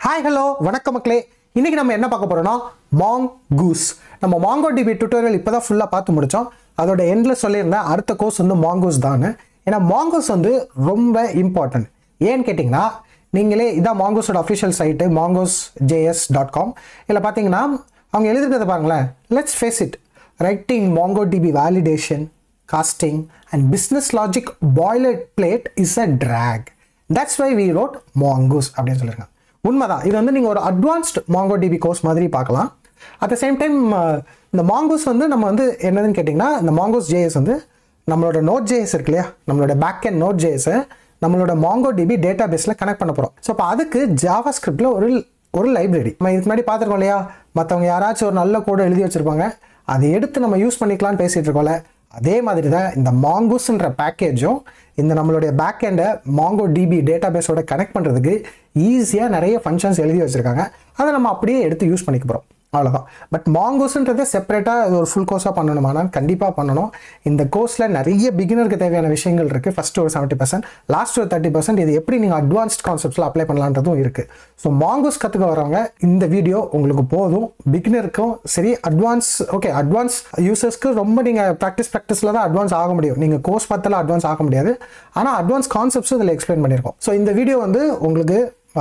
Hi hello வணக்கம் மக்களே இன்னைக்கு நம்ம என்ன பார்க்க போறோம்னா மாங் கூஸ் நம்ம மாங்கோ டிபி டுட்டோரியல் இப்போ தான் ஃபுல்லாக பார்த்து முடித்தோம் அதோட எண்டில் சொல்லியிருந்தேன் அடுத்த கோர்ஸ் வந்து மாங்கூஸ் தான் ஏன்னா மாங்கூஸ் வந்து ரொம்ப இம்பார்ட்டன்ட் ஏன்னு கேட்டிங்கன்னா நீங்களே இதான் மாங்கோஸோட official site mongoose JS dot com இதில் பார்த்தீங்கன்னா அவங்க எழுதிருக்கிறத பாருங்களேன் let's face it writing Mongo DB validation casting and business logic boilerplate is a drag that's why we wrote mongoose அப்படின்னு சொல்லியிருக்காங்க உண்மைதான் இது வந்து நீங்கள் ஒரு அட்வான்ஸ்ட் மாங்கோ டிபி கோர்ஸ் மாதிரி பார்க்கலாம் அட் த சேம் டைம் இந்த மாங்கோஸ் வந்து நம்ம வந்து என்னதுன்னு கேட்டிங்கன்னா இந்த மாங்கோஸ் ஜேஎஸ் வந்து நம்மளோட நோட் ஜேஎஸ் இருக்கு இல்லையா நம்மளோட பேக் அண்ட் நோட் ஜேஎஸை நம்மளோட மாங்கோ டிபி டேட்டா பேஸில் கனெக்ட் பண்ண போகிறோம் ஸோ அப்போ அதுக்கு ஜாவா ஸ்கிரிப்டில் ஒரு ஒரு லைப்ரரி நம்ம இதுக்கு முன்னாடி பார்த்துருக்கோம் இல்லையா மற்றவங்க யாராச்சும் ஒரு நல்ல கோடு எழுதி வச்சிருப்பாங்க அதை எடுத்து நம்ம யூஸ் பண்ணிக்கலாம்னு பேசிகிட்டு இருக்கோம்ல அதே மாதிரி தான் இந்த மாங்கூஸ்ன்ற பேக்கேஜும் இந்த நம்மளுடைய பேக் எண்டை மாங்கோ டிபி டேட்டா பேஸோட கனெக்ட் பண்ணுறதுக்கு ஈஸியாக நிறைய ஃபங்க்ஷன்ஸ் எழுதி வச்சுருக்காங்க அதை நம்ம அப்படியே எடுத்து யூஸ் பண்ணிக்க போகிறோம் அவ்வளோதான் பட் மாங்கோஸ்ன்றதை செப்பரேட்டாக இது ஒரு ஃபுல் கோர்ஸாக பண்ணணுமானால் கண்டிப்பாக பண்ணணும் இந்த கோர்ஸில் நிறைய பிகினருக்கு தேவையான விஷயங்கள் இருக்குது ஃபஸ்ட்டு ஒரு செவன்ட்டி பர்சன்ட் லாஸ்ட் ஒரு தேர்ட்டி பர்சன்ட் இது எப்படி நீங்கள் அட்வான்ஸ்ட் கான்செப்ட்ஸில் அப்ளை பண்ணலான்றதும் இருக்குது ஸோ மாங்கோஸ் கற்றுக்க வரவங்க இந்த வீடியோ உங்களுக்கு போதும் பிகினருக்கும் சரி அட்வான்ஸ் ஓகே அட்வான்ஸ் யூசர்ஸ்க்கு ரொம்ப நீங்கள் ப்ராக்டிஸ் ப்ராக்டிஸில் தான் அட்வான்ஸ் ஆக முடியும் நீங்கள் கோர்ஸ் பார்த்தாலும் அட்வான்ஸ் ஆக முடியாது ஆனால் அட்வான்ஸ் கான்செப்ட்ஸும் இதில் எக்ஸ்பிளைன் பண்ணியிருக்கோம் ஸோ இந்த வீடியோ வந்து உங்களுக்கு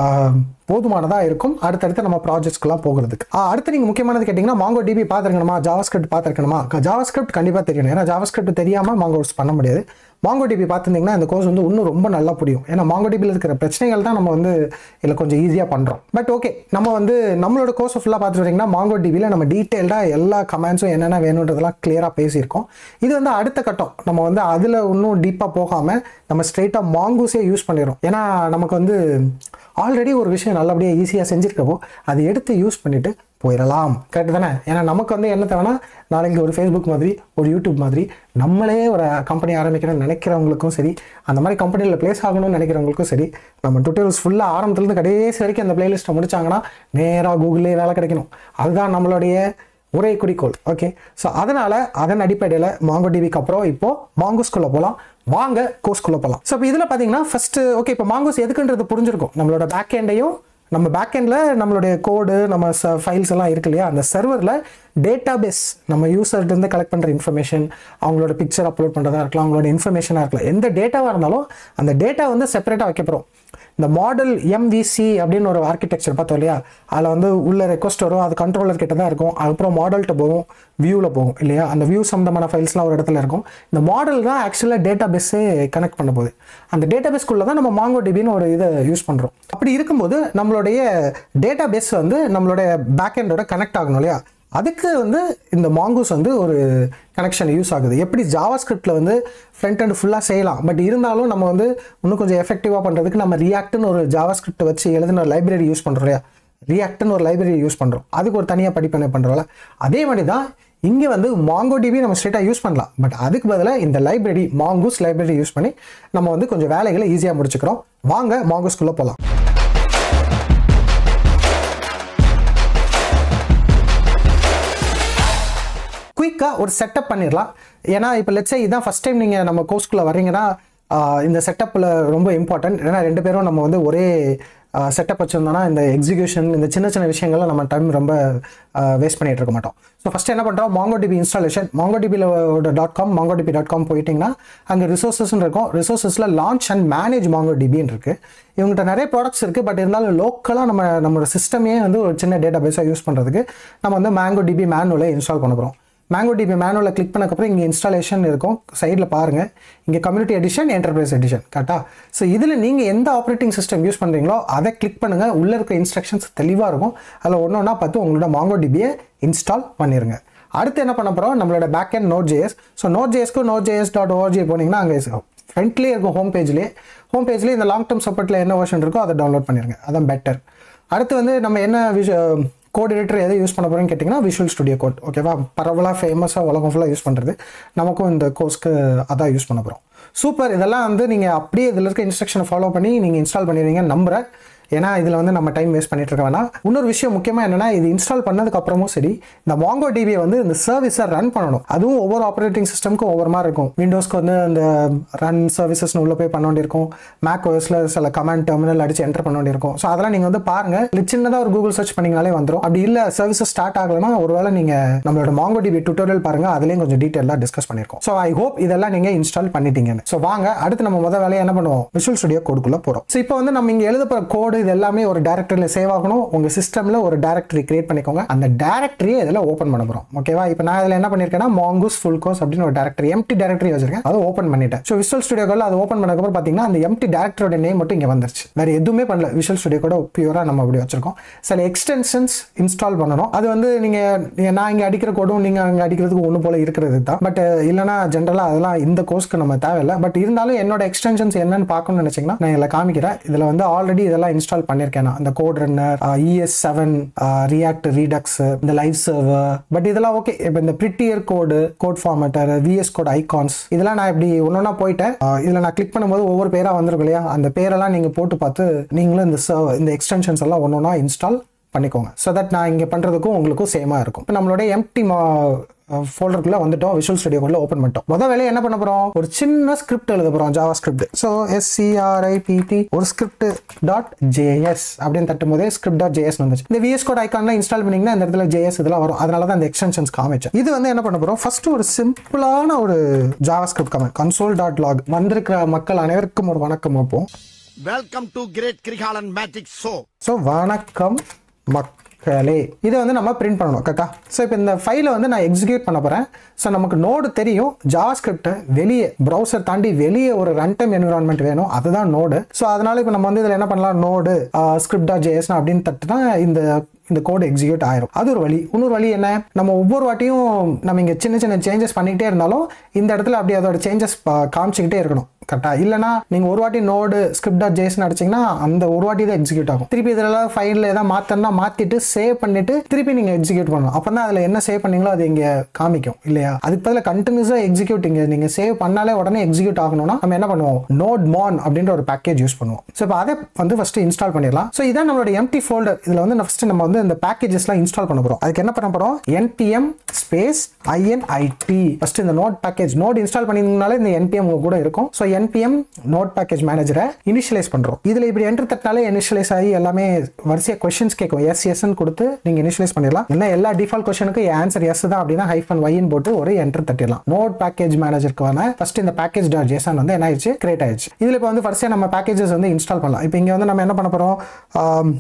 போதுமானதாக இருக்கும் அடுத்தடுத்து நம்ம ப்ராஜெக்ட்ஸ்க்குலாம் போகிறதுக்கு ஆ, அடுத்து நீங்கள் முக்கியமானது கேட்டிங்கன்னா மாங்கோ டிபி பார்த்துருக்கணுமா ஜாவா ஸ்கிரிப்ட் பார்த்துருக்கணுமா ஜாவா ஸ்கிரிப்ட் கண்டிப்பாக தெரியணும் ஏன்னா ஜாவா ஸ்கிரிப்ட் தெரியாமல் மாங்கோஸ் பண்ண முடியாது மாங்கோ டிபி பார்த்துருந்தீங்கன்னா இந்த கோர்ஸ் வந்து இன்னும் ரொம்ப நல்லா புரியும் ஏன்னா மாங்கோ டிபியில் இருக்கிற பிரச்சனைகள் தான் நம்ம வந்து இதில் கொஞ்சம் ஈஸியாக பண்ணுறோம் பட் ஓகே நம்ம வந்து நம்மளோட கோர்ஸ் ஃபுல்லாக பார்த்துட்டு வரீங்கன்னா மாங்கோ டிபியில் நம்ம டீட்டெயில்டாக எல்லா கமெண்ட்ஸும் என்னென்ன வேணுன்றதெல்லாம் கிளியராக பேசியிருக்கோம் இது வந்து அடுத்த கட்டம் நம்ம வந்து அதில் இன்னும் டீப்பாக போகாமல் நம்ம ஸ்ட்ரெயிட்டாக மாங்கூஸே யூஸ் பண்ணிடுறோம் ஏன்னா நமக்கு வந்து ஆல்ரெடி ஒரு விஷயம் நல்லபடியாக ஈஸியாக செஞ்சுருக்கப்போ அதை எடுத்து யூஸ் பண்ணிவிட்டு போயிடலாம் கரெக்ட் தானே ஏன்னா நமக்கு வந்து என்ன தேவைன்னா நாளைக்கு ஒரு ஃபேஸ்புக் மாதிரி ஒரு யூடியூப் மாதிரி நம்மளே ஒரு கம்பெனி ஆரம்பிக்கணும்னு நினைக்கிறவங்களுக்கும் சரி அந்த மாதிரி கம்பெனியில் ப்ளேஸ் ஆகணும்னு நினைக்கிறவங்களுக்கும் சரி நம்ம டுட்டோரியல்ஸ் ஃபுல்லாக ஆரம்பத்துலேருந்து கடைசி வரைக்கும் அந்த பிளேலிஸ்ட்டை முடிச்சாங்கன்னா நேராக கூகுள்லேயே வேலை கிடைக்கணும் அதுதான் நம்மளுடைய ஒரே குறிக்கோள் ஓகே ஸோ அதனால் அதன் அடிப்படையில் மாங்கோ டிவிக்கு அப்புறம் இப்போது மாங்கோஸ்குள்ளே போகலாம் வாங்க கோர்ஸ்குள்ளே போகலாம் ஸோ இப்போ இதில் பார்த்தீங்கன்னா ஃபஸ்ட்டு ஓகே இப்போ மாங்கோஸ் எதுக்குன்றது புரிஞ்சிருக்கும் நம்மளோட பேக் எண்டையும் நம்ம பேக் எண்டில் நம்மளுடைய கோடு நம்ம ச ஃபைல்ஸ் எல்லாம் இருக்கு இல்லையா அந்த சர்வரில் டேட்டா பேஸ் நம்ம யூசர்லேருந்து கலெக்ட் பண்ணுற இன்ஃபர்மேஷன் அவங்களோட பிக்சர் அப்லோட் பண்ணுறதா இருக்கலாம் அவங்களோட இன்ஃபர்மேஷனாக இருக்கலாம் எந்த டேட்டாவாக இருந்தாலும் அந்த டேட்டா வந்து செப்பரேட்டாக வைக்க போகிறோம் இந்த மாடல் எம்விசி அப்படின்னு ஒரு ஆர்கிடெக்சர் பார்த்தோம் இல்லையா அதில் வந்து உள்ள ரெக்வஸ்ட் வரும் அது கண்ட்ரோலர் கிட்ட தான் இருக்கும் அதுக்கப்புறம் மாடல்கிட்ட போகும் வியூவில் போகும் இல்லையா அந்த வியூ சம்மந்தமான ஃபைல்ஸ்லாம் ஒரு இடத்துல இருக்கும் இந்த மாடல் தான் ஆக்சுவலாக டேட்டா பேஸே கனெக்ட் பண்ண போகுது அந்த டேட்டா பேஸ்க்குள்ளே தான் நம்ம மாங்கோ டிபின்னு ஒரு இதை யூஸ் பண்ணுறோம் அப்படி இருக்கும்போது நம்மளுடைய டேட்டா பேஸ் வந்து நம்மளுடைய பேக் எண்டோட கனெக்ட் ஆகணும் இல்லையா அதுக்கு வந்து இந்த மாங்கூஸ் வந்து ஒரு கனெக்ஷன் யூஸ் ஆகுது எப்படி ஜாவா ஸ்கிரிப்டில் வந்து ஃப்ரண்ட் அண்ட் ஃபுல்லாக செய்யலாம் பட் இருந்தாலும் நம்ம வந்து இன்னும் கொஞ்சம் எஃபெக்டிவாக பண்ணுறதுக்கு நம்ம ரியாக்ட்னு ஒரு ஜாவா ஸ்கிரிப்ட் வச்சு எழுதின லைப்ரரி யூஸ் பண்ணுறோம் இல்லையா ரியாக்ட்னு ஒரு லைப்ரரி யூஸ் பண்ணுறோம் அதுக்கு ஒரு தனியாக படிப்பனை பண்ணுறோம்ல அதே மாதிரி தான் இங்கே வந்து மாங்கோ டிபி நம்ம ஸ்ட்ரெயிட்டாக யூஸ் பண்ணலாம் பட் அதுக்கு பதிலாக இந்த லைப்ரரி மாங்கூஸ் லைப்ரரி யூஸ் பண்ணி நம்ம வந்து கொஞ்சம் வேலைகளை ஈஸியாக முடிச்சுக்கிறோம் வாங்க மாங்கூஸ்குள்ளே போகலாம் குயிக்காக ஒரு செட்டப் பண்ணிடலாம் ஏன்னா இப்போ லெட்ஸே இதான் ஃபஸ்ட் டைம் நீங்கள் நம்ம கோர்ஸ்குள்ளே வர்றீங்கன்னா ஆஹ் இந்த செட்டப்பில் ரொம்ப இம்பார்ட்டன்ட் ஏன்னா ரெண்டு பேரும் நம்ம வந்து ஒரே செட்டப் வச்சுருந்தோம்னா இந்த எக்ஸிக்யூஷன் இந்த சின்ன சின்ன விஷயங்கள்லாம் நம்ம டைம் ரொம்ப வேஸ்ட் பண்ணிட்டு இருக்க மாட்டோம் ஸோ ஃபஸ்ட் என்ன பண்ணுறோம் மாங்கோ டிபி இன்ஸ்டாலேஷன் மாங்கோ டிபியில் dot com Mongo DB dot com போயிட்டிங்கன்னா அங்கே ரிசோர்ஸஸ்ன்னு இருக்கும் ரிசோர்ஸஸில் லான்ச் அண்ட் மேனேஜ் மாங்கோ டிபின்னு இருக்குது இவங்ககிட்ட நிறைய ப்ராடக்ட்ஸ் இருக்குது பட் இருந்தாலும் லோக்கலாக நம்ம நம்மளோட சிஸ்டமே வந்து ஒரு சின்ன டேட்டா பேஸாக யூஸ் பண்ணுறதுக்கு நம்ம வந்து மேங்கோ டிபி மேனுவலை இன்ஸ்டால் பண்ண போகிறோம் மேங்கோ டிபி மேனுவலில் கிளிக் பண்ணக்கப்புறம் இங்கே இன்ஸ்டாலேஷன் இருக்கும் சைடில் பாருங்கள் இங்கே கம்யூனிட்டி எடிஷன் என்டர்பிரைஸ் எடிஷன் கரெக்டாக ஸோ இதில் நீங்கள் எந்த ஆப்ரேட்டிங் சிஸ்டம் யூஸ் பண்ணுறீங்களோ அதை கிளிக் பண்ணுங்கள் உள்ளே இருக்க இன்ஸ்ட்ரக்ஷன்ஸ் தெளிவாக இருக்கும் அதில் ஒன்று ஒன்றா பார்த்து உங்களோட மாங்கோ டிபியை இன்ஸ்டால் பண்ணிடுங்க அடுத்து என்ன பண்ண போகிறோம் நம்மளோட back and Node JS so Node ஜேஎஸ்க்கு நோட் ஜேஎஸ் டாட் ஓஆர்ஜி போனீங்கன்னா அங்கே ஃப்ரண்ட்லேயே இருக்கும் ஹோம் பேஜ்லேயே ஹோம் பேஜ்லேயே இந்த லாங் டேர்ம் சப்போர்ட்டில் என்ன வெர்ஷன் இருக்கோ அதை டவுன்லோட் பண்ணிடுங்க அதான் பெட்டர் அடுத்து வந்து நம்ம என்ன விஷ கோட் எடிட்டர் எதை யூஸ் பண்ண போகிறோம்னு கேட்டிங்கன்னா விஷுவல் ஸ்டுடியோ கோட் ஓகேவா பரவலாக ஃபேமஸாக உலகம் ஃபுல்லாக யூஸ் பண்ணுறது நமக்கும் இந்த கோர்ஸ்க்கு அதான் யூஸ் பண்ண போகிறோம் சூப்பர் இதெல்லாம் வந்து நீங்கள் அப்படியே இதில் இருக்க இன்ஸ்ட்ரக்ஷனை ஃபாலோ பண்ணி நீங்கள் இன்ஸ்டால் பண்ணிடுவீங்க நம்புகிறேன் ஏன்னா இதில் வந்து நம்ம டைம் வேஸ்ட் பண்ணிட்டு இருக்க வேணாம் இன்னொரு விஷயம் முக்கியமாக என்னன்னா இது இன்ஸ்டால் பண்ணதுக்கு அப்புறமும் சரி இந்த மாங்கோ டிபியை வந்து இந்த சர்வீஸை ரன் பண்ணணும் அதுவும் ஒவ்வொரு ஆப்ரேட்டிங் சிஸ்டம்க்கும் ஒவ்வொரு மாதிரி இருக்கும் விண்டோஸ்க்கு வந்து இந்த ரன் சர்வீசஸ்னு உள்ள போய் பண்ண வேண்டியிருக்கும் மேக் ஓஎஸ்ல சில கமெண்ட் டெர்மினல் அடிச்சு என்டர் பண்ண வேண்டியிருக்கும் ஸோ அதெல்லாம் நீங்கள் வந்து பாருங்க இல்லை சின்னதாக ஒரு கூகுள் சர்ச் பண்ணீங்கனாலே வந்துடும் அப்படி இல்லை சர்வீசஸ் ஸ்டார்ட் ஆகலைன்னா ஒருவேளை நீங்கள் நம்மளோட மாங்கோ டிபி டுட்டோரியல் பாருங்க அதுலேயும் கொஞ்சம் டீட்டெயிலாக டிஸ்கஸ் பண்ணியிருக்கோம் ஸோ ஐ ஹோப் இதெல்லாம் நீங்கள் இன்ஸ்டால் பண்ணிட்டீங்கன்னு ஸோ வாங்க அடுத்து நம்ம முதல் வேலையை என்ன பண்ணுவோம் விஷுவல் ஸ்டுடியோ கோடுக்குள்ளே போகிறோம் ஸோ இப்போ வந்து நம்ம இங்கே எழுத போகிற கோடு இது எல்லாமே ஒரு டேரக்டரியில் சேவ் ஆகணும் உங்கள் சிஸ்டமில் ஒரு டேரக்டரி கிரியேட் பண்ணிக்கோங்க அந்த டேரக்டரியை இதில் ஓப்பன் பண்ண போகிறோம் ஓகேவா இப்போ நான் இதில் என்ன பண்ணியிருக்கேன்னா மாங்கூஸ் ஃபுல் கோர்ஸ் அப்படின்னு ஒரு டேரக்டரி எம்டி டேரக்டரி வச்சிருக்கேன் அதை ஓப்பன் பண்ணிட்டேன் ஸோ விஷுவல் ஸ்டுடியோக்குள்ள அது ஓப்பன் பண்ணக்கப்புறம் பார்த்தீங்கன்னா அந்த எம்டி டேரக்டரோட நேம் மட்டும் இங்கே வந்துருச்சு வேற எதுவுமே பண்ணல விஷுவல் ஸ்டுடியோ கூட பியூராக நம்ம அப்படி வச்சிருக்கோம் சில எக்ஸ்டென்ஷன்ஸ் இன்ஸ்டால் பண்ணணும் அது வந்து நீங்கள் நான் இங்கே அடிக்கிற கோடும் நீங்கள் அங்கே அடிக்கிறதுக்கு ஒன்று போல இருக்கிறது தான் பட் இல்லைனா ஜென்ரலாக அதெல்லாம் இந்த கோர்ஸ்க்கு நம்ம தேவையில்லை பட் இருந்தாலும் என்னோட எக்ஸ்டென்ஷன்ஸ் என்னன்னு பார்க்கணும்னு நினச்சிங்கன்னா நான் இதில் காமிக்கிறேன் இதில் வந்து ஆல்ரெடி இதெல்லாம் இன்ஸ்டால் பண்ணியிருக்கேன் நான் இந்த code runner ES seven React Redux இந்த லைவ் சர்வர் பட் இதெல்லாம் ஓகே இப்போ இந்த Prettier code code formatter VS code icons இதெல்லாம் நான் இப்படி ஒன்றா போயிட்டேன் இதில் நான் கிளிக் பண்ணும்போது ஒவ்வொரு பேராக வந்திருக்கும் இல்லையா அந்த பேரெல்லாம் நீங்கள் போட்டு பார்த்து நீங்களும் இந்த சர்வ் இந்த எக்ஸ்டென்ஷன்ஸ் எல்லாம் ஒன்று ஒன்றா இன்ஸ்டால் பண்ணிக்கோங்க ஸோ தட் நான் இங்கே பண்ணுறதுக்கும் உங்களுக்கும் சேமாக இருக்கும் இப்போ நம்மளுடைய எம்டி ஃபோல்டருக்குள்ள வந்துட்டோம் விஷுவல் ஸ்டுடியோக்குள்ள ஓப்பன் பண்ணிட்டோம் முதல் வேலையை என்ன பண்ண போறோம் ஒரு சின்ன ஸ்கிரிப்ட் எழுத போறோம் ஜாவா ஸ்கிரிப்ட் ஸோ எஸ்சிஆர்ஐபிடி ஒரு ஸ்கிரிப்ட் டாட் ஜேஎஸ் அப்படின்னு தட்டும் போதே ஸ்கிரிப்ட் டாட் ஜேஎஸ் வந்துச்சு இந்த விஎஸ் கோட் ஐக்கான்லாம் இன்ஸ்டால் பண்ணீங்கன்னா இந்த இடத்துல ஜேஎஸ் இதெல்லாம் வரும் அதனால தான் அந்த எக்ஸ்டென்ஷன்ஸ் காமிச்சேன் இது வந்து என்ன பண்ண போறோம் ஃபர்ஸ்ட் ஒரு சிம்பிளான ஒரு JavaScript comment console dot log வந்திருக்கிற மக்கள் அனைவருக்கும் ஒரு வணக்கம் வைப்போம் Welcome to Great Krigalan Magic Show. So வணக்கம் மக்களே இதை வந்து நம்ம பிரிண்ட் பண்ணணும் கரெக்டா ஸோ இப்போ இந்த ஃபைலை வந்து நான் எக்ஸிக்யூட் பண்ண போகிறேன் ஸோ நமக்கு நோடு தெரியும் ஜாவா ஸ்கிரிப்டை வெளியே ப்ரௌசர் தாண்டி வெளியே ஒரு ரன் டைம் என்விரான்மெண்ட் வேணும் அதுதான் நோடு ஸோ அதனால இப்போ நம்ம வந்து இதில் என்ன பண்ணலாம் நோடு ஸ்கிரிப்ட் டாட் ஜேஎஸ் அப்படின்னு தட்டுனா இந்த இந்த கோடு எக்ஸிக்யூட் ஆயிரும் அது ஒரு வழி இன்னொரு வழி என்ன நம்ம ஒவ்வொரு வாட்டியும் நம்ம இங்கே சின்ன சின்ன சேஞ்சஸ் பண்ணிக்கிட்டே இருந்தாலும் இந்த இடத்துல அப்படி அதோட சேஞ்சஸ் காமிச்சிக்கிட்டே இருக்கணும் கரெக்டாக இல்லைனா நீங்கள் ஒரு வாட்டி நோடு ஸ்கிரிப்ட் டாட் ஜேஸ்னு அடிச்சிங்கன்னா அந்த ஒரு வாட்டி தான் எக்ஸிக்யூட் ஆகும் திருப்பி இதில் ஃபைலில் ஏதாவது மாற்றணும்னா மாற்றிட்டு சேவ் பண்ணிட்டு திருப்பி நீங்கள் எக்ஸிக்யூட் பண்ணணும் அப்போ தான் அதில் என்ன சேவ் பண்ணீங்களோ அது இங்கே காமிக்கும் இல்லையா அதுக்கு பதிலாக கண்டினியூஸாக எக்ஸிக்யூட் இங்கே நீங்கள் சேவ் பண்ணாலே உடனே எக்ஸிக்யூட் ஆகணும்னா நம்ம என்ன பண்ணுவோம் நோட் மான் அப்படின்ற ஒரு பேக்கேஜ் யூஸ் பண்ணுவோம் ஸோ இப்போ அதை வந்து ஃபர்ஸ்ட் இன்ஸ்டால் பண்ணிடலாம் ஸோ இதான் நம்மளோட எம்டி ஃபோல்டர் இதில் வந்து ஃபர்ஸ்ட் நம்ம வந்து இந்த பேக்கேஜஸ்லாம் இன்ஸ்டால் பண்ண போகிறோம் அதுக்கு என்ன பண்ண போகிறோம் npm ஸ்பேஸ் ஐஎன்ஐடி ஃபர்ஸ்ட் இந்த நோட் பேக்கேஜ் நோட் இன்ஸ்டால் பண்ணிங்கனாலே இந்த npm உங்க கூட இருக்கும் ஸோ npm நோட் பேக்கேஜ் மேனேஜரை இனிஷியலைஸ் பண்ணுறோம் இதில் இப்படி என்டர் தட்டினாலே இனிஷியலைஸ் ஆகி எல்லாமே வரிசையாக கொஸ்டின்ஸ் கேட்கும் எஸ் எஸ்ன்னு கொடுத்து நீங்கள் இனிஷியலைஸ் பண்ணிடலாம் இல்லை எல்லா டிஃபால்ட் கொஸ்டினுக்கு ஆன்சர் எஸ் தான் அப்படின்னா ஹைஃபன் ஒய்ன்னு போட்டு ஒரு என்டர் தட்டிடலாம் நோட் பேக்கேஜ் மேனேஜருக்கான ஃபர்ஸ்ட் இந்த பேக்கேஜ் டாட் ஜேசன் வந்து என்ன ஆயிடுச்சு கிரியேட் ஆயிடுச்சு இதில் இப்போ வந்து ஃபர்ஸ்ட் நம்ம பேக்கேஜஸ் வந்து இன்ஸ்டால் பண்ணலாம் இப்போ இங்கே வந்து நம்ம என்ன பண்ண போகிறோம்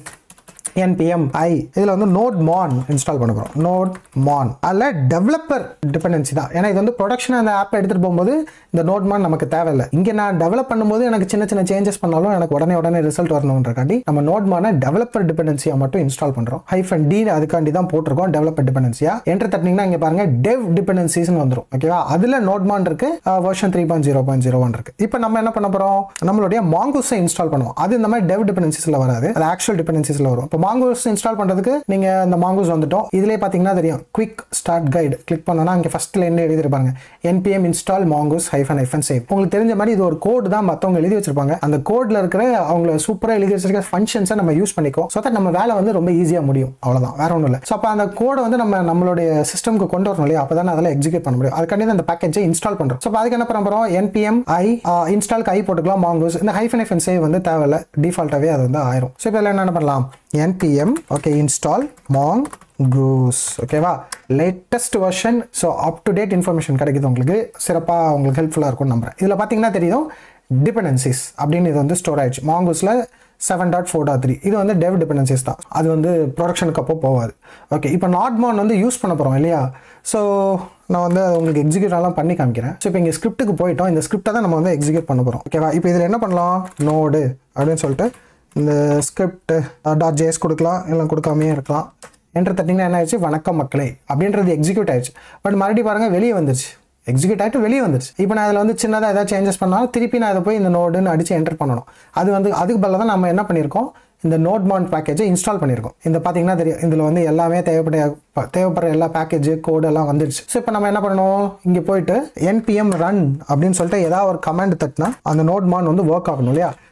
npm i இதில் வந்து நோட் மான் இன்ஸ்டால் பண்ண போகிறோம் நோட் மான் அதில் டெவலப்பர் டிபெண்டன்சி தான் ஏன்னா இது வந்து ப்ரொடக்ஷன் அந்த ஆப்பை எடுத்துகிட்டு போகும்போது இந்த நோட் மான் நமக்கு தேவையில்லை இங்கே நான் டெவலப் பண்ணும்போது எனக்கு சின்ன சின்ன சேஞ்சஸ் பண்ணாலும் எனக்கு உடனே உடனே ரிசல்ட் வரணுன்றக்காண்டி நம்ம நோட் மானை டெவலப்பர் டிபெண்டன்சியாக மட்டும் இன்ஸ்டால் பண்ணுறோம் ஹைஃபன் டி அதுக்காண்டி தான் போட்டிருக்கோம் டெவலப்பர் டிபெண்டன்சியா என்டர் தட்டினீங்கன்னா இங்கே பாருங்க டெவ் டிபெண்டன்சிஸ்னு வந்துடும் ஓகேவா அதில் நோட் மான் இருக்கு version three point zero point zero one இருக்கு இப்போ நம்ம என்ன பண்ண போகிறோம் நம்மளுடைய மாங்கூஸை இன்ஸ்டால் பண்ணுவோம் அது இந்த மாதிரி டெவ் டிபெண்டன்சிஸில் வராது அது ஆக்சுவல் டிபெண்டன்சிஸில் வரும் இப்போ மாங்கூஸ் இன்ஸ்டால் பண்ணுறதுக்கு நீங்கள் இந்த மாங்கூஸ் வந்துட்டோம் இதிலே பார்த்தீங்கன்னா தெரியும் குவிக் ஸ்டார்ட் கைடு கிளிக் பண்ணோன்னா இங்கே ஃபஸ்ட்டில் என்ன எழுதிருப்பாங்க NPM install mongoose hyphen hyphen save உங்களுக்கு தெரிஞ்ச மாதிரி இது ஒரு கோட் தான் மற்றவங்க எழுதி வச்சிருப்பாங்க அந்த கோடில் இருக்கிற அவங்கள சூப்பராக எழுதி வச்சிருக்க ஃபங்க்ஷன்ஸை நம்ம யூஸ் பண்ணிக்கோ ஸோ தட் நம்ம வேலை வந்து ரொம்ப ஈஸியாக முடியும் அவ்வளோதான் வேற ஒன்றும் இல்லை ஸோ அப்போ அந்த கோடை வந்து நம்ம நம்மளுடைய சிஸ்டம்க்கு கொண்டு வரணும் இல்லையா அப்போ தான் அதெல்லாம் எக்ஸிக்யூட் பண்ண முடியும் அதுக்காண்டி தான் அந்த பேக்கேஜை இன்ஸ்டால் பண்ணுறோம் ஸோ அதுக்கு என்ன பண்ண போகிறோம் என்பிஎம் ஐ இன்ஸ்டால் ஐ போட்டுக்கலாம் மாங்கூஸ் இந்த ஹைஃபன் ஹைஃபன் சேவ் வந்து தேவையில்ல டிஃபால்ட்டாகவே அது வந்து ஆயிரும் ஸோ இப்போ இதில் என்ன பண்ணலாம் npm ஓகே இன்ஸ்டால் mongoose ஓகேவா latest version so up to date information கிடைக்குது உங்களுக்கு சிறப்பாக உங்களுக்கு ஹெல்ப்ஃபுல்லாக இருக்கும்னு நம்புறேன் இதில் பார்த்தீங்கன்னா தெரியும் டிபெண்டன்சிஸ் அப்படின்னு இது வந்து ஸ்டோர் ஆயிடுச்சு மாங்கூஸில் seven dot four dot three இது வந்து டெவ் டிபெண்டன்சிஸ் தான் அது வந்து ப்ரொடக்ஷனுக்கு அப்போ போகாது ஓகே இப்போ நாட்மான் வந்து யூஸ் பண்ண போகிறோம் இல்லையா ஸோ நான் வந்து அது உங்களுக்கு எக்ஸிக்யூட் எல்லாம் பண்ணி காமிக்கிறேன் ஸோ இப்போ இங்கே ஸ்கிரிப்ட்டுக்கு போயிட்டோம் இந்த ஸ்கிரிப்டை தான் நம்ம வந்து எக்ஸிக்யூட் பண்ண போகிறோம் ஓகேவா இப்போ இதில் என்ன பண்ணலாம் நோடு அப்படின்னு சொல்லிட்டு இந்த ஸ்கிரிப்ட் டாட் ஜேஎஸ் கொடுக்கலாம் இல்லை கொடுக்காமையே இருக்கலாம் என்ட்ரு தட்டிங்கன்னா என்ன ஆயிடுச்சு வணக்கம் மக்களே அப்படின்றது எக்ஸிக்யூட் ஆயிடுச்சு பட் மறுபடியும் பாருங்கள் வெளியே வந்துருச்சு எக்ஸிக்யூட் ஆகிட்டு வெளியே வந்துருச்சு இப்போ நான் இதில் வந்து சின்னதாக ஏதாவது சேஞ்சஸ் பண்ணாலும் திருப்பி நான் இதை போய் இந்த நோடுன்னு அடித்து என்டர் பண்ணணும் அது வந்து அதுக்கு பதிலாக தான் நம்ம என்ன பண்ணியிருக்கோம் இந்த நோட் மாண்ட் பேக்கேஜை இன்ஸ்டால் பண்ணியிருக்கோம் இந்த பார்த்தீங்கன்னா தெரியும் இதில் வந்து எல்லாமே தேவைப்பட ப- தேவைப்படுற எல்லா பேக்கேஜ் கோடு எல்லாம் வந்துடுச்சு ஸோ இப்போ நம்ம என்ன பண்ணணும் இங்கே போயிட்டு என்பிஎம் ரன் அப்படின்னு சொல்லிட்டு ஏதாவது ஒரு கமாண்ட் தட்டினா அந்த நோட் மான் வந்து ஒர்க் ஆகணும் இல்லையா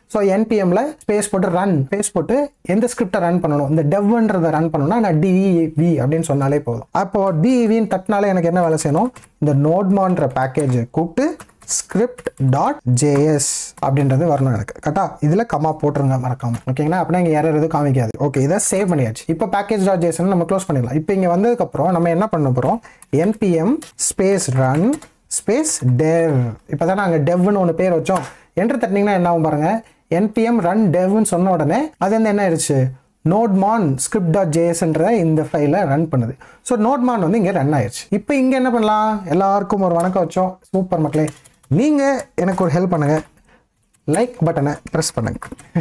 ஸோ என்பிஎம்ல ஸ்பேஸ் போட்டு ரன் ஸ்பேஸ் போட்டு எந்த ஸ்கிரிப்டை ரன் பண்ணணும் இந்த டெவ்ன்றதை ரன் பண்ணணும்னா நான் டிஇவி அப்படின்னு சொன்னாலே போதும் அப்போ டிஇவின்னு தட்டினாலே எனக்கு என்ன வேலை செய்யணும் இந்த நோட்மான்ற பேக்கேஜை கூப்பிட்டு ஸ்கிரிப்ட் டாட் ஜேஎஸ் அப்படின்றது வரணும் எனக்கு கரெக்டா இதில் கமா போட்டுருங்க மறக்காம ஓகேங்களா அப்படின்னா இங்கே யாரும் எதுவும் காமிக்காது ஓகே இதை சேவ் பண்ணியாச்சு இப்போ பேக்கேஜ் டாட் ஜேஎஸ் நம்ம க்ளோஸ் பண்ணிடலாம் இப்போ இங்கே வந்ததுக்கப்புறம் நம்ம என்ன பண்ண போகிறோம் NPM space run space dev இப்போ தான் நாங்கள் டெவ்னு ஒன்று பேர் வச்சோம் என்ட்ரு தட்டினீங்கன்னா என்ன ஆகும் பாருங்க என்பிஎம் ரன் டெவ்னு சொன்ன உடனே அது வந்து என்ன ஆயிடுச்சு நோட்மான் ஸ்கிரிப்ட் டாட் ஜேஎஸ்ன்ற இந்த ஃபைலை ரன் பண்ணுது ஸோ நோட்மான் வந்து இங்கே ரன் ஆயிடுச்சு இப்போ இங்கே என்ன பண்ணலாம் எல்லாருக்கும் ஒரு வணக்கம் வச்சோம் சூப்பர் மக்களே நீங்கள் எனக்கு ஒரு ஹெல்ப் பண்ணுங்கள் லைக் பட்டனை ப்ரெஸ் பண்ணுங்க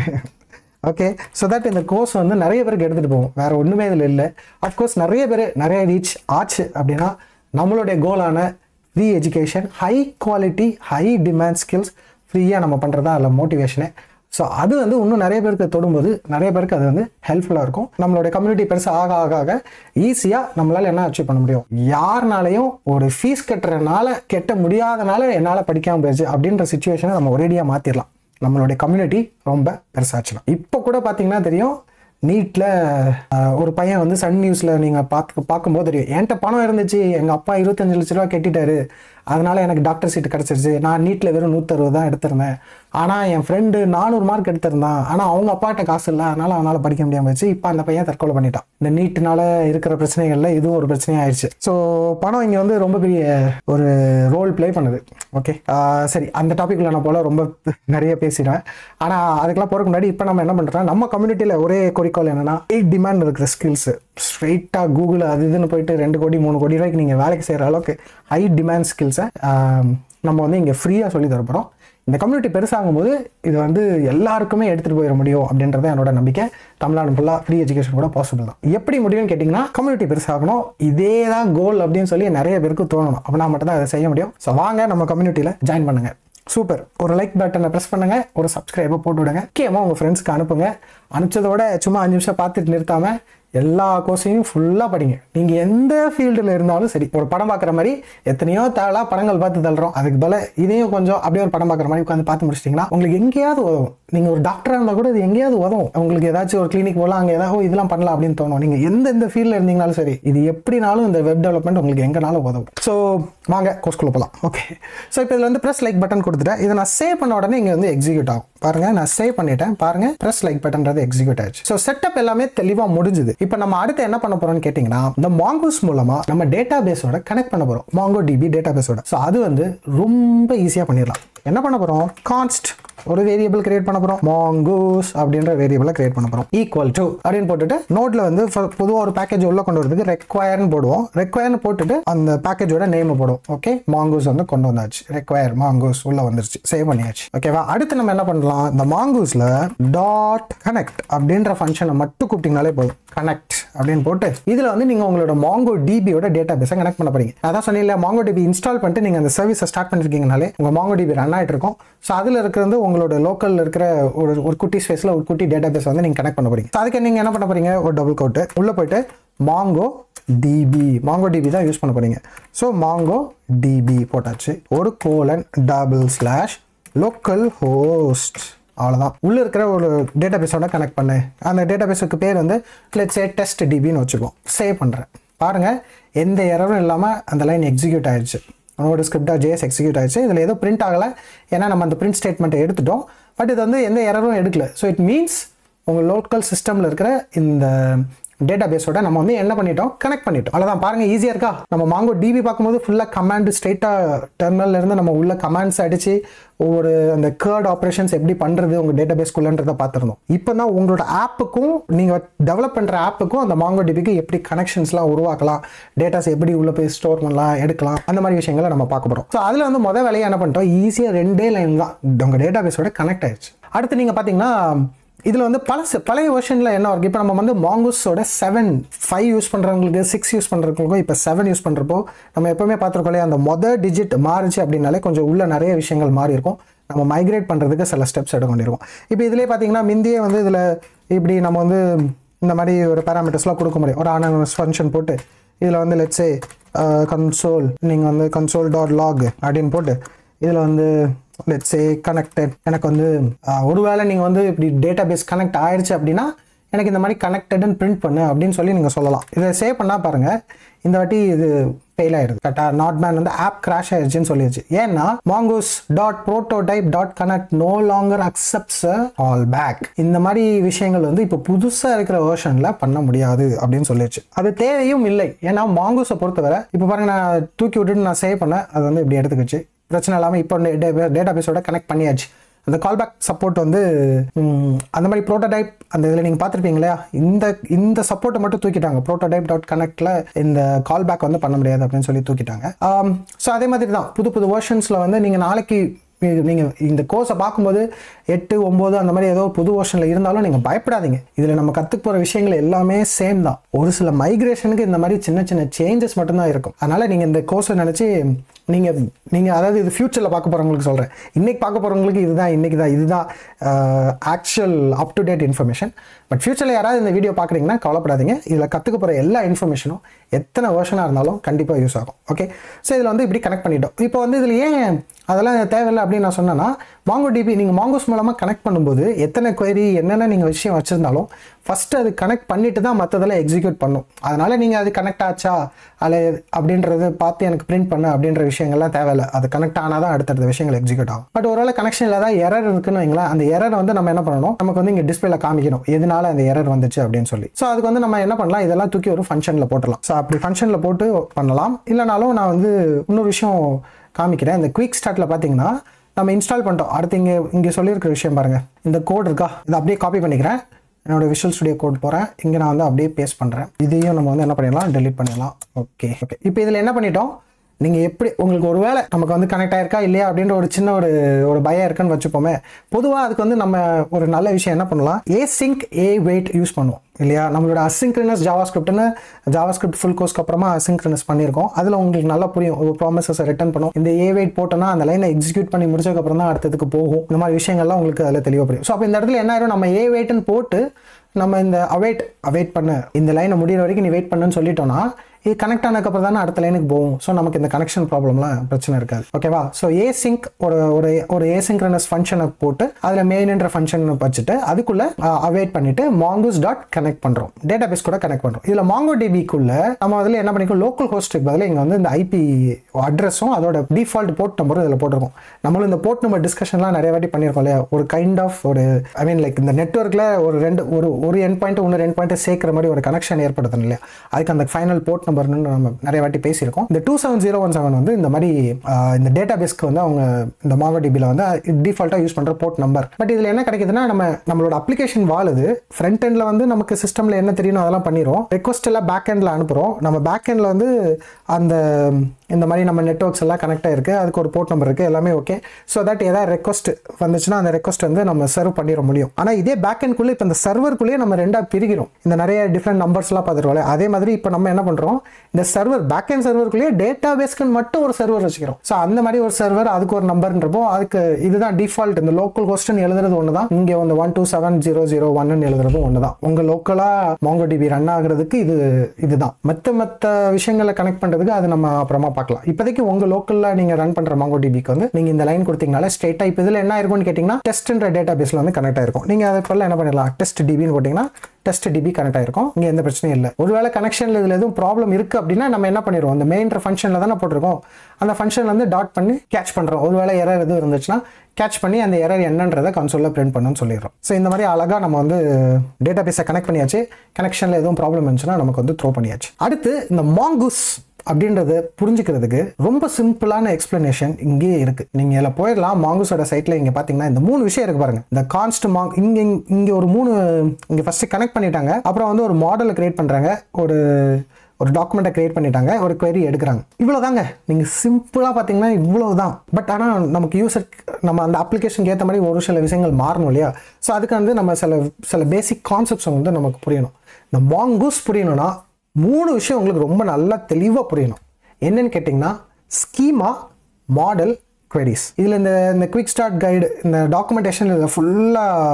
ஓகே ஸோ தட் இந்த கோர்ஸ் வந்து நிறைய பேருக்கு எடுத்துகிட்டு போவோம் வேறு ஒன்றுமே இதில் இல்லை அஃப்கோர்ஸ் நிறைய பேர் நிறைய ரீச் ஆச்சு அப்படின்னா நம்மளுடைய கோலான free education high quality high demand skills ஃப்ரீயாக நம்ம பண்ணுறது அதில் மோட்டிவேஷனே ஸோ அது வந்து இன்னும் நிறைய பேருக்கு தொடும்போது நிறைய பேருக்கு அது வந்து ஹெல்ப்ஃபுல்லாக இருக்கும் நம்மளுடைய கம்யூனிட்டி பெருசு ஆக ஆக ஆக ஈஸியாக நம்மளால் என்ன அச்சீவ் பண்ண முடியும் யாருனாலையும் ஒரு ஃபீஸ் கட்டுறதுனால கெட்ட முடியாதனால என்னால் படிக்காமல் போயிடுச்சு அப்படின்ற சுச்சுவேஷனை நம்ம ஒரேடியாக மாற்றிடலாம் நம்மளுடைய கம்யூனிட்டி ரொம்ப பெருசாச்சுலாம் இப்போ கூட பார்த்தீங்கன்னா தெரியும் நீட்டில் ஒரு பையன் வந்து சன் நியூஸில் நீங்கள் பார்த்து பார்க்கும்போது தெரியும் என்கிட்ட பணம் இருந்துச்சு எங்கள் அப்பா இருபத்தஞ்சு லட்ச ரூபா கட்டிட்டாரு அதனால எனக்கு டாக்டர் சீட் கிடச்சிருச்சு நான் நீட்டில் வெறும் நூற்றறுபது தான் எடுத்திருந்தேன் ஆனால் என் ஃப்ரெண்டு நானூறு மார்க் எடுத்திருந்தான் ஆனால் அவங்க அப்பாட்ட காசு இல்லை அதனால அவனால் படிக்க முடியாமல் போச்சு இப்போ அந்த பையன் தற்கொலை பண்ணிட்டான் இந்த நீட்டுனால இருக்கிற பிரச்சனைகள்ல இதுவும் ஒரு பிரச்சனையாக ஆயிடுச்சு ஸோ பணம் இங்கே வந்து ரொம்ப பெரிய ஒரு ரோல் ப்ளே பண்ணுது ஓகே சரி அந்த டாப்பிக்கில் நான் போல ரொம்ப நிறைய பேசிடுவேன் ஆனால் அதுக்கெல்லாம் போகிறதுக்கு முன்னாடி இப்போ நம்ம என்ன பண்ணுறோம் நம்ம கம்யூனிட்டியில் ஒரே குறிக்கோள் என்னன்னா எயிட் டிமாண்ட் இருக்கிற ஸ்கில்ஸ் ஸ்ட்ரைட்டாக கூகுள் அது இதுன்னு போயிட்டு ரெண்டு கோடி மூணு கோடி ரூபாய்க்கு நீங்கள் வேலைக்கு செய்கிற அளவுக்கு ஹை டிமாண்ட் ஸ்கில்ஸை நம்ம வந்து இங்கே ஃப்ரீயாக சொல்லி தரப்போகிறோம் இந்த கம்யூனிட்டி பெருசாகும் போது இது வந்து எல்லாருக்குமே எடுத்துகிட்டு போயிட முடியும் அப்படின்றது என்னோட நம்பிக்கை தமிழ்நாடு ஃபுல்லாக ஃப்ரீ எஜுகேஷன் கூட பாசிபிள் தான் எப்படி முடியும்னு கேட்டிங்கன்னா கம்யூனிட்டி பெருசாகணும் இதே தான் கோல் அப்படின்னு சொல்லி நிறைய பேருக்கு தோணணும் அப்படின்னா மட்டும்தான் அதை செய்ய முடியும் ஸோ வாங்க நம்ம கம்யூனிட்டியில் ஜாயின் பண்ணுங்கள் சூப்பர் ஒரு லைக் பட்டனை ப்ரெஸ் பண்ணுங்க ஒரு சப்ஸ்கிரைபை போட்டு விடுங்க முக்கியமாக உங்கள் ஃப்ரெண்ட்ஸ்க்கு அனுப்புங்க அனுப்பிச்சதோட சும்மா அஞ்சு நிமிஷம் பார்த்துட்டு நிறுத்தாம எல்லா கோர்ஸையும் ஃபுல்லாக படிங்க நீங்கள் எந்த ஃபீல்டில் இருந்தாலும் சரி ஒரு படம் பார்க்குற மாதிரி எத்தனையோ தாளாக படங்கள் பார்த்து தள்ளுறோம் அதுக்கு பதில் இதையும் கொஞ்சம் அப்படியே ஒரு படம் பார்க்குற மாதிரி உட்காந்து பார்த்து முடிச்சிட்டிங்கன்னா உங்களுக்கு எங்கேயாவது உதவும் நீங்கள் ஒரு டாக்டராக இருந்தால் கூட இது எங்கேயாவது உதவும் உங்களுக்கு ஏதாச்சும் ஒரு கிளினிக் போகலாம் அங்கே ஏதாவது இதெல்லாம் பண்ணலாம் அப்படின்னு தோணும் நீங்கள் எந்த எந்த ஃபீல்டில் இருந்தீங்கனாலும் சரி இது எப்படினாலும் இந்த வெப் டெவலப்மெண்ட் உங்களுக்கு எங்கனாலும் உதவும் ஸோ வாங்க கோர்ஸ்குள்ளே போகலாம் ஓகே ஸோ இப்போ இதில் வந்து ப்ரெஸ் லைக் பட்டன் கொடுத்துட்டேன் இதை நான் சேவ் பண்ண உடனே இங்கே வந்து எக்ஸிக்யூட் ஆகும் பாருங்க நான் சேவ் பண்ணிட்டேன் பாருங்க ப்ரெஸ் லைக் பட்டன்றது எக்ஸிக்யூட் ஆயிடுச்சு ஸோ செட்டப் எல்லாமே தெளிவாக முடிஞ்சுது இப்போ நம்ம அடுத்து என்ன பண்ண போறோம்னு கேட்டிங்கன்னா இந்த மாங்கோஸ் மூலமா நம்ம டேட்டா பேஸோட கனெக்ட் பண்ண போறோம் மாங்கோ டிபி டேட்டா பேஸோட ஸோ அது வந்து ரொம்ப ஈஸியாக பண்ணிடலாம் என்ன பண்ண போறோம் கான்ஸ்ட் ஒரு வேரியபிள் கிரியேட் பண்ண போறோம் மாங்கோஸ் அப்படின்ற வேரியபிளை கிரியேட் பண்ண போறோம் ஈக்குவல் டு அப்படின்னு போட்டுட்டு நோட்ல வந்து பொதுவாக ஒரு பேக்கேஜ் உள்ள கொண்டு வரதுக்கு ரெக்வயர்னு போடுவோம் ரெக்வயர்னு போட்டுட்டு அந்த பேக்கேஜோட நேம் போடுவோம் ஓகே மாங்கோஸ் வந்து கொண்டு வந்தாச்சு ரெக்வயர் மாங்கோஸ் உள்ள வந்துருச்சு சேவ் பண்ணியாச்சு ஓகேவா அடுத்து நம்ம என்ன பண்ணலாம் இந்த மாங்கோஸ்ல டாட் கனெக்ட் அப்படின்ற ஃபங்க்ஷனை மட்டும் கூப்பிட்டீங்கனாலே போதும் கனெக்ட் அப்படின்னு போட்டு இதுல வந்து நீங்க உங்களோட மாங்கோ டிபியோட டேட்டா பேஸை கனெக்ட் பண்ண போறீங்க அதான் சொன்னீங்க மாங்கோ டிபி இன்ஸ்டால் பண்ணிட்டு நீங்க அந்த சர்வீஸை ஸ்டார்ட் பண்ணிருக்கீங்கனாலே உங்க மாங்கோ டிபி ரன் ஆயிட்டு இருக்கும் ஸோ அதுல இருக்கிறது உங்களோட லோக்கல்ல இருக்கிற ஒரு ஒரு குட்டி ஸ்பேஸ்ல ஒரு குட்டி டேட்டா பேஸ் வந்து நீங்க கனெக்ட் பண்ண போறீங்க So அதுக்கு நீங்க என்ன பண்ண போறீங்க ஒரு டபுள் கோட்டு உள்ள போயிட்டு மாங்கோ டிபி மாங்கோ டிபி தான் யூஸ் பண்ண போறீங்க ஸோ மாங்கோ டிபி போட்டாச்சு ஒரு colon double slash local host அவ்வளோதான் உள்ளே இருக்கிற ஒரு டேட்டா பேஸோட கனெக்ட் பண்ணு அந்த டேட்டா பேஸுக்கு பேர் வந்து லெட்ஸ் ஏ டெஸ்ட் டிபின்னு வச்சுக்கோம் சேவ் பண்ணுறேன் பாருங்கள் எந்த எரரும் இல்லாமல் அந்த லைன் எக்ஸிக்யூட் ஆயிடுச்சு உன்னோட ஸ்கிரிப்டாக ஜேஎஸ் எக்ஸிக்யூட் ஆயிடுச்சு இதில் ஏதோ பிரிண்ட் ஆகலை ஏன்னா நம்ம அந்த பிரிண்ட் ஸ்டேட்மெண்ட்டை எடுத்துட்டோம் பட் இது வந்து எந்த எரரும் எடுக்கல ஸோ இட் மீன்ஸ் உங்கள் லோக்கல் சிஸ்டமில் இருக்கிற இந்த டேட்டா பேஸோட நம்ம வந்து என்ன பண்ணிட்டோம் கனெக்ட் பண்ணிட்டோம் அவ்வளோதான் பாருங்க ஈஸியாக இருக்கா நம்ம மாங்கோ டிபி பார்க்கும்போது ஃபுல்லாக கமாண்ட் ஸ்ட்ரெயிட்டாக டெர்மினல்ல இருந்து நம்ம உள்ள கமாண்ட்ஸ் அடிச்சு ஒவ்வொரு அந்த கேர்ட் ஆப்ரேஷன்ஸ் எப்படி பண்ணுறது உங்கள் டேட்டா பேஸ்க்குள்ளன்றதை பார்த்துருந்தோம் இப்போ தான் உங்களோட ஆப்புக்கும் நீங்கள் டெவலப் பண்ணுற ஆப்புக்கும் அந்த மாங்கோ டிபிக்கு எப்படி கனெக்ஷன்ஸ்லாம் உருவாக்கலாம் டேட்டாஸ் எப்படி உள்ள போய் ஸ்டோர் பண்ணலாம் எடுக்கலாம் அந்த மாதிரி விஷயங்களை நம்ம பார்க்க போகிறோம் ஸோ அதில் வந்து முதல் வேலையை என்ன பண்ணிட்டோம் ஈஸியாக ரெண்டே லைன் தான் உங்கள் டேட்டா பேஸோட கனெக்ட் ஆயிடுச்சு அடுத்து நீங்கள் பார்த்தீங்கன்னா இதில் வந்து பழசு பழைய வெர்ஷனில் என்ன இருக்கு இப்போ நம்ம வந்து மாங்கூஸோட செவன் ஃபைவ் யூஸ் பண்ணுறவங்களுக்கு சிக்ஸ் யூஸ் பண்ணுறவங்களுக்கும் இப்போ செவன் யூஸ் பண்ணுறப்போ நம்ம எப்பவுமே பார்த்துருக்கோம் இல்லையா அந்த மொதல் டிஜிட் மாறுச்சு அப்படின்னாலே கொஞ்சம் உள்ள நிறைய விஷயங்கள் மாறி இருக்கும் நம்ம மைக்ரேட் பண்ணுறதுக்கு சில ஸ்டெப்ஸ் எடுக்க வேண்டியிருக்கும் இப்போ இதிலே பார்த்தீங்கன்னா முந்தியே வந்து இதில் இப்படி நம்ம வந்து இந்த மாதிரி ஒரு பேராமீட்டர்ஸ்லாம் கொடுக்க முடியும் ஒரு ஆனஸ் ஃபங்க்ஷன் போட்டு இதில் வந்து லெட்ஸே கன்சோல் நீங்கள் வந்து கன்சோல் டாட் லாக் அப்படின்னு போட்டு இதில் வந்து லெட்ஸ் சே கனெக்டட் எனக்கு வந்து ஆஹ், ஒருவேளை நீங்கள் வந்து இப்படி டேட்டா பேஸ் கனெக்ட் ஆயிடுச்சு அப்படின்னா எனக்கு இந்த மாதிரி கனெக்டட்னு பிரிண்ட் பண்ணு அப்படின்னு சொல்லி நீங்கள் சொல்லலாம் இதை சேவ் பண்ணால் பாருங்கள் இந்த வாட்டி இது ஃபெயில் ஆயிடுது கரெக்டாக நாட் மேன் வந்து ஆப் கிராஷ் ஆயிடுச்சுன்னு சொல்லிடுச்சு ஏன்னா mongoose dot prototype dot connect no longer accepts all back இந்த மாதிரி விஷயங்கள் வந்து இப்போ புதுசாக இருக்கிற வேர்ஷனில் பண்ண முடியாது அப்படின்னு சொல்லிடுச்சு அது தேவையும் இல்லை ஏன்னா மாங்கோஸை பொறுத்தவரை இப்போ பாருங்க நான் தூக்கி விட்டுட்டு நான் சேவ் பண்ணேன் அது வந்து இப்படி எடுத்துக்கிச்சு பிரச்சனை இல்லாமல் இப்போ டேட்டா பேஸோட கனெக்ட் பண்ணியாச்சு அந்த கால்பேக் சப்போர்ட் வந்து ம், அந்த மாதிரி ப்ரோட்டோடைப் அந்த இதில் நீங்கள் பார்த்துருப்பீங்க இல்லையா இந்த இந்த சப்போர்ட்டை மட்டும் தூக்கிட்டாங்க ப்ரோட்டோடைப் டாட் கனெக்டில் இந்த கால்பேக் வந்து பண்ண முடியாது அப்படின்னு சொல்லி தூக்கிட்டாங்க ஸோ அதே மாதிரி தான் புது புது வெர்ஷன்ஸில் வந்து நீங்கள் நாளைக்கு நீங்கள் இந்த கோர்ஸை பார்க்கும்போது எட்டு ஒம்பது அந்த மாதிரி ஏதோ புது வெர்ஷனில் இருந்தாலும் நீங்கள் பயப்படாதீங்க இதில் நம்ம கற்றுக்க போகிற விஷயங்கள் எல்லாமே சேம் தான் ஒரு சில மைக்ரேஷனுக்கு இந்த மாதிரி சின்ன சின்ன சேஞ்சஸ் மட்டும்தான் இருக்கும் அதனால் நீங்கள் இந்த கோர்ஸை நினச்சி நீங்கள் நீங்கள் அதாவது இது ஃப்யூச்சரில் பார்க்க போகிறவங்களுக்கு சொல்கிறேன் இன்றைக்கி பார்க்க போகிறவங்களுக்கு இதுதான் இன்றைக்கி தான் இதுதான் actual up to date information but ஃப்யூச்சரில் யாராவது இந்த வீடியோ பார்க்குறீங்கன்னா கவலைப்படாதீங்க இதில் கற்றுக்க போகிற எல்லா இன்ஃபர்மேஷனும் எத்தனை வருஷனாக இருந்தாலும் கண்டிப்பாக யூஸ் ஆகும் ஓகே ஸோ இதில் வந்து இப்படி கனெக்ட் பண்ணிட்டோம் இப்போ வந்து இதில் ஏன் அதெல்லாம் தேவையில்லை அப்படின்னு நான் சொன்னேன்னா மாங்கோ டிபி நீங்கள் மாங்கோஸ் மூலமாக கனெக்ட் பண்ணும்போது எத்தனை query என்னென்ன நீங்கள் விஷயம் வச்சுருந்தாலும் ஃபஸ்ட்டு அது கனெக்ட் பண்ணிட்டு தான் மற்றதெல்லாம் எக்ஸிக்யூட் பண்ணும் அதனால் நீங்கள் அது கனெக்ட் ஆச்சா அல்ல அப்படின்றத பார்த்து எனக்கு பிரிண்ட் பண்ணு அப்படின்ற விஷயங்கள்லாம் தேவையில்லை அது கனெக்ட் ஆனால் தான் அடுத்தடுத்த விஷயங்கள் எக்ஸிக்யூட் ஆகும் பட் ஒருவேளை கனெக்ஷனில் ஏதாவது எரர் இருக்குன்னு வைங்களேன் அந்த எரர் வந்து நம்ம என்ன பண்ணணும் நமக்கு வந்து இங்கே டிஸ்பிளேல காமிக்கணும் எதனால அந்த எரர் வந்துச்சு அப்படின்னு சொல்லி ஸோ அதுக்கு வந்து நம்ம என்ன பண்ணலாம் இதெல்லாம் தூக்கி ஒரு ஃபங்க்ஷனில் போட்டலாம் ஸோ அப்படி ஃபங்க்ஷனில் போட்டு பண்ணலாம் இல்லைனாலும் நான் வந்து இன்னொரு விஷயம் காமிக்கிறேன் இந்த குயிக் ஸ்டார்ட்டில் பார்த்தீங்கன்னா நம்ம இன்ஸ்டால் பண்ணிட்டோம் அடுத்து இங்கே இங்கே சொல்லியிருக்கிற விஷயம் பாருங்கள் இந்த கோட் இருக்கா இதை அப்படியே காப்பி பண்ணிக்கிறேன் என்னோட விஷுவல் ஸ்டுடியோ கோட் போகிறேன் இங்கே நான் வந்து அப்படியே பேஸ்ட் பண்ணுறேன் இதையும் நம்ம வந்து என்ன பண்ணிடலாம் டெலீட் பண்ணிடலாம் ஓகே ஓகே இப்போ இதில் என்ன பண்ணிட்டோம் நீங்கள் எப்படி உங்களுக்கு ஒரு வேளை நமக்கு வந்து கனெக்ட் ஆயிருக்கா இல்லையா அப்படின்ற ஒரு சின்ன ஒரு ஒரு பயம் இருக்குன்னு வச்சுப்போமே பொதுவாக அதுக்கு வந்து நம்ம ஒரு நல்ல விஷயம் என்ன பண்ணலாம் async await use பண்ணுவோம் இல்லையா நம்மளோட அசிங்க்ரனஸ் ஜாவா ஸ்கிரிப்ட்னு ஜாவா ஸ்கிரிப்ட் ஃபுல் கோர்ஸ்க்கு அப்புறமா அசிங்க்ரனஸ் பண்ணியிருக்கோம் அதில் உங்களுக்கு நல்லா புரியும் ஒரு ப்ராமிசஸை ரிட்டர்ன் பண்ணும் இந்த ஏ வெயிட் போட்டோன்னா அந்த லைனை எக்ஸிக்யூட் பண்ணி முடிச்சதுக்கப்புறம் தான் அடுத்ததுக்கு போகும் இந்த மாதிரி விஷயங்கள்லாம் உங்களுக்கு அதில் தெளிவாக புரியும் ஸோ அப்போ இந்த இடத்துல என்ன ஆயிரும் நம்ம ஏ வெயிட்னு போட்டு நம்ம இந்த அவைட் அவைட் பண்ணு இந்த லைனை முடியிற வரைக்கும் நீ வெயிட் பண்ணுன்னு சொல்லிட்டோம்னா இது கனெக்ட் ஆனதுக்கப்புறம் தானே அடுத்த லைனுக்கு போகும் ஸோ நமக்கு இந்த கனெக்ஷன் ப்ராப்ளம்லாம் பிரச்சனை இருக்காது ஓகேவா ஸோ ஏ சிங்க் ஒரு ஒரு ஒரு ஏசிங்க்ரனஸ் ஃபங்க்ஷனை போட்டு அதில் மெயின்ன்ற ஃபங்க்ஷன் வச்சுட்டு அதுக்குள்ள அவைட் பண்ணிட்டு மாங்கூஸ் டாட் கனெக்ட் பண்ணுறோம் டேட்டா பேஸ் கூட கனெக்ட் பண்ணுறோம் இதில் மாங்கோ டிபிக்குள்ள நம்ம அதில் என்ன பண்ணிக்கோ லோக்கல் ஹோஸ்ட்டுக்கு பதிலாக இங்கே வந்து இந்த ஐபி அட்ரஸும் அதோட டிஃபால்ட் போர்ட் நம்பரும் இதில் போட்டிருக்கோம் நம்மளும் இந்த போர்ட் நம்பர் டிஸ்கஷன்லாம் நிறைய வாட்டி பண்ணியிருக்கோம் இல்லையா ஒரு கைண்ட் ஆஃப் ஒரு ஐ மீன் லைக் இந்த நெட்ஒர்க்கில் ஒரு ரெண்டு ஒரு ஒரு என் பாயிண்ட் இன்னொரு என் பாயிண்ட் சேர்க்குற மாதிரி ஒரு கனெக்ஷன் ஏற்படுத்தணும் இல்லையா அதுக்கு அந்த ஃபைனல் போர்ட் நம்பர்னு நம்ம நிறைய வாட்டி பேசியிருக்கோம் இந்த two seven zero one seven வந்து இந்த மாதிரி ஆஹ், இந்த டேட்டா பேஸ்க்கு வந்து அவங்க இந்த மாங்கோ டிபியில் வந்து டிஃபால்ட்டாக யூஸ் பண்ணுற போர்ட் நம்பர் பட் இதில் என்ன கிடைக்குதுன்னா நம்ம நம்மளோட அப்ளிகேஷன் வாழுது ஃப்ரண்ட் எண்டில் வந்து நமக்கு சிஸ்டமில் என்ன தெரியணும் அதெல்லாம் பண்ணிடுறோம் ரெக்வஸ்ட் எல்லாம் பேக் எண்டில் அனுப்புகிறோம் நம்ம பேக் எண்டில் வந்து அந்த இந்த மாதிரி நம்ம நெட்ஒர்க்ஸ் எல்லாம் கனெக்ட் ஆயிருக்கு அதுக்கு ஒரு போர்ட் நம்பர் இருக்குது எல்லாமே ஓகே ஸோ தட் ஏதாவது ரெக்வஸ்ட் வந்துச்சுன்னா அந்த ரெக்வஸ்ட் வந்து நம்ம சர்வ் பண்ணிட முடியும் ஆனால் இதே பேக் எண்ட்குள்ளே இப்போ இந்த சர்வருக்குள்ளேயே நம்ம ரெண்டாக பிரிக்கிறோம் இந்த நிறைய டிஃப்ரெண்ட் நம்பர்ஸ்லாம் பார்த்துருவோம்ல அதே மாதிரி இப்போ நம்ம என்ன பண்ணுறோம் இந்த சர்வர் பேக் எண்ட் சர்வருக்குள்ளேயே டேட்டா பேஸ்க்குன்னு மட்டும் ஒரு சர்வர் வச்சுக்கிறோம் ஸோ அந்த மாதிரி ஒரு சர்வர் அதுக்கு ஒரு நம்பர்ன்றப்போ அதுக்கு இதுதான் டிஃபால்ட் இந்த லோக்கல் ஹோஸ்ட்னு எழுதுறது ஒன்று தான் இங்கே வந்து one two seven zero zero ஒன்னு எழுதுறதும் ஒன்று தான் உங்கள் லோக்கலாக மாங்கோ டிபி ரன் ஆகுறதுக்கு இது இதுதான் மற்ற மற்ற விஷயங்களை கனெக்ட் பண்ணுறதுக்கு அது நம்ம அப்புறமா பார்க்கலாம் இப்போதைக்கு உங்கள் லோக்கலில் நீங்கள் ரன் பண்ணுற மாங்கோ டிபிக்கு வந்து நீங்கள் இந்த லைன் கொடுத்தீங்கனால ஸ்ட்ரெயிட்டாக இப்போ இதில் என்ன இருக்கும்னு கேட்டிங்கன்னா டெஸ்ட்ன்ற டேட்டா பேஸில் வந்து கனெக்ட் ஆயிருக்கும் நீங்கள் அதுக்குள்ள என்ன பண்ணிடலாம் டெஸ்ட் டிபின்னு போட்டிங்கன்னா டெஸ்ட் டிபி கனெக்ட் ஆயிருக்கும் இங்கே எந்த பிரச்சனையும் இல்லை ஒருவேளை கனெக்ஷனில் இதில் எதுவும் ப்ராப்ளம் இருக்குது அப்படின்னா நம்ம என்ன பண்ணிடுவோம் அந்த மெயின்ற ஃபங்க்ஷனில் தானே போட்டிருக்கோம் அந்த ஃபங்க்ஷன் வந்து டாட் பண்ணி கேட்ச் பண்ணுறோம் ஒருவேளை எரர் எதுவும் இருந்துச்சுன்னா கேட்ச் பண்ணி அந்த எரர் என்னன்றதை கன்சோலில் பிரிண்ட் பண்ணுன்னு சொல்லிடுறோம் ஸோ இந்த மாதிரி அழகாக நம்ம வந்து டேட்டா பேஸை கனெக்ட் பண்ணியாச்சு கனெக்ஷனில் எதுவும் ப்ராப்ளம் இருந்துச்சுன்னா நமக்கு வந்து த்ரோ பண்ணியாச்சு அடுத்து இந்த மாங்கூஸ் அப்படின்றத புரிஞ்சுக்கிறதுக்கு ரொம்ப சிம்பிளான எக்ஸ்பிளனேஷன் இங்கேயே இருக்கு நீங்க இதில் போயிடலாம் மாங்கூஸோட சைட்ல இங்க பாத்தீங்கன்னா இந்த மூணு விஷயம் இருக்கு பாருங்க இந்த கான்ஸ்ட் மாங் இங்க இங்க ஒரு மூணு இங்க ஃபர்ஸ்ட் கனெக்ட் பண்ணிட்டாங்க அப்புறம் வந்து ஒரு மாடலை கிரியேட் பண்றாங்க ஒரு ஒரு டாக்குமெண்ட்டை கிரியேட் பண்ணிட்டாங்க ஒரு query எடுக்கிறாங்க இவ்வளோதாங்க நீங்கள் சிம்பிளாக பார்த்தீங்கன்னா இவ்வளோ தான் பட் ஆனால் நமக்கு யூசர் நம்ம அந்த அப்ளிகேஷனுக்கு ஏற்ற மாதிரி ஒரு சில விஷயங்கள் மாறணும் இல்லையா ஸோ அதுக்கு வந்து நம்ம சில சில பேசிக் கான்செப்ட்ஸ் வந்து நமக்கு புரியணும் இந்த மாங்கூஸ் புரியணும்னா மூணு விஷயம் உங்களுக்கு ரொம்ப நல்லா தெளிவாக புரியணும் என்னன்னு கேட்டிங்கன்னா ஸ்கீமா மாடல் queries இதில் இந்த இந்த குவிக் ஸ்டார்ட் கைடு இந்த டாக்குமெண்டேஷன் இதில் ஃபுல்லாக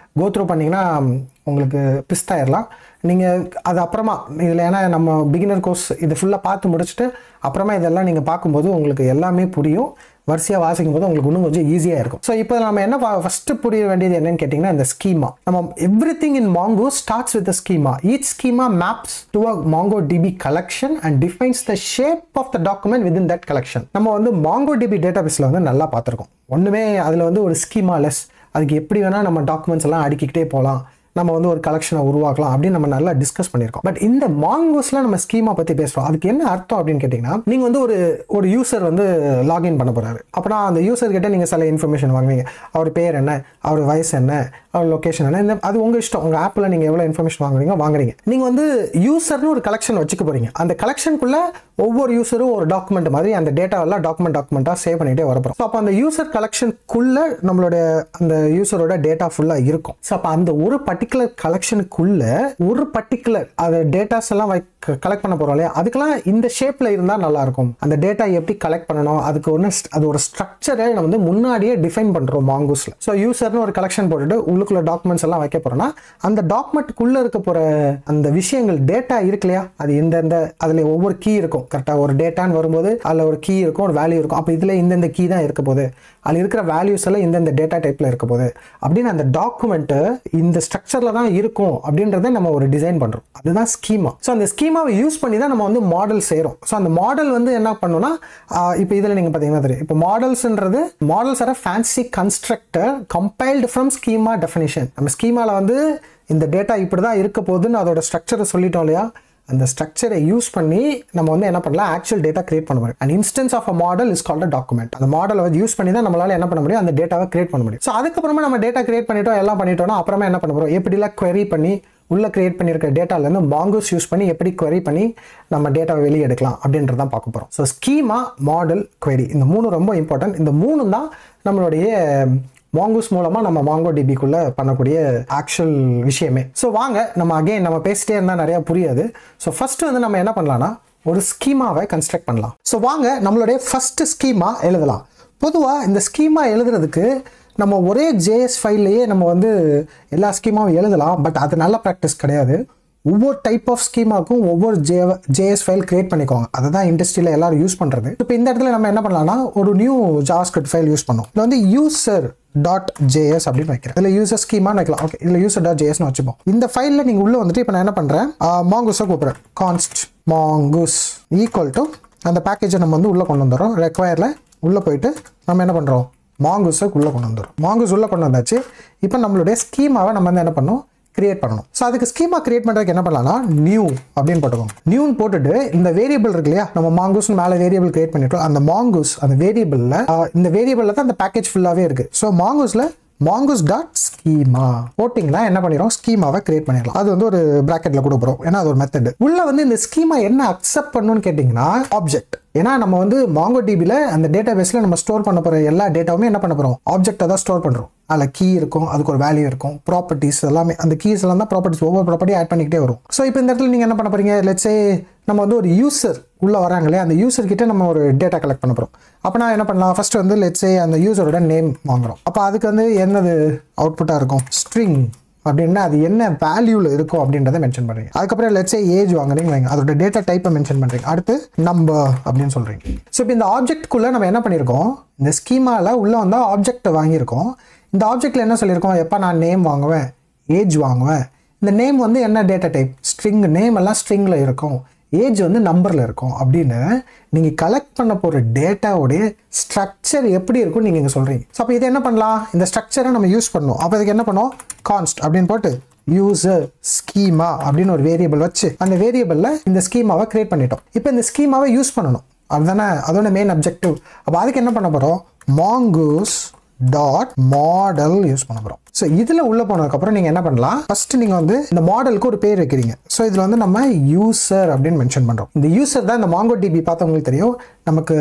கோத்ரூ பண்ணிங்கன்னா உங்களுக்கு பிஸ்தாயிடலாம் நீங்கள் அது அப்புறமா இதில் ஏன்னா நம்ம பிகினர் கோர்ஸ் இது ஃபுல்லாக பார்த்து முடிச்சுட்டு அப்புறமா இதெல்லாம் நீங்கள் பார்க்கும்போது உங்களுக்கு எல்லாமே புரியும் வரிசையாக வாசிக்கும் போது உங்களுக்கு இன்னும் கொஞ்சம் ஈஸியாக இருக்கும் ஸோ இப்போ நம்ம என்ன ஃபஸ்ட்டு புரிய வேண்டியது என்னன்னு கேட்டிங்கன்னா இந்த ஸ்கீமா நம்ம everything in Mongo starts with schema each schema maps to a Mongo DB collection and defines the shape of the document within that collection நம்ம வந்து மாங்கோ டிபி டேட்டாபேஸில் வந்து நல்லா பார்த்துருக்கோம் ஒன்றுமே அதில் வந்து ஒரு ஸ்கீமா லெஸ் அதுக்கு எப்படி வேணால் நம்ம டாக்குமெண்ட்ஸ் எல்லாம் அடுக்கிக்கிட்டே போகலாம் நம்ம வந்து ஒரு கலெக்ஷனை உருவாக்கலாம் அப்படின்னு நம்ம நல்லா டிஸ்கஸ் பண்ணியிருக்கோம் பட் இந்த மாங்கோஸ்ல நம்ம ஸ்கீமா பத்தி பேசுறோம் அதுக்கு என்ன அர்த்தம் அப்படின்னு கேட்டிங்கன்னா நீங்க வந்து ஒரு ஒரு யூசர் வந்து லாகின் பண்ண போறாரு அப்புறம் அந்த யூசர் கிட்ட நீங்க சில இன்ஃபர்மேஷன் வாங்குவீங்க அவர் பேர் என்ன அவர் வயசு என்ன அவர் லொகேஷன் என்ன இந்த அது உங்க இஷ்டம் உங்க ஆப்ல நீங்க எவ்வளவு இன்ஃபர்மேஷன் வாங்குறீங்க வாங்குறீங்க நீங்க வந்து யூசர்னு ஒரு கலெக்ஷன் வச்சுக்க போறீங்க அந்த கலெக்ஷனுக்குள்ள ஒவ்வொரு யூசரும் ஒரு டாக்குமெண்ட் மாதிரி அந்த டேட்டா எல்லாம் டாக்குமெண்ட் டாக்குமெண்ட்டாக சேவ் பண்ணிட்டே வரப்போம் ஸோ அப்போ அந்த யூசர் கலெக்ஷனுக்குள்ள நம்மளுடைய அந்த யூசரோட டேட்டா ஃபுல்லாக இருக்கும் ஸோ அப்போ அந்த ஒரு பர்டிகுலர் கலெக்ஷனுக்குள்ள ஒரு பர்டிகுலர் அந்த டேட்டாஸ் எல்லாம் கலெக்ட் பண்ண போறோம் இல்லையா அதுக்கெல்லாம் இந்த ஷேப்ல இருந்தால் நல்லா இருக்கும் அந்த டேட்டா எப்படி கலெக்ட் பண்ணணும் அதுக்கு ஒன்று அது ஒரு ஸ்ட்ரக்சரை நம்ம வந்து முன்னாடியே டிஃபைன் பண்றோம் மாங்கூஸ்ல ஸோ யூசர்னு ஒரு கலெக்ஷன் போட்டுட்டு உள்ளுக்குள்ள டாக்குமெண்ட்ஸ் எல்லாம் வைக்க போறோம்னா அந்த டாக்குமெண்ட்டுக்குள்ள இருக்க போற அந்த விஷயங்கள் டேட்டா இருக்கு இல்லையா அது இந்தந்த அதுல ஒவ்வொரு கீ இருக்கும் கரெக்டாக ஒரு டேட்டான்னு வரும்போது அதில் ஒரு கீ இருக்கும் ஒரு வேல்யூ இருக்கும் அப்போ இதில் இந்தந்த கீ தான் இருக்க போகுது அதில் இருக்கிற வேல்யூஸ் எல்லாம் இந்தந்த டேட்டா டைப்பில் இருக்க போகுது அப்படின்னு அந்த டாக்குமெண்ட்டு இந்த ஸ்ட்ரக்சரில் தான் இருக்கும் அப்படின்றத நம்ம ஒரு டிசைன் பண்ணுறோம் அதுதான் ஸ்கீமா ஸோ அந்த ஸ்கீமாவை யூஸ் பண்ணி தான் நம்ம வந்து மாடல் செய்கிறோம் ஸோ அந்த மாடல் வந்து என்ன பண்ணோம்னா இப்போ இதில் நீங்கள் பார்த்தீங்கன்னா தெரியும் இப்போ மாடல்ஸ்ன்றது models are fancy constructor compiled from schema definition நம்ம ஸ்கீமாவில் வந்து இந்த டேட்டா இப்படி தான் இருக்க போகுதுன்னு அதோட ஸ்ட்ரக்சரை சொல்லிட்டோம் இல்லையா அந்த ஸ்ட்ரக்சரை யூஸ் பண்ணி நம்ம வந்து என்ன பண்ணலாம் ஆக்சுவல் டேட்டா கிரியேட் பண்ண முடியும் and instance of a model is called document அந்த மாடலை வந்து யூஸ் பண்ணி தான் நம்மளால என்ன பண்ண முடியும் அந்த டேட்டாவை கிரியேட் பண்ண முடியும் ஸோ அதுக்கப்புறமா நம்ம டேட்டா கிரியேட் பண்ணிட்டோம் எல்லாம் பண்ணிட்டோம்னா அப்புறமா என்ன பண்ண போகிறோம் எப்படிலாம் query பண்ணி உள்ள கிரியேட் பண்ணியிருக்க டேட்டாலேருந்து மாங்கோஸ் யூஸ் பண்ணி எப்படி query பண்ணி நம்ம டேட்டாவை வெளியே எடுக்கலாம் அப்படின்றதான் பார்க்க போகிறோம் ஸோ ஸ்கீமா மாடல் query இந்த மூணு ரொம்ப இம்பார்ட்டன்ட் இந்த மூணு தான் நம்மளுடைய மாங்கூஸ் மூலமாக நம்ம மாங்கோ டிபிக்குள்ளே பண்ணக்கூடிய ஆக்சுவல் விஷயமே ஸோ வாங்க நம்ம அகைன் நம்ம பேசிட்டே இருந்தால் நிறையா புரியாது ஸோ ஃபர்ஸ்ட் வந்து நம்ம என்ன பண்ணலாம்னா ஒரு ஸ்கீமாவை கன்ஸ்ட்ரக்ட் பண்ணலாம் ஸோ வாங்க நம்மளுடைய ஃபர்ஸ்ட் ஸ்கீமா எழுதலாம் பொதுவாக இந்த ஸ்கீமா எழுதுறதுக்கு நம்ம ஒரே ஜேஎஸ் ஃபைல்லையே நம்ம வந்து எல்லா ஸ்கீமாவும் எழுதலாம் பட் அது நல்ல ப்ராக்டிஸ் கிடையாது ஒவ்வொரு டைப் ஆஃப் ஸ்கீமாக்கும் ஒவ்வொரு ஜே ஜேஎஸ் ஃபைல் கிரியேட் பண்ணிக்கோங்க அதை தான் இண்டஸ்ட்ரியில் எல்லாரும் யூஸ் பண்ணுறது இப்போ இந்த இடத்துல நம்ம என்ன பண்ணலாம்னா ஒரு நியூ ஜாவாஸ்கிரிப்ட் ஃபைல் யூஸ் பண்ணோம் இதில் வந்து யூசர் டாட் ஜேஎஸ் அப்படின்னு வைக்கிறேன் இதில் யூசர் ஸ்கீமான்னு வைக்கலாம் ஓகே இதில் யூசர் டாட் ஜேஎஸ்னு வச்சுப்போம் இந்த ஃபைலில் நீங்கள் உள்ளே வந்துட்டு இப்போ நான் என்ன பண்ணுறேன் மாங்கூஸை கூப்பிட்றேன் கான்ஸ்ட் மாங்கூஸ் ஈக்குவல் டு அந்த பேக்கேஜை நம்ம வந்து உள்ளே கொண்டு வந்துடுறோம் ரெக்வயரில் உள்ளே போயிட்டு நம்ம என்ன பண்ணுறோம் மாங்கூஸை உள்ளே கொண்டு வந்துடும் மாங்கூஸ் உள்ளே கொண்டு வந்தாச்சு இப்போ நம்மளுடைய ஸ்கீமாவை நம்ம வந்து என்ன பண்ணோம் கிரியேட் பண்ணணும் ஸோ அதுக்கு ஸ்கீமா கிரியேட் பண்ணுறதுக்கு என்ன பண்ணலாம்னா நியூ அப்படின்னு போட்டுக்கோங்க நியூன்னு போட்டுட்டு இந்த வேரியபிள் இருக்கு இல்லையா நம்ம மாங்கூஸ் மேலே வேரியபிள் கிரியேட் பண்ணிட்டோம் அந்த மாங்கூஸ் அந்த வேரியபிளில் இந்த வேரியபிளில் தான் அந்த பேக்கேஜ் ஃபுல்லாகவே இருக்கு ஸோ மாங்கூஸில் மாங்கூஸ் டாட் ஸ்கீமா போட்டிங்கன்னா என்ன பண்ணிடும் ஸ்கீமாவை கிரியேட் பண்ணிடலாம் அது வந்து ஒரு ப்ராக்கெட்டில் கொடுக்குறோம் ஏன்னா அது ஒரு மெத்தட் உள்ள வந்து இந்த ஸ்கீமா என்ன அக்செப்ட் பண்ணுன்னு கேட்டிங்கன்னா ஆப்ஜெக்ட் ஏன்னா நம்ம வந்து மாங்கோ டிபியில் அந்த டேட்டா பேஸில் நம்ம ஸ்டோர் பண்ண போகிற எல்லா டேட்டாவுமே என்ன பண்ண போகிறோம் ஆப்ஜெக்டை தான் ஸ்டோர் பண்ணுறோம் அதில் கீ இருக்கும் அதுக்கு ஒரு வேல்யூ இருக்கும் ப்ராப்பர்ட்டிஸ் எல்லாமே அந்த கீஸ் எல்லாம் தான் ப்ராப்பர்ட்டிஸ் ஒவ்வொரு ப்ராப்பர்ட்டி ஆட் பண்ணிக்கிட்டே வரும் ஸோ இப்போ இந்த இடத்துல நீங்கள் என்ன பண்ண போறீங்க லெட்ஸே நம்ம வந்து ஒரு யூசர் உள்ளே வராங்களே அந்த யூசர் கிட்ட நம்ம ஒரு டேட்டா கலெக்ட் பண்ண போகிறோம் அப்போ நான் என்ன பண்ணலாம் ஃபர்ஸ்ட் வந்து லெட்ஸே அந்த யூசரோட நேம் வாங்குறோம் அப்போ அதுக்கு வந்து என்னது அவுட்புட்டாக இருக்கும் ஸ்ட்ரிங் அப்படின்னா அது என்ன வேல்யூவில் இருக்கும் அப்படின்றத மென்ஷன் பண்ணுறீங்க அதுக்கப்புறம் லெட்ஸே ஏஜ் வாங்குறீங்க வைங்க அதோட டேட்டா டைப்பை மென்ஷன் பண்ணுறீங்க அடுத்து நம்பர் அப்படின்னு சொல்கிறீங்க ஸோ இப்போ இந்த ஆப்ஜெக்ட்குள்ளே நம்ம என்ன பண்ணியிருக்கோம் இந்த ஸ்கீமாவில் உள்ளே வந்தால் ஆப்ஜெக்ட்டை வாங்கியிருக்கோம் இந்த ஆப்ஜெக்ட்டில் என்ன சொல்லியிருக்கோம் எப்போ நான் நேம் வாங்குவேன் ஏஜ் வாங்குவேன் இந்த நேம் வந்து என்ன டேட்டா டைப் ஸ்ட்ரிங் நேம் எல்லாம் ஸ்ட்ரிங்கில் இருக்கும் ஏஜ் வந்து நம்பரில் இருக்கும் அப்படின்னு நீங்கள் கலெக்ட் பண்ண போகிற டேட்டாவுடைய ஸ்ட்ரக்சர் எப்படி இருக்கும்னு நீங்கள் இங்கே சொல்கிறீங்க ஸோ அப்போ இதை என்ன பண்ணலாம் இந்த ஸ்ட்ரக்சரை நம்ம யூஸ் பண்ணணும் அப்போ இதுக்கு என்ன பண்ணுவோம் கான்ஸ்ட் அப்படின்னு போட்டு யூசர் ஸ்கீமா அப்படின்னு ஒரு வேரியபிள் வச்சு அந்த வேரியபிளில் இந்த ஸ்கீமாவை கிரியேட் பண்ணிட்டோம் இப்போ இந்த ஸ்கீமாவை யூஸ் பண்ணணும் அதுதானே அதோட மெயின் அப்ஜெக்டிவ் அப்போ அதுக்கு என்ன பண்ண போகிறோம் மாங்கூஸ் டாட் மாடல் யூஸ் பண்ண போகிறோம் ஸோ இதில் உள்ள போனதுக்கப்புறம் நீங்கள் என்ன பண்ணலாம் ஃபர்ஸ்ட் நீங்கள் வந்து இந்த மாடலுக்கு ஒரு பேர் வைக்கிறீங்க ஸோ இதில் வந்து நம்ம யூசர் அப்படின்னு மென்ஷன் பண்ணுறோம் இந்த யூசர் தான் இந்த மாங்கோ டிபி பார்த்தவங்களுக்கு தெரியும் நமக்கு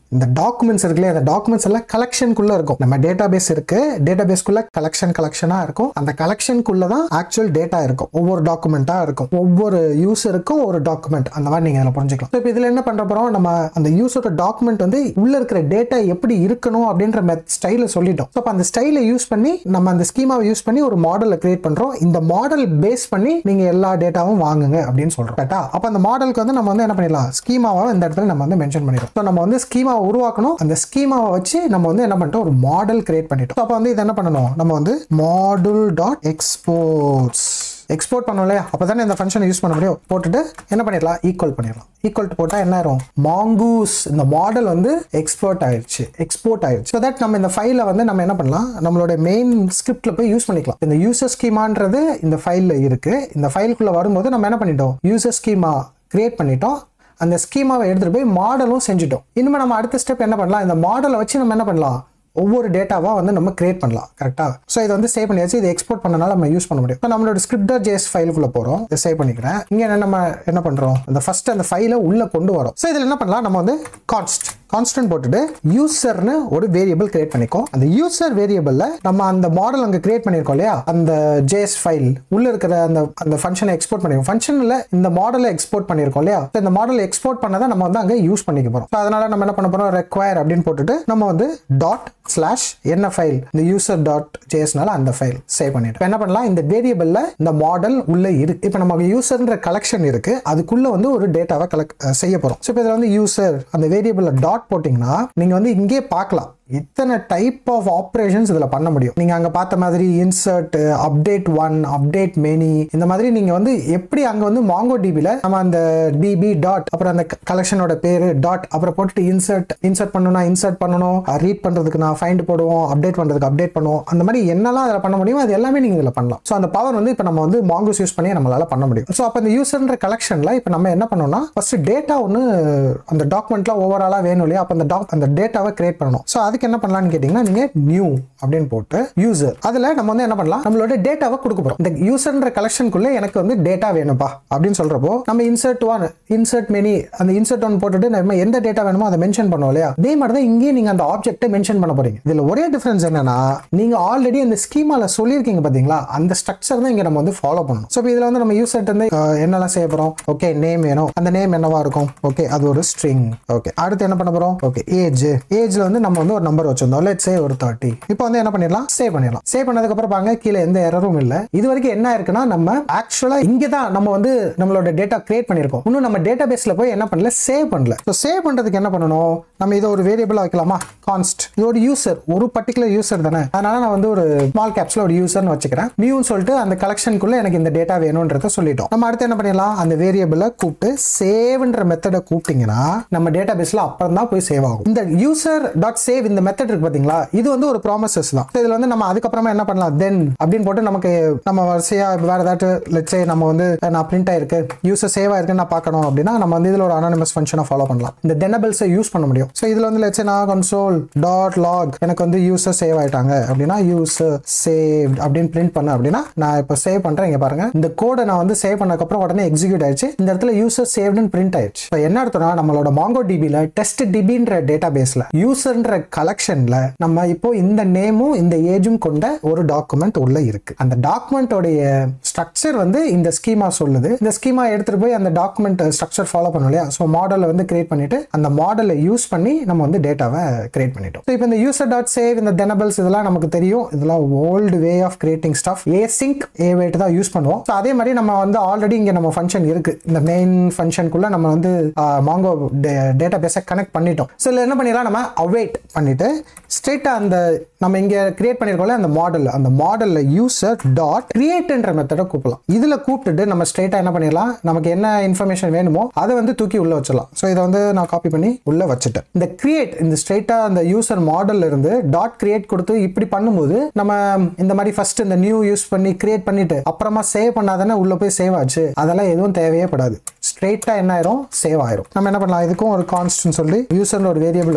இந்த டாக்குமெண்ட்ஸ் இருக்குல்லையே அந்த டாக்குமெண்ட்ஸ் எல்லாம் கலெக்ஷனுக்குள்ள இருக்கும் நம்ம டேட்டா பேஸ் இருக்கு டேட்டா பேஸ்க்குள்ள கலெக்ஷன் கலெக்ஷனா இருக்கும் அந்த கலெக்ஷனுக்குள்ள தான் ஆக்சுவல் டேட்டா இருக்கும் ஒவ்வொரு டாக்குமெண்ட்டா இருக்கும் ஒவ்வொரு யூசருக்கும் ஒரு டாக்குமெண்ட் அந்த மாதிரி நீங்க இதில் புரிஞ்சுக்கலாம் இப்போ இதுல என்ன பண்ற போறோம் நம்ம அந்த யூசரோட டாக்குமெண்ட் வந்து உள்ள இருக்கிற டேட்டா எப்படி இருக்கணும் அப்படின்ற மெத் ஸ்டைல சொல்லிட்டோம் ஸோ அப்போ அந்த ஸ்டைலை யூஸ் பண்ணி நம்ம அந்த ஸ்கீமாவை யூஸ் பண்ணி ஒரு மாடலை கிரியேட் பண்றோம் இந்த மாடல் பேஸ் பண்ணி நீங்க எல்லா டேட்டாவும் வாங்குங்க அப்படின்னு சொல்றோம் கரெக்டா அப்போ அந்த மாடலுக்கு வந்து நம்ம வந்து என்ன பண்ணிடலாம் ஸ்கீமாவை இந்த இடத்துல நம்ம வந்து மென்ஷன் பண்ணிடுறோம் ஸோ நம்ம வந்து ஸ்கீமாவை உருவாக்கணும் அந்த ஸ்கீமாவை வச்சு நம்ம வந்து என்ன பண்ணிட்டோம் ஒரு மாடல் கிரியேட் பண்ணிட்டோம் அப்போ வந்து இது என்ன பண்ணணும் நம்ம வந்து மாடல் டாட் எக்ஸ்போர்ட்ஸ் எக்ஸ்போர்ட் பண்ணோம் இல்லையா அப்போ தானே இந்த ஃபங்க்ஷனை யூஸ் பண்ண முடியும் போட்டுட்டு என்ன பண்ணிடலாம் ஈக்குவல் பண்ணிடலாம் ஈக்குவல் போட்டால் என்ன ஆயிரும் மாங்கூஸ் இந்த மாடல் வந்து எக்ஸ்போர்ட் ஆயிடுச்சு எக்ஸ்போர்ட் ஆயிடுச்சு ஸோ தட் நம்ம இந்த ஃபைலை வந்து நம்ம என்ன பண்ணலாம் நம்மளோட மெயின் ஸ்கிரிப்ட்ல போய் யூஸ் பண்ணிக்கலாம் இந்த யூசர் ஸ்கீமான்றது இந்த ஃபைலில் இருக்கு இந்த ஃபைலுக்குள்ள வரும்போது நம்ம என்ன பண்ணிட்டோம் யூசர் ஸ்கீமா கிரியேட் பண்ணிட்டோம் அந்த ஸ்கீமாவை எடுத்துட்டு போய் மாடலும் செஞ்சுட்டோம் இனிமேல் நம்ம அடுத்த ஸ்டெப் என்ன பண்ணலாம் இந்த மாடலை வச்சு நம்ம என்ன பண்ணலாம் ஒவ்வொரு டேட்டாவா வந்து நம்ம கிரியேட் பண்ணலாம் கரெக்டா ஸோ இதை வந்து சேவ் பண்ணியாச்சு இதை எக்ஸ்போர்ட் பண்ணனால நம்ம யூஸ் பண்ண முடியும் இப்போ நம்மளோட ஸ்கிரிப்டர் ஜேஸ் ஃபைலுக்குள்ள போறோம் இதை சேவ் பண்ணிக்கிறேன் இங்க என்ன நம்ம என்ன பண்றோம் இந்த ஃபர்ஸ்ட் அந்த ஃபைலை உள்ள கொண்டு வரோம் ஸோ இதில் என்ன பண்ணலாம் நம்ம வந்து கான்ஸ்ட் கான்ஸ்டன்ட் போட்டுட்டு யூசர்னு ஒரு வேரியபிள் கிரியேட் பண்ணிக்கோ அந்த யூசர் வேரியபிள்ல நம்ம அந்த மாடல் அங்க கிரியேட் பண்ணிருக்கோம் இல்லையா அந்த ஜேஎஸ் ஃபைல் உள்ள இருக்கிற அந்த அந்த ஃபங்க்ஷனை எக்ஸ்போர்ட் பண்ணிருக்கோம் ஃபங்க்ஷன்ல இந்த மாடலை எக்ஸ்போர்ட் பண்ணிருக்கோம் இல்லையா So இந்த மாடல் எக்ஸ்போர்ட் பண்ணதை நம்ம வந்து அங்க யூஸ் பண்ணிக்க போறோம் So அதனால நம்ம என்ன பண்ண போறோம் ரெக்வயர் அப்படின்னு போட்டுட்டு நம்ம வந்து டாட் ஸ்லாஷ் என்ன ஃபைல் இந்த யூசர் டாட் ஜேஎஸ்னால அந்த ஃபைல் சேவ் பண்ணிட்டு என்ன பண்ணலாம் இந்த வேரியபிள்ல இந்த மாடல் உள்ள இருக்கு இப்போ நம்ம யூசர்ன்ற கலெக்ஷன் இருக்கு அதுக்குள்ள வந்து ஒரு டேட்டாவை கலெக்ட் செய்ய போறோம் ஸோ இப்போ இதில் வந்து யூசர் அந்த வேரியபிள்ல டாட் போட்டிங்கன்னா நீங்க வந்து இங்கே பார்க்கலாம் இத்தனை டைப் ஆஃப் ஆப்ரேஷன்ஸ் இதில் பண்ண முடியும் நீங்கள் அங்கே பார்த்த மாதிரி insert update one update many இந்த மாதிரி நீங்கள் வந்து எப்படி அங்கே வந்து மாங்கோ டிபியில் நம்ம அந்த டிபி டாட் அப்புறம் அந்த கலெக்ஷனோட பேர் டாட் அப்புறம் போட்டுட்டு இன்சர்ட் இன்சர்ட் பண்ணணும்னா இன்சர்ட் பண்ணணும் ரீட் பண்ணுறதுக்கு நான் ஃபைண்ட் போடுவோம் அப்டேட் பண்ணுறதுக்கு அப்டேட் பண்ணுவோம் அந்த மாதிரி என்னெல்லாம் அதில் பண்ண முடியுமோ அது எல்லாமே நீங்கள் இதில் பண்ணலாம் ஸோ அந்த பவர் வந்து இப்போ நம்ம வந்து மாங்கோஸ் யூஸ் பண்ணி நம்மளால பண்ண முடியும் ஸோ அப்போ இந்த யூசர்ன்ற கலெக்ஷனில் இப்போ நம்ம என்ன பண்ணோம்னா ஃபர்ஸ்ட் டேட்டா ஒன்று அந்த டாக்குமெண்ட்லாம் ஓவராலாக வேணும் இல்லையா அப்போ அந்த டாக் அந்த டேட்டாவை கிரியேட் பண்ணணும் ஸோ அதுக்கு என்ன பண்ணலாம்னு கேட்டிங்கன்னா நீங்கள் நியூ அப்படின்னு போட்டு யூசர் அதில் நம்ம வந்து என்ன பண்ணலாம் நம்மளோட டேட்டாவை கொடுக்க போகிறோம் இந்த யூசர்ன்ற கலெக்ஷனுக்குள்ளே எனக்கு வந்து டேட்டா வேணும்ப்பா அப்படின்னு சொல்கிறப்போ நம்ம இன்சர்ட் ஒன் இன்சர்ட் மெனி அந்த இன்சர்ட் ஒன் போட்டுட்டு நம்ம எந்த டேட்டா வேணுமோ அதை மென்ஷன் பண்ணோம் இல்லையா அதே மாதிரி தான் இங்கேயும் நீங்கள் அந்த ஆப்ஜெக்ட்டை மென்ஷன் பண்ண போறீங்க இதில் ஒரே டிஃபரன்ஸ் என்னன்னா நீங்கள் ஆல்ரெடி அந்த ஸ்கீமால சொல்லியிருக்கீங்க பார்த்தீங்களா அந்த ஸ்ட்ரக்சர் தான் இங்கே நம்ம வந்து ஃபாலோ பண்ணணும் ஸோ இதில் வந்து நம்ம யூசர்ட் வந்து அஹ், என்னெல்லாம் செய்ய போகிறோம் ஓகே நேம் வேணும் அந்த நேம் என்னவா இருக்கும் ஓகே அது ஒரு ஸ்ட்ரிங் ஓகே அடுத்து என்ன பண்ண போகிறோம் ஓகே ஏஜ் ஏஜ்ல வந்து நம்ம வந்து ஒரு நம்பர் வச்சிருந்தோம் லெட் சே ஒரு தேர்ட்டி இப்போ வந்து என்ன பண்ணிடலாம் சேவ் பண்ணிடலாம் சேவ் பண்ணதுக்கு அப்புறம் பாருங்க கீழே எந்த எரரும் இல்லை இது வரைக்கும் என்ன இருக்குன்னா நம்ம ஆக்சுவலா இங்கே தான் நம்ம வந்து நம்மளோட டேட்டா கிரியேட் பண்ணியிருக்கோம் இன்னும் நம்ம டேட்டா பேஸ்ல போய் என்ன பண்ணல சேவ் பண்ணல ஸோ சேவ் பண்றதுக்கு என்ன பண்ணணும் நம்ம இதை ஒரு வேரியபிளா வைக்கலாமா கான்ஸ்ட் இது ஒரு யூசர் ஒரு பர்டிகுலர் யூசர் தானே அதனால நான் வந்து ஒரு ஸ்மால் கேப்ஸ்ல ஒரு யூசர்னு வச்சுக்கிறேன் நியூன்னு சொல்லிட்டு அந்த கலெக்ஷனுக்குள்ள எனக்கு இந்த டேட்டா வேணும்ன்றத சொல்லிட்டோம் நம்ம அடுத்து என்ன பண்ணிடலாம் அந்த வேரியபிளை கூப்பிட்டு சேவ்ன்ற மெத்தடை கூப்பிட்டீங்கன்னா நம்ம டேட்டா பேஸ்ல அப்புறம் தான் போய் சேவ் ஆகும் இந்த யூசர் டாட் சேவ் இந்த மெத்தட் இருக்கு பாத்தீங்களா இது வந்து ஒரு ப்ராமிசஸ் தான் So இதுல வந்து நம்ம அதுக்கப்புறமா என்ன பண்ணலாம் தென் அப்படின்னு போட்டு நமக்கு நம்ம வரிசையா வேற ஏதாச்சும் லெட்ஸே நம்ம வந்து நான் பிரிண்ட் ஆயிருக்கு யூசர் சேவ் ஆயிருக்குன்னு நான் பார்க்கணும் அப்படின்னா நம்ம வந்து இதுல ஒரு அனானிமஸ் ஃபங்க்ஷனை ஃபாலோ பண்ணலாம் இந்த தெனபிள்ஸை யூஸ் பண்ண முடியும் ஸோ இதுல வந்து லெட்ஸே நான் கன்சோல் டாட் லாக் எனக்கு வந்து யூசர் சேவ் ஆயிட்டாங்க அப்படின்னா யூசர் சேவ் அப்படின்னு பிரிண்ட் பண்ண அப்படின்னா நான் இப்போ சேவ் பண்றேன் இங்க பாருங்க இந்த கோடை நான் வந்து சேவ் பண்ணதுக்கப்புறம் உடனே எக்ஸிக்யூட் ஆயிடுச்சு இந்த இடத்துல யூசர் சேவ்டுன்னு பிரிண்ட் ஆயிடுச்சு இப்போ என்ன அர்த்தம்னா நம்மளோட மாங்கோ டிபியில் டெஸ்ட் டிபின்ற டேட்டா பேஸ்ல யூசர்ன்ற கலெக்ஷன்ல நம்ம இப்போ இந்த நேமும் இந்த ஏஜும் கொண்ட ஒரு டாக்குமெண்ட் உள்ள இருக்கு அந்த டாக்குமெண்ட்டோடைய ஸ்ட்ரக்சர் வந்து இந்த ஸ்கீமா சொல்லுது இந்த ஸ்கீமா எடுத்துட்டு போய் அந்த டாக்குமெண்ட் ஸ்ட்ரக்சர் ஃபாலோ பண்ணும் இல்லையா ஸோ மாடலை வந்து கிரியேட் பண்ணிட்டு அந்த மாடலை யூஸ் பண்ணி நம்ம வந்து டேட்டாவை கிரியேட் பண்ணிட்டோம் ஸோ இப்போ இந்த யூசர் டாட் சேவ் இந்த தெனபிள்ஸ் இதெல்லாம் நமக்கு தெரியும் இதெல்லாம் old way of creating stuff async await தான் யூஸ் பண்ணுவோம் ஸோ அதே மாதிரி நம்ம வந்து ஆல்ரெடி இங்கே நம்ம ஃபங்க்ஷன் இருக்கு இந்த மெயின் ஃபங்க்ஷனுக்குள்ள நம்ம வந்து மாங்கோ டேட்டா பேஸை கனெக்ட் பண்ணிட்டோம் ஸோ இதில் என்ன பண்ணிடலாம் நம்ம அவைட் பண்ணிட்டு ஸ்ட்ரெயிட்டாக அந்த நம்ம இங்கே கிரியேட் பண்ணியிருக்கோம்ல அந்த மாடல் அந்த மாடலில் யூசர் டாட் கிரியேட்ன்ற மெத்தடை கூப்பிடலாம் இதில் கூப்பிட்டுட்டு நம்ம ஸ்ட்ரெயிட்டாக என்ன பண்ணிடலாம் நமக்கு என்ன இன்ஃபர்மேஷன் வேணுமோ அதை வந்து தூக்கி உள்ள வச்சிடலாம் ஸோ இதை வந்து நான் காப்பி பண்ணி உள்ள வச்சுட்டேன் இந்த கிரியேட் இந்த ஸ்ட்ரெயிட்டாக அந்த யூசர் மாடல்ல இருந்து டாட் கிரியேட் கொடுத்து இப்படி பண்ணும்போது நம்ம இந்த மாதிரி ஃபர்ஸ்ட் இந்த நியூ யூஸ் பண்ணி கிரியேட் பண்ணிட்டு அப்புறமா சேவ் பண்ணாதானே உள்ள போய் சேவ் ஆச்சு அதெல்லாம் எதுவும் தேவையே படாது ஸ்ட்ரெயிட்டாக என்ன ஆயிரும் சேவ் ஆயிரும் நம்ம என்ன பண்ணலாம் இதுக்கும் ஒரு கான்ஸ்ட்னு சொல்லி யூசர்ல ஒரு வேரியபிள் வச்சுட்டு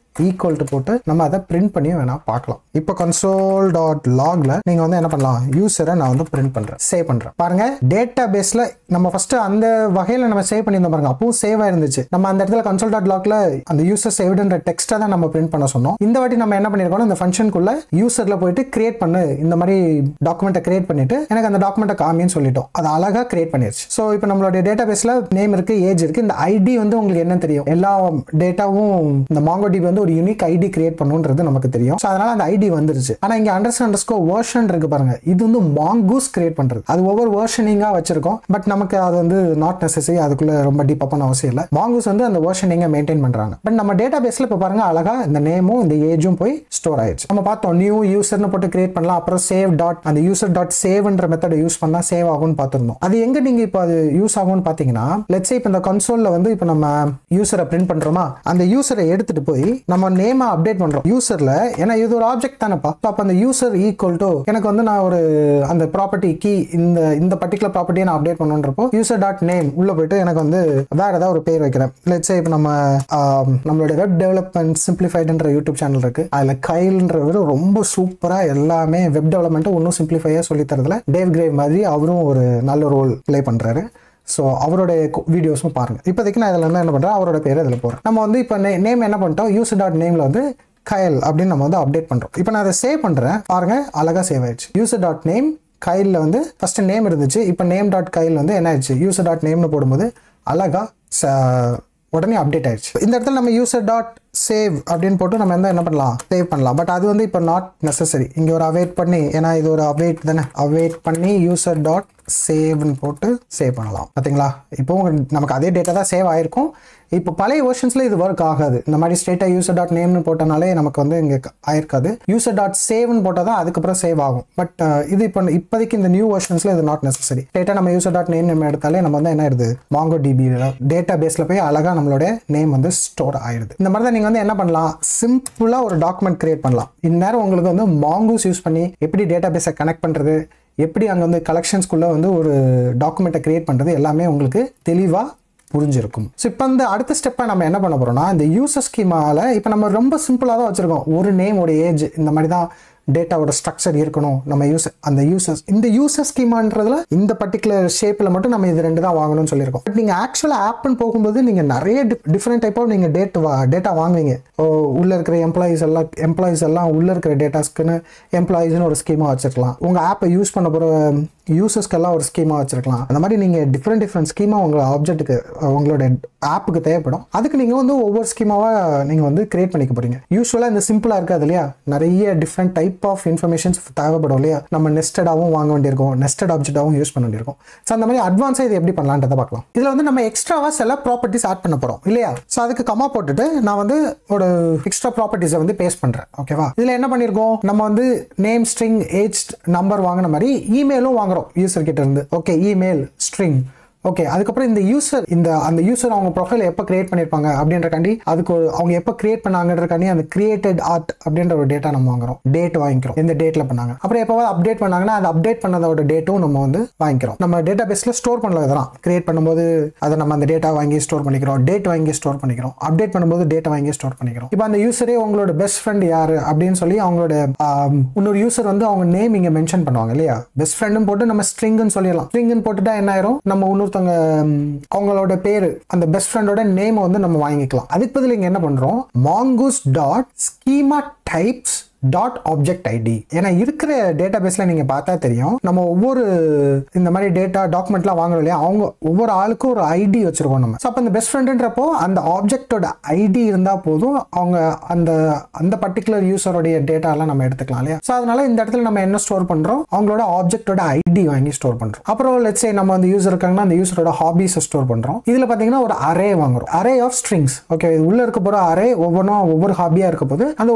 ஈக்குவல் டு போட்டு நம்ம அதை பிரிண்ட் பண்ணி வேணா பார்க்கலாம் இப்போ கன்சோல் டாட் லாக்ல நீங்க வந்து என்ன பண்ணலாம் யூசரை நான் வந்து பிரிண்ட் பண்றேன் சேவ் பண்றேன் பாருங்க டேட்டா பேஸ்ல நம்ம ஃபர்ஸ்ட் அந்த வகையில நம்ம சேவ் பண்ணியிருந்தோம் பாருங்க அப்பவும் சேவ் ஆயிருந்துச்சு நம்ம அந்த இடத்துல கன்சோல் டாட் லாக்ல அந்த யூசர் சேவ்டுன்ற டெக்ஸ்ட்டை தான் நம்ம பிரிண்ட் பண்ண சொன்னோம் இந்த வாட்டி நம்ம என்ன பண்ணிருக்கோம் இந்த ஃபங்க்ஷனுக்குள்ள யூசர்ல போயிட்டு கிரியேட் பண்ணு இந்த மாதிரி டாக்குமெண்ட்டை கிரியேட் பண்ணிட்டு எனக்கு அந்த டாக்குமெண்ட்டை காமின்னு சொல்லிட்டோம் அது அழகா கிரியேட் பண்ணிருச்சு ஸோ இப்போ நம்மளுடைய டேட்டா பேஸ்ல நேம் இருக்கு ஏஜ் இருக்கு இந்த ஐடி வந்து உங்களுக்கு என்ன தெரியும் எல்லா டேட்டாவும் இந்த மாங்கோ டிபி வந்து ஒரு யூனிக் ஐடி கிரியேட் பண்ணுன்றது நமக்கு தெரியும் ஸோ அதனால அந்த ஐடி வந்துருச்சு ஆனா இங்க அண்டர்ஸ்ட் அண்டர்ஸ்கோ வேர்ஷன் இருக்கு பாருங்க இது வந்து மாங்கூஸ் கிரியேட் பண்றது அது ஒவ்வொரு வேர்ஷனிங்கா வச்சிருக்கோம் பட் நமக்கு அது வந்து நாட் நெசசரி அதுக்குள்ள ரொம்ப டீப் பண்ண அவசியம் இல்லை மாங்கூஸ் வந்து அந்த வேர்ஷனிங்க மெயின்டைன் பண்றாங்க பட் நம்ம டேட்டா பேஸ்ல இப்போ பாருங்க அழகா இந்த நேமும் இந்த ஏஜும் போய் ஸ்டோர் ஆயிடுச்சு நம்ம பார்த்தோம் நியூ யூசர்னு போட்டு கிரியேட் பண்ணலாம் அப்புறம் சேவ் டாட் அந்த யூசர் டாட் சேவ்ன்ற மெத்தடை யூஸ் பண்ணா சேவ் ஆகும்னு பார்த்துருந்தோம் அது எங்க நீங்க இப்போ அது யூஸ் ஆகும்னு பார்த்தீங்கன்னா லெட்ஸே இப்போ இந்த கன்சோல்ல வந்து இப்போ நம்ம யூசரை பிரிண்ட் பண்றோமா அந்த யூசரை எடுத்துட்டு போய் நம்ம நேமை அப்டேட் பண்றோம் யூசர்ல ஏன்னா இது ஒரு ஆப்ஜெக்ட் தானேப்பா So, அப்ப அந்த யூசர் ஈக்குவல் டு எனக்கு வந்து நான் ஒரு அந்த ப்ராப்பர்ட்டி கீ இந்த இந்த பர்டிகுலர் ப்ராப்பர்ட்டியை நான் அப்டேட் பண்ணணுன்றப்போ யூசர் டாட் நேம் உள்ள போயிட்டு எனக்கு வந்து வேற ஏதாவது ஒரு பேர் வைக்கிறேன் லெட்ஸே இப்போ நம்ம ஆம், நம்மளுடைய வெப் டெவலப்மெண்ட் சிம்பிளிஃபைடுன்ற யூடியூப் சேனல் இருக்கு அதுல கைல்ன்றவர் ரொம்ப சூப்பரா எல்லாமே வெப் டெவலப்மெண்ட்டை இன்னும் சிம்பிளிஃபையா சொல்லி தரதுல டேவ் கிரேவ் மாதிரி அவரும் ஒரு நல்ல ரோல் ப்ளே பண்றாரு ஸோ அவருடைய வீடியோஸும் பாருங்க இப்போதைக்கு நான் இதில் வந்து என்ன பண்ணுறேன் அவரோட பேர் இதில் போகிறேன் நம்ம வந்து இப்போ நேம் என்ன பண்ணிட்டோம் யூஸ் டாட் நேமில் வந்து கயல் அப்படின்னு நம்ம வந்து அப்டேட் பண்ணுறோம் இப்போ நான் அதை சேவ் பண்ணுறேன் பாருங்க அழகாக சேவ் ஆயிடுச்சு யூசர் டாட் நேம் கைலில் வந்து ஃபர்ஸ்ட் நேம் இருந்துச்சு இப்போ நேம் டாட் கைல் வந்து என்ன ஆயிடுச்சு யூசர் டாட் நேம்னு போடும்போது அழகா ச- உடனே அப்டேட் ஆயிடுச்சு இந்த இடத்துல நம்ம யூசர் டாட் சேவ் அப்படின்னு போட்டு நம்ம எந்த என்ன பண்ணலாம் சேவ் பண்ணலாம் பட் அது வந்து இப்போ நாட் நெசசரி இங்கே ஒரு அவேட் பண்ணி ஏன்னா இது ஒரு அவேட் தானே அவேட் பண்ணி யூசர் டாட் சேவ்னு போட்டு சேவ் பண்ணலாம் பார்த்தீங்களா இப்போ உங்களுக்கு- நமக்கு அதே டேட்டா தான் சேவ் ஆயிருக்கும் இப்போ பழைய வெர்ஷன்ஸ்ல இது ஒர்க் ஆகாது இந்த மாதிரி ஸ்ட்ரெயிட்டாக யூசர் டாட் நேம்னு போட்டனாலே நமக்கு வந்து இங்கே ஆயிருக்காது யூசர் டாட் சேவ்னு போட்டால் தான் அதுக்கப்புறம் சேவ் ஆகும் பட் இது இப்போ இப்போதைக்கு இந்த நியூ வெர்ஷன்ஸ்ல இது நாட் நெசசரி ஸ்ட்ரெயிட்டாக நம்ம யூசர் டாட் நேம் நம்ம எடுத்தாலே நம்ம வந்து என்ன ஆயிடுது மாங்கோ டிபி டேட்டா பேஸில் போய் அழகாக நம்மளோட நேம் வந்து ஸ்டோர் ஆயிடுது இந்த மாதிரி தான் நீங்கள் வந்து என்ன பண்ணலாம் சிம்பிளாக ஒரு டாக்குமெண்ட் கிரியேட் பண்ணலாம் இந்நேரம் உங்களுக்கு வந்து மாங்கூஸ் யூஸ் பண்ணி எப்படி டேட்டா பேஸை கனெக்ட் பண்ணுறது எப்படி அங்கே வந்து கலெக்ஷன்ஸ்குள்ளே வந்து ஒரு டாக்குமெண்ட்டை கிரியேட் பண்ணுறது எல்லாமே உங்களுக்கு தெளிவாக புரிஞ்சிருக்கும் ஸோ இப்போ இந்த அடுத்த ஸ்டெப்பை நம்ம என்ன பண்ண போறோம்னா இந்த யூசர் ஸ்கீமால இப்போ நம்ம ரொம்ப சிம்பிளாக தான் வச்சிருக்கோம் ஒரு நேம் ஒரு ஏஜ் இந்த மாதிரி தான் டேட்டாவோட ஸ்ட்ரக்சர் இருக்கணும் நம்ம யூஸ் அந்த யூசர்ஸ் இந்த யூசர் ஸ்கீமான்றதுல இந்த பர்டிகுலர் ஷேப்பில் மட்டும் நம்ம இது ரெண்டு தான் வாங்கணும்னு சொல்லியிருக்கோம் பட் நீங்கள் ஆக்சுவலாக ஆப்னு போகும்போது நீங்கள் நிறைய டிஃப்ரெண்ட் டைப் ஆஃப் நீங்கள் டேட் டேட்டா வாங்குவீங்க ஓ, உள்ள இருக்கிற எம்ப்ளாயிஸ் எல்லாம் எம்ப்ளாயிஸ் எல்லாம் உள்ள இருக்கிற டேட்டாஸ்க்குன்னு எம்ப்ளாயிஸ்னு ஒரு ஸ்கீமா வச்சிருக்கலாம் உங்கள் ஆப்பை யூஸ் பண்ண போகிற யூசர்ஸ்க்கெல்லாம் ஒரு ஸ்கீமா வச்சிருக்கலாம் அந்த மாதிரி நீங்கள் டிஃப்ரெண்ட் டிஃப்ரெண்ட் ஸ்கீமா உங்கள் ஆப்ஜெக்ட்டுக்கு உங்களோட ஆப்புக்கு தேவைப்படும் அதுக்கு நீங்கள் வந்து ஒவ்வொரு ஸ்கீமாவாக நீங்கள் வந்து கிரியேட் பண்ணிக்க போறீங்க யூஸ்வலாக இந்த சிம்பிளாக இருக்காது இல்லையா நிறைய டிஃப்ரெண்ட் டைப் ஆஃப் இன்ஃபர்மேஷன்ஸ் தேவைப்படும் இல்லையா நம்ம நெஸ்டடாகவும் வாங்க வேண்டியிருக்கும் நெஸ்டட் ஆப்ஜெக்டாகவும் யூஸ் பண்ண வேண்டியிருக்கும் ஸோ அந்த மாதிரி அட்வான்ஸாக இது எப்படி பண்ணலான்றதை பார்க்கலாம் இதில் வந்து நம்ம எக்ஸ்ட்ராவாக சில ப்ராப்பர்ட்டிஸ் ஆட் பண்ண போகிறோம் இல்லையா ஸோ அதுக்கு கமா போட்டுட்டு நான் வந்து ஒரு எக்ஸ்ட்ரா ப்ராப்பர்ட்டிஸை வந்து பேஸ்ட் பண்ணுறேன் ஓகேவா இதில் என்ன பண்ணியிருக்கோம் நம்ம வந்து நேம் ஸ்ட்ரிங் ஏஜ் நம்பர் வாங்கின மாதிரி இமெயிலும் வாங்குறோம் யூசர் கிட்ட இருந்து ஓகே இமெயில் ஸ்ட்ரிங் ஓகே அதுக்கப்புறம் இந்த யூசர் இந்த அந்த யூசர் அவங்க ப்ரொஃபைல் எப்போ கிரியேட் பண்ணியிருப்பாங்க அப்படின்றக்காண்டி அதுக்கு ஒரு- அவங்க எப்போ கிரியேட் பண்ணாங்கன்றக்காண்டி அந்த கிரியேட்டட் ஆர்ட் அப்படின்ற ஒரு டேட்டா நம்ம வாங்குறோம் டேட் வாங்கிக்கிறோம் எந்த டேட்ல பண்ணாங்க அப்புறம் எப்போ அப்டேட் பண்ணாங்கன்னா அது அப்டேட் பண்ணதோட டேட்டும் நம்ம வந்து வாங்கிக்கிறோம் நம்ம டேட்டா பேஸ்ல ஸ்டோர் பண்ணல இதெல்லாம் கிரியேட் பண்ணும்போது அதை நம்ம அந்த டேட்டா வாங்கி ஸ்டோர் பண்ணிக்கிறோம் டேட் வாங்கி ஸ்டோர் பண்ணிக்கிறோம் அப்டேட் பண்ணும்போது டேட்டா வாங்கி ஸ்டோர் பண்ணிக்கிறோம் இப்போ அந்த யூசரே உங்களோட பெஸ்ட் ஃப்ரெண்ட் யாரு அப்படின்னு சொல்லி அவங்களோட ஆம், இன்னொரு யூசர் வந்து அவங்க நேம் இங்க மென்ஷன் பண்ணுவாங்க இல்லையா பெஸ்ட் ஃப்ரெண்டும் போட்டு நம்ம ஸ்ட்ரிங்னு சொல்லிடலாம் ஸ்ட்ரிங்னு போட்டுட்டா என்ன ஆயிரும் நம்ம இன்னொருத்தவங்க ம், அவங்களோட பேரு அந்த பெஸ்ட் ஃப்ரெண்டோட நேம் வந்து நம்ம வாங்கிக்கலாம் அதுக்கு பதில் இங்க என்ன பண்றோம் mongoose dot schema types dot object ID ஏன்னா இருக்கிற டேட்டா பேஸ்ல நீங்க பார்த்தா தெரியும் நம்ம ஒவ்வொரு இந்த மாதிரி டேட்டா டாக்குமெண்ட்லாம் வாங்குறோம் இல்லையா அவங்க ஒவ்வொரு ஆளுக்கும் ஒரு ஐடி வச்சிருக்கோம் நம்ம ஸோ அப்போ அந்த பெஸ்ட் ஃப்ரெண்டுன்றப்போ அந்த ஆப்ஜெக்டோட ஐடி இருந்தா போதும் அவங்க அந்த அந்த பர்டிகுலர் யூசருடைய டேட்டாலாம் நம்ம எடுத்துக்கலாம் இல்லையா ஸோ அதனால இந்த இடத்துல நம்ம என்ன ஸ்டோர் பண்றோம் அவங்களோட ஆப்ஜெக்டோட ஐடி வாங்கி ஸ்டோர் பண்றோம் அப்புறம் லெட்ஸ் சே நம்ம அந்த யூசர் இருக்காங்கன்னா அந்த யூசரோட ஹாபிஸை ஸ்டோர் பண்றோம் இதுல பாத்தீங்கன்னா ஒரு அரே வாங்குறோம் அரே ஆஃப் ஸ்ட்ரிங்ஸ் ஓகே இது உள்ள இருக்க போற அரே ஒவ்வொன்றும் ஒவ்வொரு ஹாபியா இருக்க போது அந்த ஒவ்வொரு ஹாபி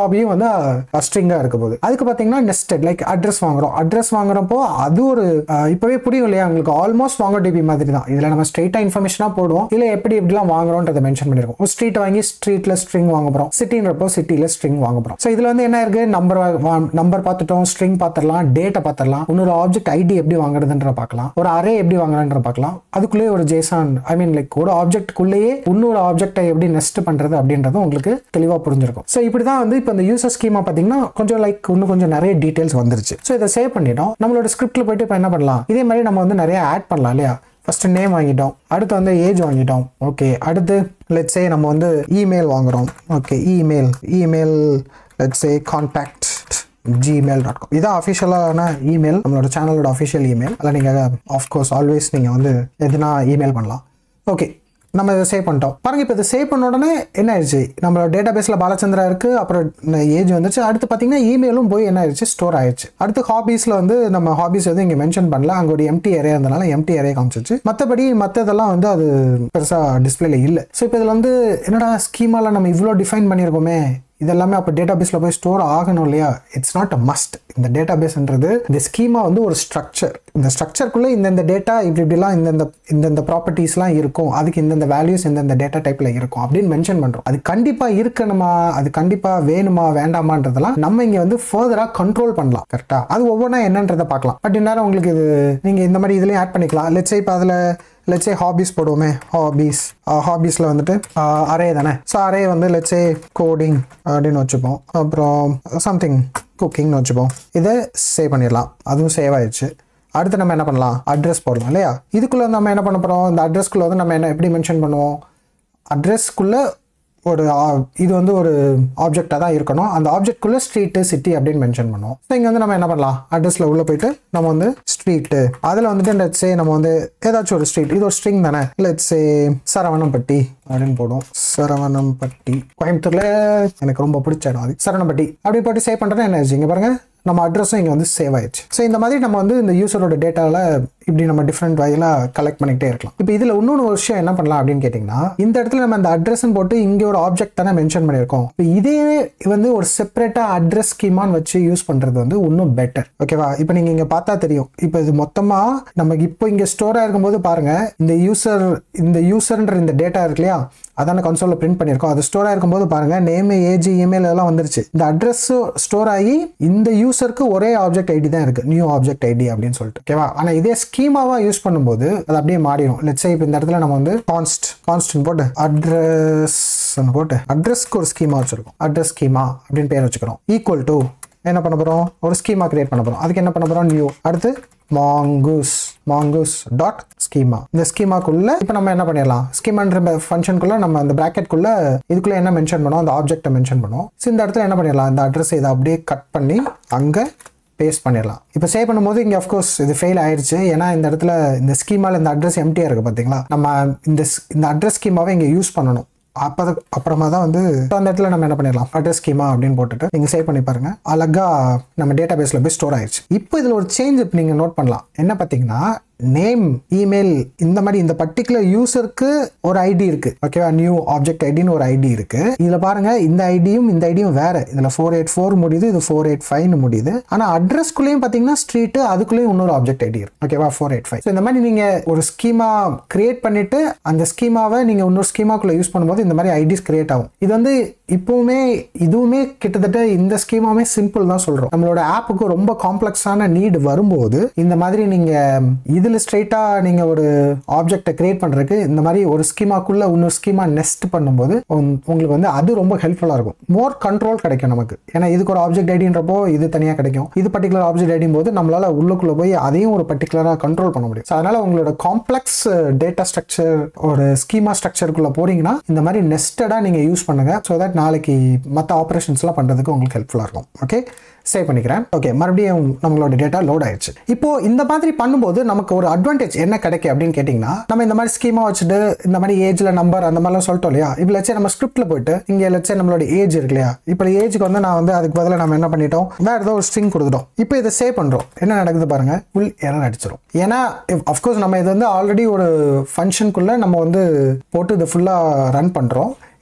ஹாபியும் வந்து ஸ்ட்ரிங்காக இருக்க போகுது அதுக்கு பார்த்தீங்கன்னா நெஸ்டட் லைக் அட்ரஸ் வாங்குறோம் அட்ரஸ் வாங்குறப்போ அது ஒரு அஹ், இப்பவே புரியும் இல்லையா உங்களுக்கு ஆல்மோஸ்ட் வாங்க டிபி மாதிரி தான் இதில் நம்ம ஸ்ட்ரெயிட்டாக இன்ஃபர்மேஷனாக போடுவோம் இல்லை எப்படி எப்படிலாம் வாங்குறோன்றதை மென்ஷன் பண்ணிருக்கோம் ஒரு ஸ்ட்ரீட் வாங்கி ஸ்ட்ரீட்ல ஸ்ட்ரிங் வாங்க போகிறோம் சிட்டின்றப்போ சிட்டியில் ஸ்ட்ரிங் வாங்க போகிறோம் ஸோ இதில் வந்து என்ன இருக்கு நம்பர் நம்பர் பார்த்துட்டோம் ஸ்ட்ரிங் பார்த்துடலாம் டேட்டை பார்த்துடலாம் இன்னொரு ஆப்ஜெக்ட் ஐடி எப்படி வாங்குறதுன்ற பார்க்கலாம் ஒரு அரே எப்படி வாங்குறதுன்ற பார்க்கலாம் அதுக்குள்ளேயே ஒரு ஜேசான் ஐ மீன் லைக் ஒரு ஆப்ஜெக்ட்குள்ளேயே இன்னொரு ஆப்ஜெக்டை எப்படி நெஸ்ட் பண்றது அப்படின்றது உங்களுக்கு தெளிவாக புரிஞ்சிருக்கும் ஸோ இப்படி தான் வந்து இப்போ இந்த யூசர் ஸ்கீமா பார்த்தீங்கன்னா கொஞ்சம் லைக் இன்னும் கொஞ்சம் நிறைய டீடைல்ஸ் வந்துருச்சு ஸோ இதை சேவ் பண்ணிட்டோம் நம்மளோட ஸ்கிரிப்ட்ல போயிட்டு இப்போ என்ன பண்ணலாம் இதே மாதிரி நம்ம வந்து நிறைய ஆட் பண்ணலாம் இல்லையா ஃபர்ஸ்ட் நேம் வாங்கிட்டோம் அடுத்து வந்து ஏஜ் வாங்கிட்டோம் ஓகே அடுத்து லெட்ஸே நம்ம வந்து இமெயில் வாங்குறோம் okay email email let's say contact Gmail dot com இதான் அஃபிஷியலான இமெயில் நம்மளோட சேனலோட அஃபிஷியல் இமெயில் அதில் நீங்கள் ஆஃப்கோர்ஸ் ஆல்வேஸ் நீங்கள் வந்து எதுனா இமெயில் பண்ணலாம் ஓகே நம்ம இதை சேவ் பண்ணிட்டோம் பாருங்க இப்போ இதை சேவ் பண்ண உடனே என்ன ஆயிடுச்சு நம்மளோட டேட்டா பேஸில் பாலச்சந்திரா இருக்கு அப்புறம் ஏஜ் வந்துச்சு அடுத்து பார்த்தீங்கன்னா இமெயிலும் போய் என்ன ஆயிடுச்சு ஸ்டோர் ஆயிடுச்சு அடுத்து ஹாபீஸில் வந்து நம்ம ஹாபீஸ் எதுவும் இங்கே மென்ஷன் பண்ணல அங்கே ஒரு எம்டி ஏரியா இருந்தனால எம்டி ஏரியா காமிச்சிச்சு மற்றபடி மற்றதெல்லாம் வந்து அது பெருசாக டிஸ்பிளேல இல்லை ஸோ இப்போ இதில் வந்து என்னடா ஸ்கீமால நம்ம இவ்வளோ டிஃபைன் பண்ணியிருக்கோமே இதெல்லாமே அப்போ டேட்டா பேஸில் போய் ஸ்டோர் ஆகணும் இல்லையா இட்ஸ் நாட் அ மஸ்ட் இந்த டேட்டா பேஸ்ன்றது இந்த ஸ்கீமா வந்து ஒரு ஸ்ட்ரக்சர் இந்த ஸ்ட்ரக்சருக்குள்ளே இந்தந்த டேட்டா இப்படி இப்படிலாம் இந்தந்த இந்தந்த ப்ராப்பர்ட்டிஸ்லாம் இருக்கும் அதுக்கு இந்தந்த வேல்யூஸ் இந்தந்த டேட்டா டைப்பில் இருக்கும் அப்படின்னு மென்ஷன் பண்ணுறோம் அது கண்டிப்பாக இருக்கணுமா அது கண்டிப்பாக வேணுமா வேண்டாமான்றதெல்லாம் நம்ம இங்கே வந்து ஃபர்தராக கண்ட்ரோல் பண்ணலாம் கரெக்டாக அது ஒவ்வொன்றா என்னன்றதை பார்க்கலாம் பட் இந்நேரம் உங்களுக்கு இது நீங்கள் இந்த மாதிரி இதுலேயும் ஆட் பண்ணிக்கலாம் லெட்ஸே இப்போ அதில் லெட்ஸே ஹாபீஸ் போடுவோமே ஹாபீஸ் ஹாபீஸில் வந்துட்டு அரே தானே ஸோ அரே வந்து லெட்ஸே கோடிங் அப்படின்னு வச்சுப்போம் அப்புறம் சம்திங் குக்கிங்னு வச்சுப்போம் இதை சேவ் பண்ணிடலாம் அதுவும் சேவ் ஆயிடுச்சு அடுத்து நம்ம என்ன பண்ணலாம் அட்ரஸ் போடலாம் இல்லையா இதுக்குள்ளே நம்ம என்ன பண்ண போகிறோம் இந்த அட்ரஸ்க்குள்ளே வந்து நம்ம என்ன எப்படி மென்ஷன் பண்ணுவோம் அட்ரஸ்க்குள்ளே ஒரு ஆ- இது வந்து ஒரு ஆப்ஜெக்டாக தான் இருக்கணும் அந்த ஆப்ஜெக்ட்குள்ளே ஸ்ட்ரீட்டு சிட்டி அப்படின்னு மென்ஷன் பண்ணுவோம் ஸோ இங்கே வந்து நம்ம என்ன பண்ணலாம் அட்ரஸில் உள்ளே போயிட்டு நம்ம வந்து ஸ்ட்ரீட்டு அதில் வந்துட்டு லெட்ஸே நம்ம வந்து ஏதாச்சும் ஒரு ஸ்ட்ரீட் இது ஒரு ஸ்ட்ரிங் தானே லெட்ஸே சரவணம்பட்டி அப்படின்னு போடும் சரவணம்பட்டி கோயம்புத்தூரில் எனக்கு ரொம்ப பிடிச்ச இடம் அது சரவணம்பட்டி அப்படி போட்டு சேவ் பண்ணுறேன்னா என்ன ஆச்சு இங்கே பாருங்க நம்ம அட்ரஸும் இங்கே வந்து சேவ் ஆயிடுச்சு ஸோ இந்த மாதிரி நம்ம வந்து இந்த யூசரோட டேட்டாவில் இப்படி நம்ம டிஃப்ரெண்ட் வகையில் கலெக்ட் பண்ணிக்கிட்டே இருக்கலாம் இப்போ இதில் இன்னொன்று ஒரு விஷயம் என்ன பண்ணலாம் அப்படின்னு கேட்டிங்கன்னா இந்த இடத்துல நம்ம இந்த அட்ரஸ்ன்னு போட்டு இங்கே ஒரு ஆப்ஜெக்ட் தானே மென்ஷன் பண்ணியிருக்கோம் இப்போ இதே வந்து ஒரு செப்பரேட்டாக அட்ரஸ் ஸ்கீமான்னு வச்சு யூஸ் பண்ணுறது வந்து இன்னும் பெட்டர் ஓகேவா இப்போ நீங்கள் இங்கே பார்த்தா தெரியும் இப்போ இது மொத்தமாக நமக்கு இப்போ இங்கே ஸ்டோர் ஆயிருக்கும்போது பாருங்க இந்த யூசர் இந்த யூசர்ன்ற இந்த டேட்டா இருக்கு இல்லையா அதான கன்சோலில் பிரிண்ட் பண்ணியிருக்கோம் அது ஸ்டோர் ஆயிருக்கும்போது பாருங்க நேம் ஏஜ் இமெயில் எல்லாம் வந்துருச்சு இந்த அட்ரஸ் ஸ்டோர் ஆகி இந்த யூசருக்கு ஒரே ஆப்ஜெக்ட் ஐடி தான் இருக்கு நியூ ஆப்ஜெக்ட் ஐடி அப்படின்னு சொல்லிட்டு ஓகேவா ஆனால் இதே ஸ்கீமாவா யூஸ் பண்ணும்போது அது அப்படியே மாறிடும் லெட்ஸே இப்போ இந்த இடத்துல நம்ம வந்து கான்ஸ்ட் கான்ஸ்டன் போட்டு அட்ரஸ் போட்டு அட்ரஸ்க்கு ஒரு ஸ்கீமா வச்சிருக்கோம் அட்ரஸ் ஸ்கீமா அப்படின்னு பேர் வச்சுக்கிறோம் ஈக்குவல் டு என்ன பண்ண போறோம் ஒரு ஸ்கீமா கிரியேட் பண்ண போறோம் அதுக்கு என்ன பண்ண போறோம் நியூ அடுத்து மாங்கூஸ் மாங்கூஸ் டாட் ஸ்கீமா இந்த ஸ்கீமாக்குள்ள இப்போ நம்ம என்ன பண்ணிடலாம் ஸ்கீமான்ற ஃபங்க்ஷனுக்குள்ள நம்ம அந்த ப்ராக்கெட்குள்ள இதுக்குள்ள என்ன மென்ஷன் பண்ணோம் அந்த ஆப்ஜெக்ட்டை மென்ஷன் பண்ணோம் ஸோ இந்த இடத்துல என்ன பண்ணிடலாம் இந்த அட்ரஸ் இதை அப்படியே கட் பண்ணி அங்கே பேஸ்ட் பண்ணிடலாம் இப்போ சேவ் பண்ணும்போது இங்கே அஃப்கோர்ஸ் இது ஃபெயில் ஆயிடுச்சு ஏன்னா இந்த இடத்துல இந்த ஸ்கீமால இந்த அட்ரஸ் எம்டியாக இருக்குது பார்த்தீங்களா நம்ம இந்த ஸ்- இந்த அட்ரஸ் ஸ்கீமாவை இங்கே யூஸ் பண்ணணும் அப்போ அப்புறமா தான் வந்து அந்த இடத்துல நம்ம என்ன பண்ணிடலாம் அட்ரஸ் ஸ்கீமா அப்படின்னு போட்டுட்டு நீங்கள் சேவ் பண்ணி பாருங்க அழகா நம்ம டேட்டா பேஸில் போய் ஸ்டோர் ஆயிடுச்சு இப்போ இதில் ஒரு சேஞ்ச் நீங்கள் நோட் பண்ணலாம் என்ன பார்த்தீங்கன்னா நேம் இமெயில் இந்த மாதிரி இந்த பர்டிகுலர் யூசருக்கு ஒரு ஐடி இருக்கு ஓகேவா நியூ ஆப்ஜெக்ட் ஐடின்னு ஒரு ஐடி இருக்கு இதுல பாருங்க இந்த ஐடியும் இந்த ஐடியும் வேற இதுல ஃபோர் எயிட் ஃபோர் முடியுது இது ஃபோர் எயிட் ஃபைவ்னு முடியுது ஆனா அட்ரஸ்க்குள்ளேயும் பாத்தீங்கன்னா ஸ்ட்ரீட் அதுக்குள்ளேயும் இன்னொரு ஆப்ஜெக்ட் ஐடி இருக்கு ஓகேவா ஃபோர் எயிட் ஃபைவ் இந்த மாதிரி நீங்க ஒரு ஸ்கீமா கிரியேட் பண்ணிட்டு அந்த ஸ்கீமாவை நீங்க இன்னொரு ஸ்கீமாக்குள்ள யூஸ் பண்ணும்போது இந்த மாதிரி ஐடிஸ் கிரியேட் ஆகும் இது வந்து இப்பவுமே இதுவுமே கிட்டத்தட்ட இந்த ஸ்கீமாவே சிம்பிள் தான் சொல்றோம் நம்மளோட ஆப்புக்கு ரொம்ப காம்ப்ளெக்ஸான நீடு வரும்போது இந்த மாதிரி நீங்க இதுல ஸ்ட்ரைட்டா நீங்க ஒரு ஆப்ஜெக்டை கிரியேட் பண்றதுக்கு இந்த மாதிரி ஒரு ஸ்கீமாக்குள்ள இன்னொரு ஸ்கீமா நெஸ்ட் பண்ணும்போது உங்க- உங்களுக்கு வந்து அது ரொம்ப ஹெல்ப்ஃபுல்லா இருக்கும் மோர் கண்ட்ரோல் கிடைக்கும் நமக்கு ஏன்னா இதுக்கு ஒரு ஆப்ஜெக்ட் ஐடின்றப்போ இது தனியா கிடைக்கும் இது பர்டிகுலர் ஆப்ஜெக்ட் ஐடியும் போது நம்மளால உள்ளுக்குள்ள போய் அதையும் ஒரு பர்டிகுலரா கண்ட்ரோல் பண்ண முடியும் So, அதனால உங்களோட காம்ப்ளெக்ஸ் டேட்டா ஸ்ட்ரக்சர் ஒரு ஸ்கீமா ஸ்ட்ரக்சருக்குள்ள போறீங்கன்னா இந்த மாதிரி நெஸ்டடா நீங்க யூஸ் பண்ணுங்க ஸோ தட் நாளைக்கு மற்ற ஆப்ரேஷன்ஸ்லாம் பண்றதுக்கு உங்களுக்கு ஹெல்ப்ஃபுல்லா இருக்கும் ஓகே சேவ் பண்ணிக்கிறேன் ஓகே மறுபடியும் நம்மளோட டேட்டா லோட் ஆயிடுச்சு இப்போ இந்த மாதிரி பண்ணும்போது நமக்கு ஒரு அட்வான்டேஜ் என்ன கிடைக்கும் அப்படின்னு கேட்டிங்கன்னா நம்ம இந்த மாதிரி ஸ்கீமா வச்சுட்டு இந்த மாதிரி ஏஜ்ல நம்பர் அந்த மாதிரிலாம் சொல்லிட்டோம் இல்லையா இப்போ லட்சே நம்ம ஸ்கிரிப்ட்ல போயிட்டு இங்க லட்சே நம்மளோட ஏஜ் இருக்கு இல்லையா இப்போ ஏஜ்க்கு வந்து நான் வந்து அதுக்கு பதிலாக நம்ம என்ன பண்ணிட்டோம் வேற ஏதோ ஒரு ஸ்ட்ரிங் கொடுத்துட்டோம் இப்போ இதை சேவ் பண்றோம் என்ன நடக்குது பாருங்க ஃபுல் எரர் அடிச்சிடும் ஏன்னா அஃப்கோர்ஸ் நம்ம இது வந்து ஆல்ரெடி ஒரு ஃபங்க்ஷனுக்குள்ள நம்ம வந்து போட்டு இதை ஃபுல்லா ரன் பண்றோம்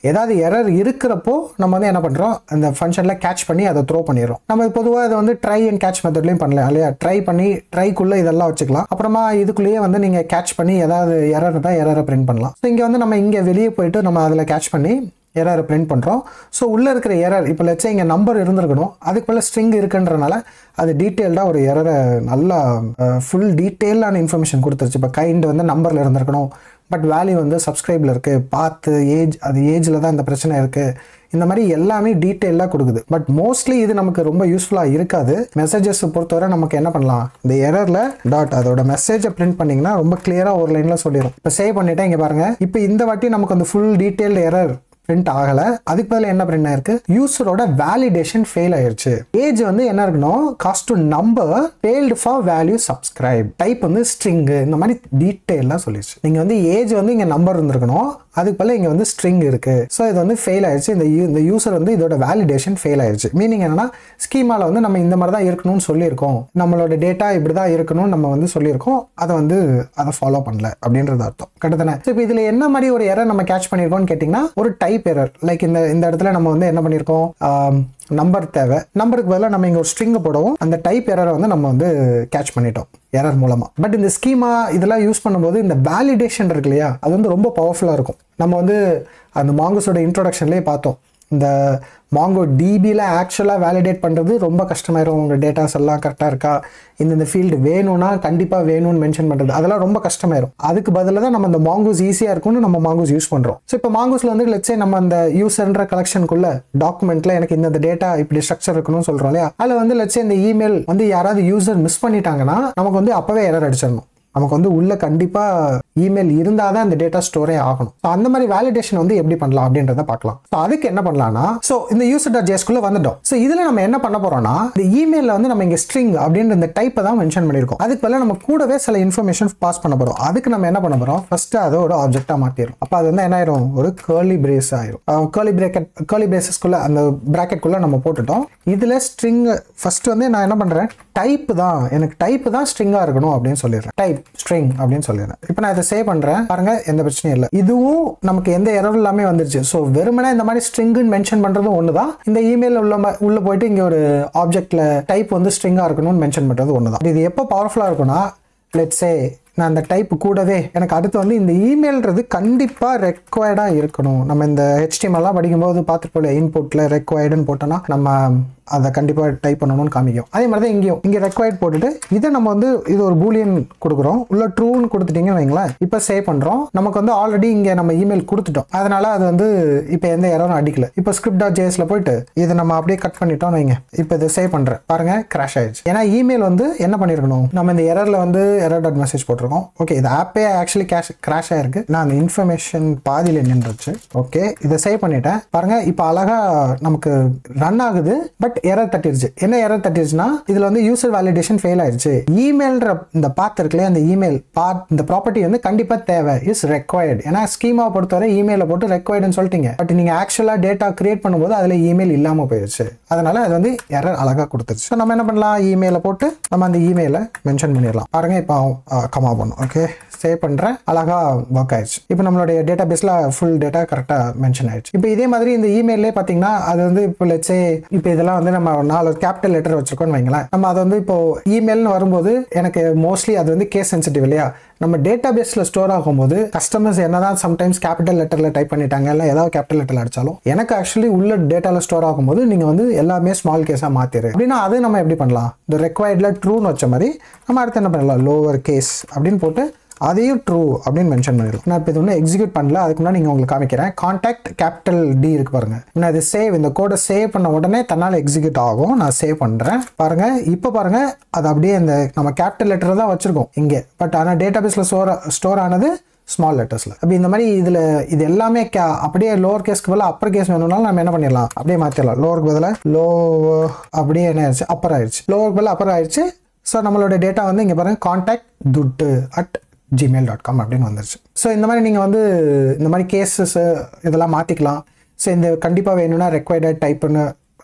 ஏதாவது எரர் இருக்கிறப்போ நம்ம வந்து என்ன பண்ணுறோம் அந்த ஃபங்க்ஷனில் கேட்ச் பண்ணி அதை த்ரோ பண்ணிடுறோம் நம்ம பொதுவாக இதை வந்து ட்ரை அண்ட் கேட்ச் மெத்தட்லையும் பண்ணலாம் இல்லையா ட்ரை பண்ணி ட்ரைக்குள்ளே இதெல்லாம் வச்சுக்கலாம் அப்புறமா இதுக்குள்ளேயே வந்து நீங்கள் கேட்ச் பண்ணி ஏதாவது எரர் தான் எரரை பிரிண்ட் பண்ணலாம் ஸோ இங்கே வந்து நம்ம இங்கே வெளியே போயிட்டு நம்ம அதில் கேட்ச் பண்ணி எரரை பிரிண்ட் பண்ணுறோம் ஸோ உள்ளே இருக்கிற எரர் இப்போ லட்சம் இங்கே நம்பர் இருந்திருக்கணும் அதுக்கு மேலே ஸ்ட்ரிங் இருக்குன்றனால அது டீட்டெயில்டாக ஒரு எரரை நல்லா ஃபுல் டீட்டெயிலான இன்ஃபர்மேஷன் கொடுத்துருச்சு இப்போ கைண்ட் வந்து நம்பரில் இருந்திருக்கணும் பட் வேல்யூ வந்து சப்ஸ்கிரைபில் இருக்குது பார்த்து ஏஜ் அது ஏஜில் தான் இந்த பிரச்சனை இருக்குது இந்த மாதிரி எல்லாமே டீட்டெயிலாக கொடுக்குது பட் மோஸ்ட்லி இது நமக்கு ரொம்ப யூஸ்ஃபுல்லாக இருக்காது மெசேஜஸ் பொறுத்தவரை நமக்கு என்ன பண்ணலாம் இந்த எரரில் டாட் அதோட மெசேஜை பிரிண்ட் பண்ணிங்கன்னா ரொம்ப கிளியராக ஒரு லைனில் சொல்லிடும் இப்போ சேவ் பண்ணிட்டேன் இங்கே பாருங்கள் இப்போ இந்த வாட்டி நமக்கு அந்த ஃபுல் டீட்டெயில் எரர் பிரிண்ட் ஆகல அதுக்கு பதில் என்ன பிரிண்ட் ஆயிருக்கு யூசரோட வேலிடேஷன் ஃபெயில் ஆயிருச்சு ஏஜ் வந்து என்ன இருக்கணும் cast to number failed for value subscribe type வந்து ஸ்ட்ரிங் இந்த மாதிரி டீட்டெயிலாக சொல்லிடுச்சு நீங்க வந்து ஏஜ் வந்து இங்க நம்பர் இருந்திருக்கணும் அதுக்கு பதில் இங்க வந்து ஸ்ட்ரிங் இருக்கு ஸோ இது வந்து ஃபெயில் ஆயிடுச்சு இந்த u- இந்த யூசர் வந்து இதோட வேலிடேஷன் ஃபெயில் ஆயிடுச்சு மீனிங் என்னன்னா ஸ்கீமால வந்து நம்ம இந்த மாதிரி தான் இருக்கணும்னு சொல்லியிருக்கோம் நம்மளோட டேட்டா இப்படி தான் இருக்கணும்னு நம்ம வந்து சொல்லியிருக்கோம் அதை வந்து அதை ஃபாலோ பண்ணல அப்படின்றது அர்த்தம் கரெக்டானே ஸோ இப்போ இதில் என்ன மாதிரி ஒரு எரர் நம்ம கேட்ச் பண்ணியிருக்கோம்னு கேட்டிங்கன்னா ஒரு டைப் எரர் லைக் இந்த இந்த இடத்துல நம்ம வந்து என்ன பண்ணியிருக்கோம் நம்பர் தேவை நம்பருக்கு பதிலாக நம்ம இங்கே ஒரு ஸ்ட்ரிங்கை போடவும் அந்த டைப் எரரை வந்து நம்ம வந்து கேட்ச் பண்ணிட்டோம் எரர் மூலமாக பட் இந்த ஸ்கீமா இதெல்லாம் யூஸ் பண்ணும்போது இந்த வேலிடேஷன் இருக்கு இல்லையா அது வந்து ரொம்ப பவர்ஃபுல்லாக இருக்கும் நம்ம வந்து அந்த மாங்கஸோட இன்ட்ரோடக்ஷன்லேயே பார்த்தோம் இந்த மாங்கோ டிபியில் ஆக்சுவலாக வேலிடேட் பண்ணுறது ரொம்ப கஷ்டமாயிரும் உங்கள் டேட்டாஸ் எல்லாம் கரெக்டாக இருக்கா இந்தந்த ஃபீல்டு வேணும்னா கண்டிப்பாக வேணும்னு மென்ஷன் பண்ணுறது அதெல்லாம் ரொம்ப கஷ்டமாயிரும் அதுக்கு பதிலாக தான் நம்ம இந்த மாங்கூஸ் ஈஸியாக இருக்கும்னு நம்ம மாங்கூஸ் யூஸ் பண்ணுறோம் ஸோ இப்போ மாங்கூஸில் வந்து லட்சே நம்ம அந்த யூசர்ன்ற கலெக்ஷனுக்குள்ள டாக்குமெண்ட்டில் எனக்கு இந்த டேட்டா இப்படி ஸ்ட்ரக்சர் இருக்கணும்னு சொல்கிறோம் இல்லையா அதில் வந்து லட்சே இந்த இமெயில் வந்து யாராவது யூசர் மிஸ் பண்ணிட்டாங்கன்னா நமக்கு வந்து அப்போவே எரர் அடிச்சிடணும் நமக்கு வந்து உள்ள கண்டிப்பா இமெயில் இருந்தால் தான் இந்த டேட்டா ஸ்டோரே ஆகணும் ஸோ அந்த மாதிரி வேலிடேஷன் வந்து எப்படி பண்ணலாம் அப்படின்றத பார்க்கலாம் ஸோ அதுக்கு என்ன பண்ணலாம்னா ஸோ இந்த யூசர் டாட் ஜேஸ்குள்ள வந்துட்டோம் ஸோ இதில் நம்ம என்ன பண்ண போறோம்னா இந்த இமெயிலில் வந்து நம்ம இங்கே ஸ்ட்ரிங் அப்படின்ற இந்த டைப்பை தான் மென்ஷன் பண்ணியிருக்கோம் அதுக்கு பதிலா நம்ம கூடவே சில இன்ஃபர்மேஷன் பாஸ் பண்ண போறோம் அதுக்கு நம்ம என்ன பண்ண போறோம் ஃபர்ஸ்ட் அதை ஒரு ஆப்ஜெக்டாக மாற்றிடும் அப்போ அது வந்து என்ன ஆயிரும் ஒரு கேர்லி பிரேஸ் ஆயிரும் கேர்லி பிரேக்கெட் கேர்லி பிரேசஸ்க்குள்ள அந்த ப்ராக்கெட்குள்ள நம்ம போட்டுட்டோம் இதில் ஸ்ட்ரிங் ஃபர்ஸ்ட் வந்து நான் என்ன பண்றேன் டைப் தான் எனக்கு டைப் தான் ஸ்ட்ரிங்காக இருக்கணும் அப்படின்னு சொல்லிடுறேன் டைப் ஸ்ட்ரிங் அப்படின்னு சொல்லிடுறேன் இப்போ நான் இதை சேவ் பண்றேன் பாருங்க எந்த பிரச்சனையும் இல்லை இதுவும் நமக்கு எந்த எரரும் இல்லாமல் வந்துருச்சு ஸோ வெறுமனே இந்த மாதிரி ஸ்ட்ரிங்குன்னு மென்ஷன் பண்றதும் ஒன்று தான் இந்த இமெயில் உள்ள ம- உள்ள போயிட்டு இங்கே ஒரு ஆப்ஜெக்ட்ல டைப் வந்து ஸ்ட்ரிங்காக இருக்கணும்னு மென்ஷன் பண்றது ஒன்று தான் இது எப்போ பவர்ஃபுல்லாக இருக்கும்னா லெட்ஸே நான் அந்த டைப் கூடவே எனக்கு அடுத்து வந்து இந்த இமெயில்ன்றது கண்டிப்பாக ரெக்வயர்டாக இருக்கணும் நம்ம இந்த ஹெச்டிஎம்எல்லாம் படிக்கும்போது பார்த்துட்டு போல இன்புட்டில் ரெக்வயர்டுன்னு போட்டோன்னா நம்ம அதை கண்டிப்பாக டைப் பண்ணணும்னு காமிக்கும் அதே மாதிரி தான் இங்கேயும் இங்கே ரெக்வயர்ட் போட்டுட்டு இதை நம்ம வந்து இது ஒரு பூலியன் கொடுக்குறோம் உள்ள ட்ரூன்னு கொடுத்துட்டீங்கன்னு வைங்களேன் இப்போ சேவ் பண்ணுறோம் நமக்கு வந்து ஆல்ரெடி இங்கே நம்ம இமெயில் கொடுத்துட்டோம் அதனால அது வந்து இப்போ எந்த எரரும் அடிக்கல இப்போ ஸ்கிரிப்ட் டாட் ஜேஎஸ்ல போயிட்டு இதை நம்ம அப்படியே கட் பண்ணிட்டோம்னு வைங்க இப்போ இதை சேவ் பண்ணுறேன் பாருங்க கிராஷ் ஆயிடுச்சு ஏன்னா இமெயில் வந்து என்ன பண்ணியிருக்கணும் நம்ம இந்த எரரில் வந்து எரர் டாட் மெசேஜ் போட்டிருக்கோம் ஓகே இது ஆப்பே ஆக்சுவலி கேஷ் கிராஷ் ஆயிருக்கு நான் அந்த இன்ஃபர்மேஷன் பாதியில் நின்றுச்சு ஓகே இதை சேவ் பண்ணிட்டேன் பாருங்க இப்போ அழகா நமக்கு ரன் ஆகுது பட் எரர் தட்டிருச்சு என்ன எரர் தட்டிருச்சுன்னா இதுல வந்து யூசர் வேலிடேஷன் ஃபெயில் ஆயிருச்சு இமெயில்ன்ற இந்த பாத் இருக்குல்லையா அந்த இமெயில் பாத் இந்த ப்ராப்பர்ட்டி வந்து கண்டிப்பா தேவை இஸ் ரெக்வயர்டு ஏன்னா ஸ்கீமா பொறுத்தவரை இமெயில போட்டு ரெக்வயர்டுன்னு சொல்லிட்டீங்க பட் நீங்க ஆக்சுவலா டேட்டா கிரியேட் பண்ணும்போது அதுல இமெயில் இல்லாம போயிருச்சு அதனால அது வந்து எரர் அழகா கொடுத்துருச்சு So நம்ம என்ன பண்ணலாம் இமெயில போட்டு நம்ம அந்த இமெயிலை மென்ஷன் பண்ணிடலாம் பாருங்க இப்போ கமா பண்ணும் ஓகே சேவ் பண்ணுறேன் அழகா ஒர்க் ஆயிடுச்சு இப்போ நம்மளுடைய டேட்டா பேஸில் ஃபுல் டேட்டா கரெக்டாக மென்ஷன் ஆயிடுச்சு இப்போ இதே மாதிரி இந்த இமெயிலே பார்த்தீங்கன்னா அது வந்து இப்போ லெட்ஸே இப்போ இதெல்லாம் வந்து நம்ம நாலு கேபிட்டல் லெட்டர் வச்சிருக்கோம்னு வைங்களேன் நம்ம அதை வந்து இப்போ இமெயில்னு வரும்போது எனக்கு மோஸ்ட்லி அது வந்து கேஸ் சென்சிட்டிவ் இல்லையா நம்ம டேட்டா பேஸில் ஸ்டோர் ஆகும்போது கஸ்டமர்ஸ் என்னதான் சம்டைம்ஸ் கேபிட்டல் லெட்டரில் டைப் பண்ணிட்டாங்க இல்லை ஏதாவது கேபிட்டல் லெட்டரில் அடிச்சாலும் எனக்கு ஆக்சுவலி உள்ள டேட்டாவில் ஸ்டோர் ஆகும்போது நீங்கள் வந்து எல்லாமே ஸ்மால் கேஸாக மாற்றிடு அப்படின்னா அது நம்ம எப்படி பண்ணலாம் இந்த ரெக்வயர்டில் ட்ரூன்னு வச்ச மாதிரி நம்ம அடுத்து என்ன பண்ணலாம் லோவர் கேஸ் அப்படின்னு போட்டு அதையும் ட்ரூ அப்படின்னு மென்ஷன் பண்ணிடலாம் நான் இப்போ இது ஒன்றும் எக்ஸிக்யூட் பண்ணல அதுக்கு முன்னாடி நீங்கள் உங்களுக்கு காமிக்கிறேன் கான்டாக்ட் கேபிட்டல் டி இருக்கு பாருங்க நான் இது சேவ் இந்த கோடை சேவ் பண்ண உடனே தன்னால் எக்ஸிக்யூட் ஆகும் நான் சேவ் பண்ணுறேன் பாருங்க இப்போ பாருங்க அது அப்படியே இந்த நம்ம கேபிட்டல் லெட்டர் தான் வச்சிருக்கோம் இங்கே பட் ஆனால் டேட்டா பேஸில் ஸ்டோர் ஸ்டோர் ஆனது ஸ்மால் லெட்டர்ஸில் அப்படி இந்த மாதிரி இதில் இது எல்லாமே கே அப்படியே லோவர் கேஸ்க்கு பதிலாக அப்பர் கேஸ் வேணும்னாலும் நம்ம என்ன பண்ணிடலாம் அப்படியே மாற்றிடலாம் லோவருக்கு பதிலாக லோ அப்படியே என்ன ஆயிடுச்சு அப்பர் ஆயிடுச்சு லோவருக்கு பதிலாக அப்பர் ஆயிடுச்சு ஸோ நம்மளோட டேட்டா வந்து இங்கே பாருங்க கான்டாக்ட் துட்டு அட் ஜிமெயில் டாட் காம் அப்படின்னு வந்துருச்சு ஸோ இந்த மாதிரி நீங்கள் வந்து இந்த மாதிரி கேசஸ் இதெல்லாம் மாற்றிக்கலாம் ஸோ இந்த கண்டிப்பாக வேணும்னா ரெக்வயர்டு டைப்னு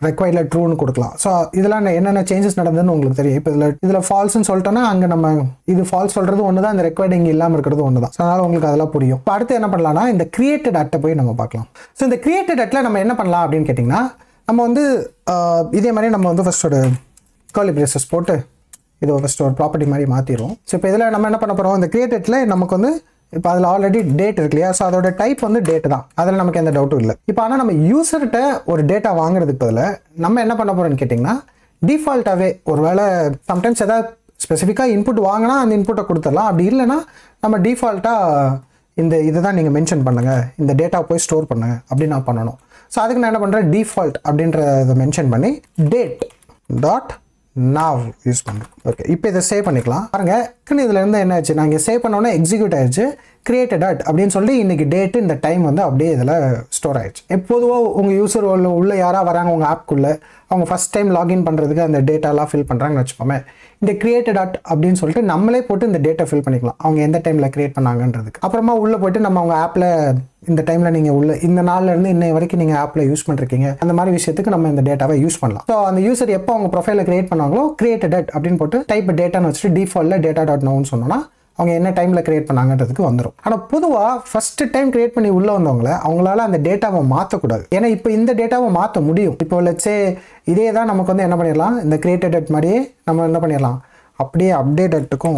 ரெக்வைர்டில் ட்ரூன்னு கொடுக்கலாம் ஸோ இதெல்லாம் என்னென்ன சேஞ்சஸ் நடந்ததுன்னு உங்களுக்கு தெரியும் இப்போ இதில் இதில் ஃபால்ஸ்னு சொல்லிட்டோன்னா அங்கே நம்ம இது ஃபால்ஸ் சொல்கிறது ஒன்று தான் இந்த ரெக்வைர்டு இங்கே இல்லாமல் இருக்கிறது ஒன்று தான் ஸோ அதனால் உங்களுக்கு அதெல்லாம் புரியும் இப்போ அடுத்து என்ன பண்ணலாம்னா இந்த கிரியேட்டட் அட்டை போய் நம்ம பார்க்கலாம் ஸோ இந்த கிரியேட்டட் அட்டில் நம்ம என்ன பண்ணலாம் அப்படின்னு கேட்டிங்கன்னா நம்ம வந்து ஆஹ், இதே மாதிரி நம்ம வந்து ஃபர்ஸ்ட் ஒரு கர்லி பிரேசஸ் போட்டு இது ஃபஸ்ட் ஒரு ப்ராப்பர்ட்டி மாதிரி மாற்றிடுவோம் ஸோ இப்போ இதில் நம்ம என்ன பண்ண போகிறோம் இந்த கிரியேட்டட்ல நமக்கு வந்து இப்போ அதில் ஆல்ரெடி டேட் இருக்கு இல்லையா ஸோ அதோட டைப் வந்து டேட் தான் அதில் நமக்கு எந்த டவுட்டும் இல்லை இப்போ ஆனால் நம்ம யூசர்கிட்ட ஒரு டேட்டா வாங்குறதுக்கு பதில் நம்ம என்ன பண்ண போகிறோம்னு கேட்டிங்கன்னா டிஃபால்ட்டாகவே ஒருவேளை சம்டைம்ஸ் ஏதாவது ஸ்பெசிஃபிக்காக இன்புட் வாங்கினா அந்த இன்புட்டை கொடுத்துடலாம் அப்படி இல்லைன்னா நம்ம டிஃபால்ட்டாக இந்த இதை தான் நீங்கள் மென்ஷன் பண்ணுங்கள் இந்த டேட்டா போய் ஸ்டோர் பண்ணுங்க அப்படின்னு நான் பண்ணணும் ஸோ அதுக்கு நான் என்ன பண்ணுறேன் டிஃபால்ட் அப்படின்றத மென்ஷன் பண்ணி டேட் டாட் நாவ் யூஸ் பண்ணுறோம் ஓகே இப்போ இதை சேவ் பண்ணிக்கலாம் பாருங்க டக்குன்னு இதுல இருந்து என்ன ஆச்சு நான் இங்கே சேவ் பண்ணோன்னே எக்ஸிக்யூட் ஆயிடுச்சு கிரியேட்டட் அட் அப்படின்னு சொல்லி இன்னைக்கு டேட்டு இந்த டைம் வந்து அப்படியே இதில் ஸ்டோர் ஆயிடுச்சு எப்போதுவோ உங்கள் யூசர் உள்ள உள்ள யாராக வராங்க உங்கள் ஆப்க்குள்ளே அவங்க ஃபஸ்ட் டைம் லாகின் பண்ணுறதுக்கு அந்த டேட்டாலாம் ஃபில் பண்ணுறாங்கன்னு வச்சுப்போமே இந்த கிரியேட்டட் அட் அப்படின்னு சொல்லிட்டு நம்மளே போட்டு இந்த டேட்டா ஃபில் பண்ணிக்கலாம் அவங்க எந்த டைமில் கிரியேட் பண்ணாங்கன்றதுக்கு அப்புறமா உள்ளே போயிட்டு நம்ம அவங்க ஆப்பில் இந்த டைமில் நீங்கள் உள்ள இந்த நாள்ல இருந்து இன்னை வரைக்கும் நீங்கள் ஆப்பில் யூஸ் பண்ணிருக்கீங்க அந்த மாதிரி விஷயத்துக்கு நம்ம இந்த டேட்டாவை யூஸ் பண்ணலாம் ஸோ அந்த யூசர் எப்போ அவங்க ப்ரொஃபைலை கிரியேட் பண்ணாங்களோ கிரியேட்டட் அட் அப்படின்னு போட்டு டைப் டேட்டான்னு வச்சுட்டு டிஃபால்ட்டில் டேட்டா டாட் நோன்னு சொன்னோம்னா அவங்க என்ன டைமில் கிரியேட் பண்ணாங்கன்றதுக்கு வந்துடும் ஆனால் பொதுவாக ஃபர்ஸ்ட் டைம் கிரியேட் பண்ணி உள்ளே வந்தவங்கள அவங்களால அந்த டேட்டாவை மாற்றக்கூடாது ஏன்னா இப்போ இந்த டேட்டாவை மாற்ற முடியும் இப்போ லட்சே இதே தான் நமக்கு வந்து என்ன பண்ணிடலாம் இந்த கிரியேட்டட் அட் மாதிரியே நம்ம என்ன பண்ணிடலாம் அப்படியே அப்டேட் அட்டுக்கும்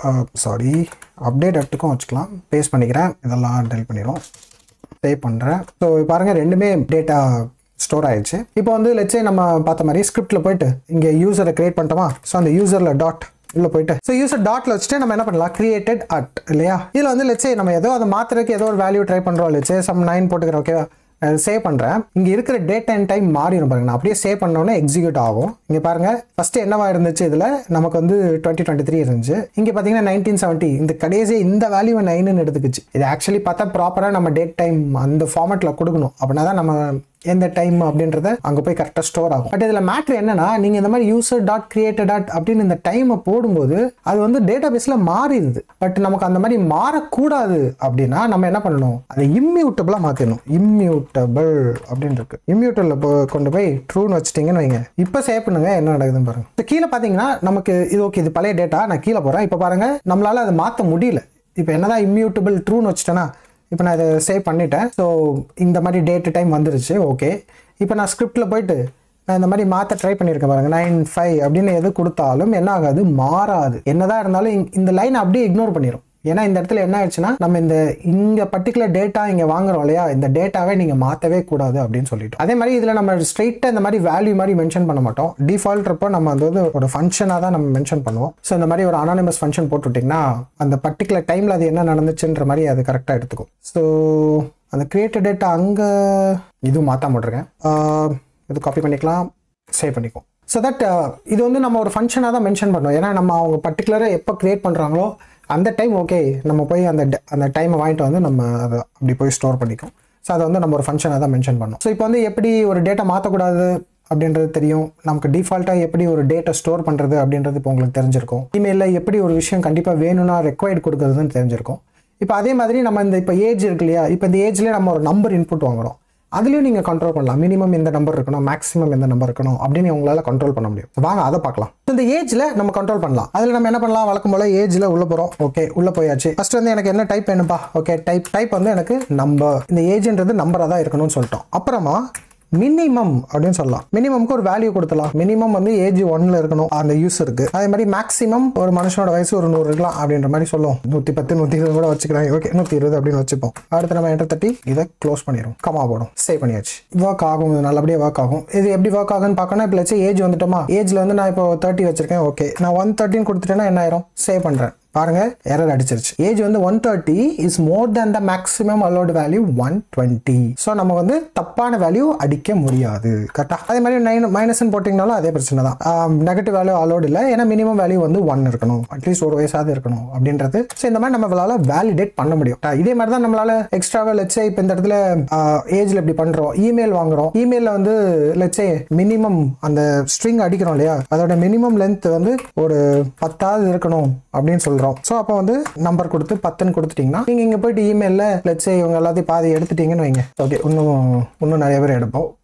சாரி அப்டேட் அட்டுக்கும் வச்சுக்கலாம் பேஸ்ட் பண்ணிக்கிறேன் இதெல்லாம் டெல் பண்ணிடும் சேவ் பண்ணுறேன் ஸோ பாருங்கள் ரெண்டுமே டேட்டா ஸ்டோர் ஆயிடுச்சு இப்போ வந்து லெட்ஸே நம்ம பார்த்த மாதிரி ஸ்கிரிப்டில் போயிட்டு இங்கே யூசரை கிரியேட் பண்ணிட்டோமா ஸோ அந்த யூசரில் டாட் உள்ள போயிட்டு ஸோ யூசர் டாட்ல வச்சுட்டு நம்ம என்ன பண்ணலாம் கிரியேட்டட் அட் இல்லையா இதில் வந்து லெட்ஸே நம்ம ஏதோ அதை மாத்துறதுக்கு ஏதோ ஒரு வேல்யூ ட்ரை பண்ணுறோம் லெட்ஸே சம் நைன் போட்டுக்கிறோம் ஓகேவா சேவ் பண்ணுறேன் இங்கே இருக்கிற டேட் அண்ட் டைம் மாறிடும் பாருங்க நான் அப்படியே சேவ் பண்ணோன்னே எக்ஸிக்யூட் ஆகும் இங்கே பாருங்க ஃபர்ஸ்ட் என்னவா இருந்துச்சு இதில் நமக்கு வந்து டுவெண்ட்டி டுவெண்ட்டி த்ரீ இருந்துச்சு இங்கே பார்த்தீங்கன்னா நைன்டீன் செவன்ட்டி இந்த கடைசி இந்த வேல்யூ நைனுன்னு எடுத்துக்கிச்சு இது ஆக்சுவலி பார்த்தா ப்ராப்பராக நம்ம டேட் டைம் அந்த ஃபார்மேட்டில் கொடுக்கணும் அப்படின்னா தான் நம்ம எந்த டைம் அப்படின்றத அங்கே போய் கரெக்டாக ஸ்டோர் ஆகும் பட் இதில் மேட்ரு என்னன்னா நீங்கள் இந்த மாதிரி யூசர் டாட் கிரியேட்டட் டாட் அப்படின்னு இந்த டைமை போடும்போது அது வந்து டேட்டா பேஸில் மாறிடுது பட் நமக்கு அந்த மாதிரி மாறக்கூடாது அப்படின்னா நம்ம என்ன பண்ணணும் அதை இம்மியூட்டபிளாக மாற்றிடணும் இம்மியூட்டபிள் அப்படின்னு இருக்கு இம்மியூட்டபிள் கொண்டு போய் ட்ரூன்னு வச்சிட்டிங்கன்னு வைங்க இப்போ சேவ் பண்ணுங்க என்ன நடக்குதுன்னு பாருங்க இப்போ கீழே பார்த்தீங்கன்னா நமக்கு இது ஓகே இது பழைய டேட்டா நான் கீழே போகிறேன் இப்போ பாருங்க நம்மளால அதை மாற்ற முடியல இப்போ என்னதான் இம்மியூட்டபிள் ட்ரூன்னு வச்சிட்டேன்னா இப்போ நான் இதை சேவ் பண்ணிட்டேன் ஸோ இந்த மாதிரி டேட்டு டைம் வந்துருச்சு ஓகே இப்போ நான் ஸ்கிரிப்டில் போயிட்டு நான் இந்த மாதிரி மாற்ற ட்ரை பண்ணியிருக்கேன் பாருங்க நைன் ஃபைவ் அப்படின்னு எது கொடுத்தாலும் என்ன ஆகாது மாறாது என்னதான் இருந்தாலும் இங்க- இந்த லைன் அப்படியே இக்னோர் பண்ணிடும் ஏன்னா இந்த இடத்துல என்ன ஆயிடுச்சுன்னா நம்ம இந்த இங்க பர்டிகுலர் டேட்டா இங்க வாங்குறோம் இல்லையா இந்த டேட்டாவை நீங்க மாத்தவே கூடாது அப்படின்னு சொல்லிட்டோம் அதே மாதிரி இதுல நம்ம ஸ்ட்ரெயிட்டா இந்த மாதிரி வேல்யூ மாதிரி மென்ஷன் பண்ண மாட்டோம் டிஃபால்ட் இருப்போ நம்ம அது வந்து ஒரு ஃபங்க்ஷனாக தான் நம்ம மென்ஷன் பண்ணுவோம் ஸோ இந்த மாதிரி ஒரு அனானிமஸ் ஃபங்க்ஷன் போட்டுவிட்டிங்கன்னா அந்த பர்டிகுலர் டைம்ல அது என்ன நடந்துச்சுன்ற மாதிரி அது கரெக்டாக எடுத்துக்கும் ஸோ அந்த கிரியேட்டட் டேட்டா அங்கே இதுவும் மாற்ற மாட்டிருக்கேன் ஆஹ் இது காப்பி பண்ணிக்கலாம் சேவ் பண்ணிக்குவோம் ஸோ தட் இது வந்து நம்ம ஒரு ஃபங்க்ஷனாக தான் மென்ஷன் பண்ணோம் ஏன்னா நம்ம அவங்க பர்டிகுலராக எப்போ கிரியேட் பண்ணுறாங்களோ அந்த டைம் ஓகே நம்ம போய் அந்த ட- அந்த டைமை வாங்கிட்டு வந்து நம்ம அதை அப்படி போய் ஸ்டோர் பண்ணிக்கும் ஸோ அதை வந்து நம்ம ஒரு ஃபங்க்ஷனாக தான் மென்ஷன் பண்ணோம் ஸோ இப்போ வந்து எப்படி ஒரு டேட்டா மாற்றக்கூடாது அப்படின்றது தெரியும் நமக்கு டிஃபால்ட்டாக எப்படி ஒரு டேட்டா ஸ்டோர் பண்ணுறது அப்படின்றது இப்போ உங்களுக்கு தெரிஞ்சிருக்கும் இமெயிலில் எப்படி ஒரு விஷயம் கண்டிப்பாக வேணும்னா ரெக்வயர்ட் கொடுக்குறதுன்னு தெரிஞ்சிருக்கும் இப்போ அதே மாதிரி நம்ம இந்த இப்போ ஏஜ் இருக்கு இல்லையா இப்போ இந்த ஏஜ்லேயே நம்ம ஒரு நம்பர் இன்புட் வாங்குறோம் அதுலேயும் நீங்கள் கண்ட்ரோல் பண்ணலாம் மினிமம் எந்த நம்பர் இருக்கணும் மேக்ஸிமம் எந்த நம்பர் இருக்கணும் அப்படின்னு உங்களால் கண்ட்ரோல் பண்ண முடியும் வாங்க அதை பார்க்கலாம் இந்த ஏஜ்ல நம்ம கண்ட்ரோல் பண்ணலாம் அதில் நம்ம என்ன பண்ணலாம் வழக்கம் போல ஏஜ்ல உள்ள போகிறோம் ஓகே உள்ள போயாச்சு ஃபர்ஸ்ட் வந்து எனக்கு என்ன டைப் வேணும்பா ஓகே டைப் டைப் வந்து எனக்கு நம்பர் இந்த ஏஜ்ன்றது நம்பராக தான் இருக்கணும்னு சொல்லிட்டோம் அப்புறமா மினிமம் அப்படின்னு சொல்லலாம் மினிமம்க்கு ஒரு வேல்யூ கொடுத்துலாம் மினிமம் வந்து ஏஜ் ஒன்ல இருக்கணும் அந்த யூஸருக்கு அதே மாதிரி மேக்ஸிமம் ஒரு மனுஷனோட வயசு ஒரு நூறு இருக்கலாம் அப்படின்ற மாதிரி சொல்லுவோம் நூற்றி பத்து நூற்றி இருபது கூட வச்சுக்கிறாங்க ஓகே நூற்றி இருபது அப்படின்னு வச்சுப்போம் அடுத்து நம்ம என்டர் தட்டி இதை க்ளோஸ் பண்ணிடும் கமா போடும் சேவ் பண்ணியாச்சு ஒர்க் ஆகும் இது நல்லபடியாக ஒர்க் ஆகும் இது எப்படி ஒர்க் ஆகும்னு பார்க்கணும் இப்போ லட்சம் ஏஜ் வந்துட்டோமா ஏஜ்ல வந்து நான் இப்போ தேர்ட்டி வச்சிருக்கேன் ஓகே நான் ஒன் தேர்ட்டின் கொடுத்துட்டேன்னா என்ன ஆயிரும் சேவ் பண்ணுறேன் பாருங்க எரர் அடிச்சிருச்சு ஏஜ் வந்து one thirty is more than the maximum allowed value one twenty so நம்ம வந்து தப்பான வேல்யூ அடிக்க முடியாது கரெக்டா அதே மாதிரி நைன் மைனஸ்ன்னு போட்டிங்கனாலும் அதே பிரச்சனை தான் நெகட்டிவ் வேல்யூ அலோடு இல்லை ஏன்னா மினிமம் வேல்யூ வந்து ஒன் இருக்கணும் அட்லீஸ்ட் ஒரு வயசாவது இருக்கணும் அப்படின்றது ஸோ இந்த மாதிரி நம்மளால வேலிடேட் பண்ண முடியும் ஆ, இதே மாதிரி தான் நம்மளால எக்ஸ்ட்ராவாக லட்சே இப்போ இந்த இடத்துல ஏஜ்ல இப்படி பண்றோம் இமெயில் வாங்குறோம் இமெயிலில் வந்து லட்சே மினிமம் அந்த ஸ்ட்ரிங் அடிக்கிறோம் இல்லையா அதோட மினிமம் லென்த் வந்து ஒரு பத்தாவது இருக்கணும் அப்படின்னு சொல்றோம் ஸோ அப்போ வந்து நம்பர் கொடுத்து பத்துன்னு கொடுத்துட்டீங்கன்னா நீங்க இங்க போயிட்டு இமெயிலில் லட்சே இவங்க எல்லாத்தையும் பாதி எடுத்துட்டீங்கன்னு வைங்க ஓகே இன்னும் இன்னும் நிறைய பேர் எடுப்போம்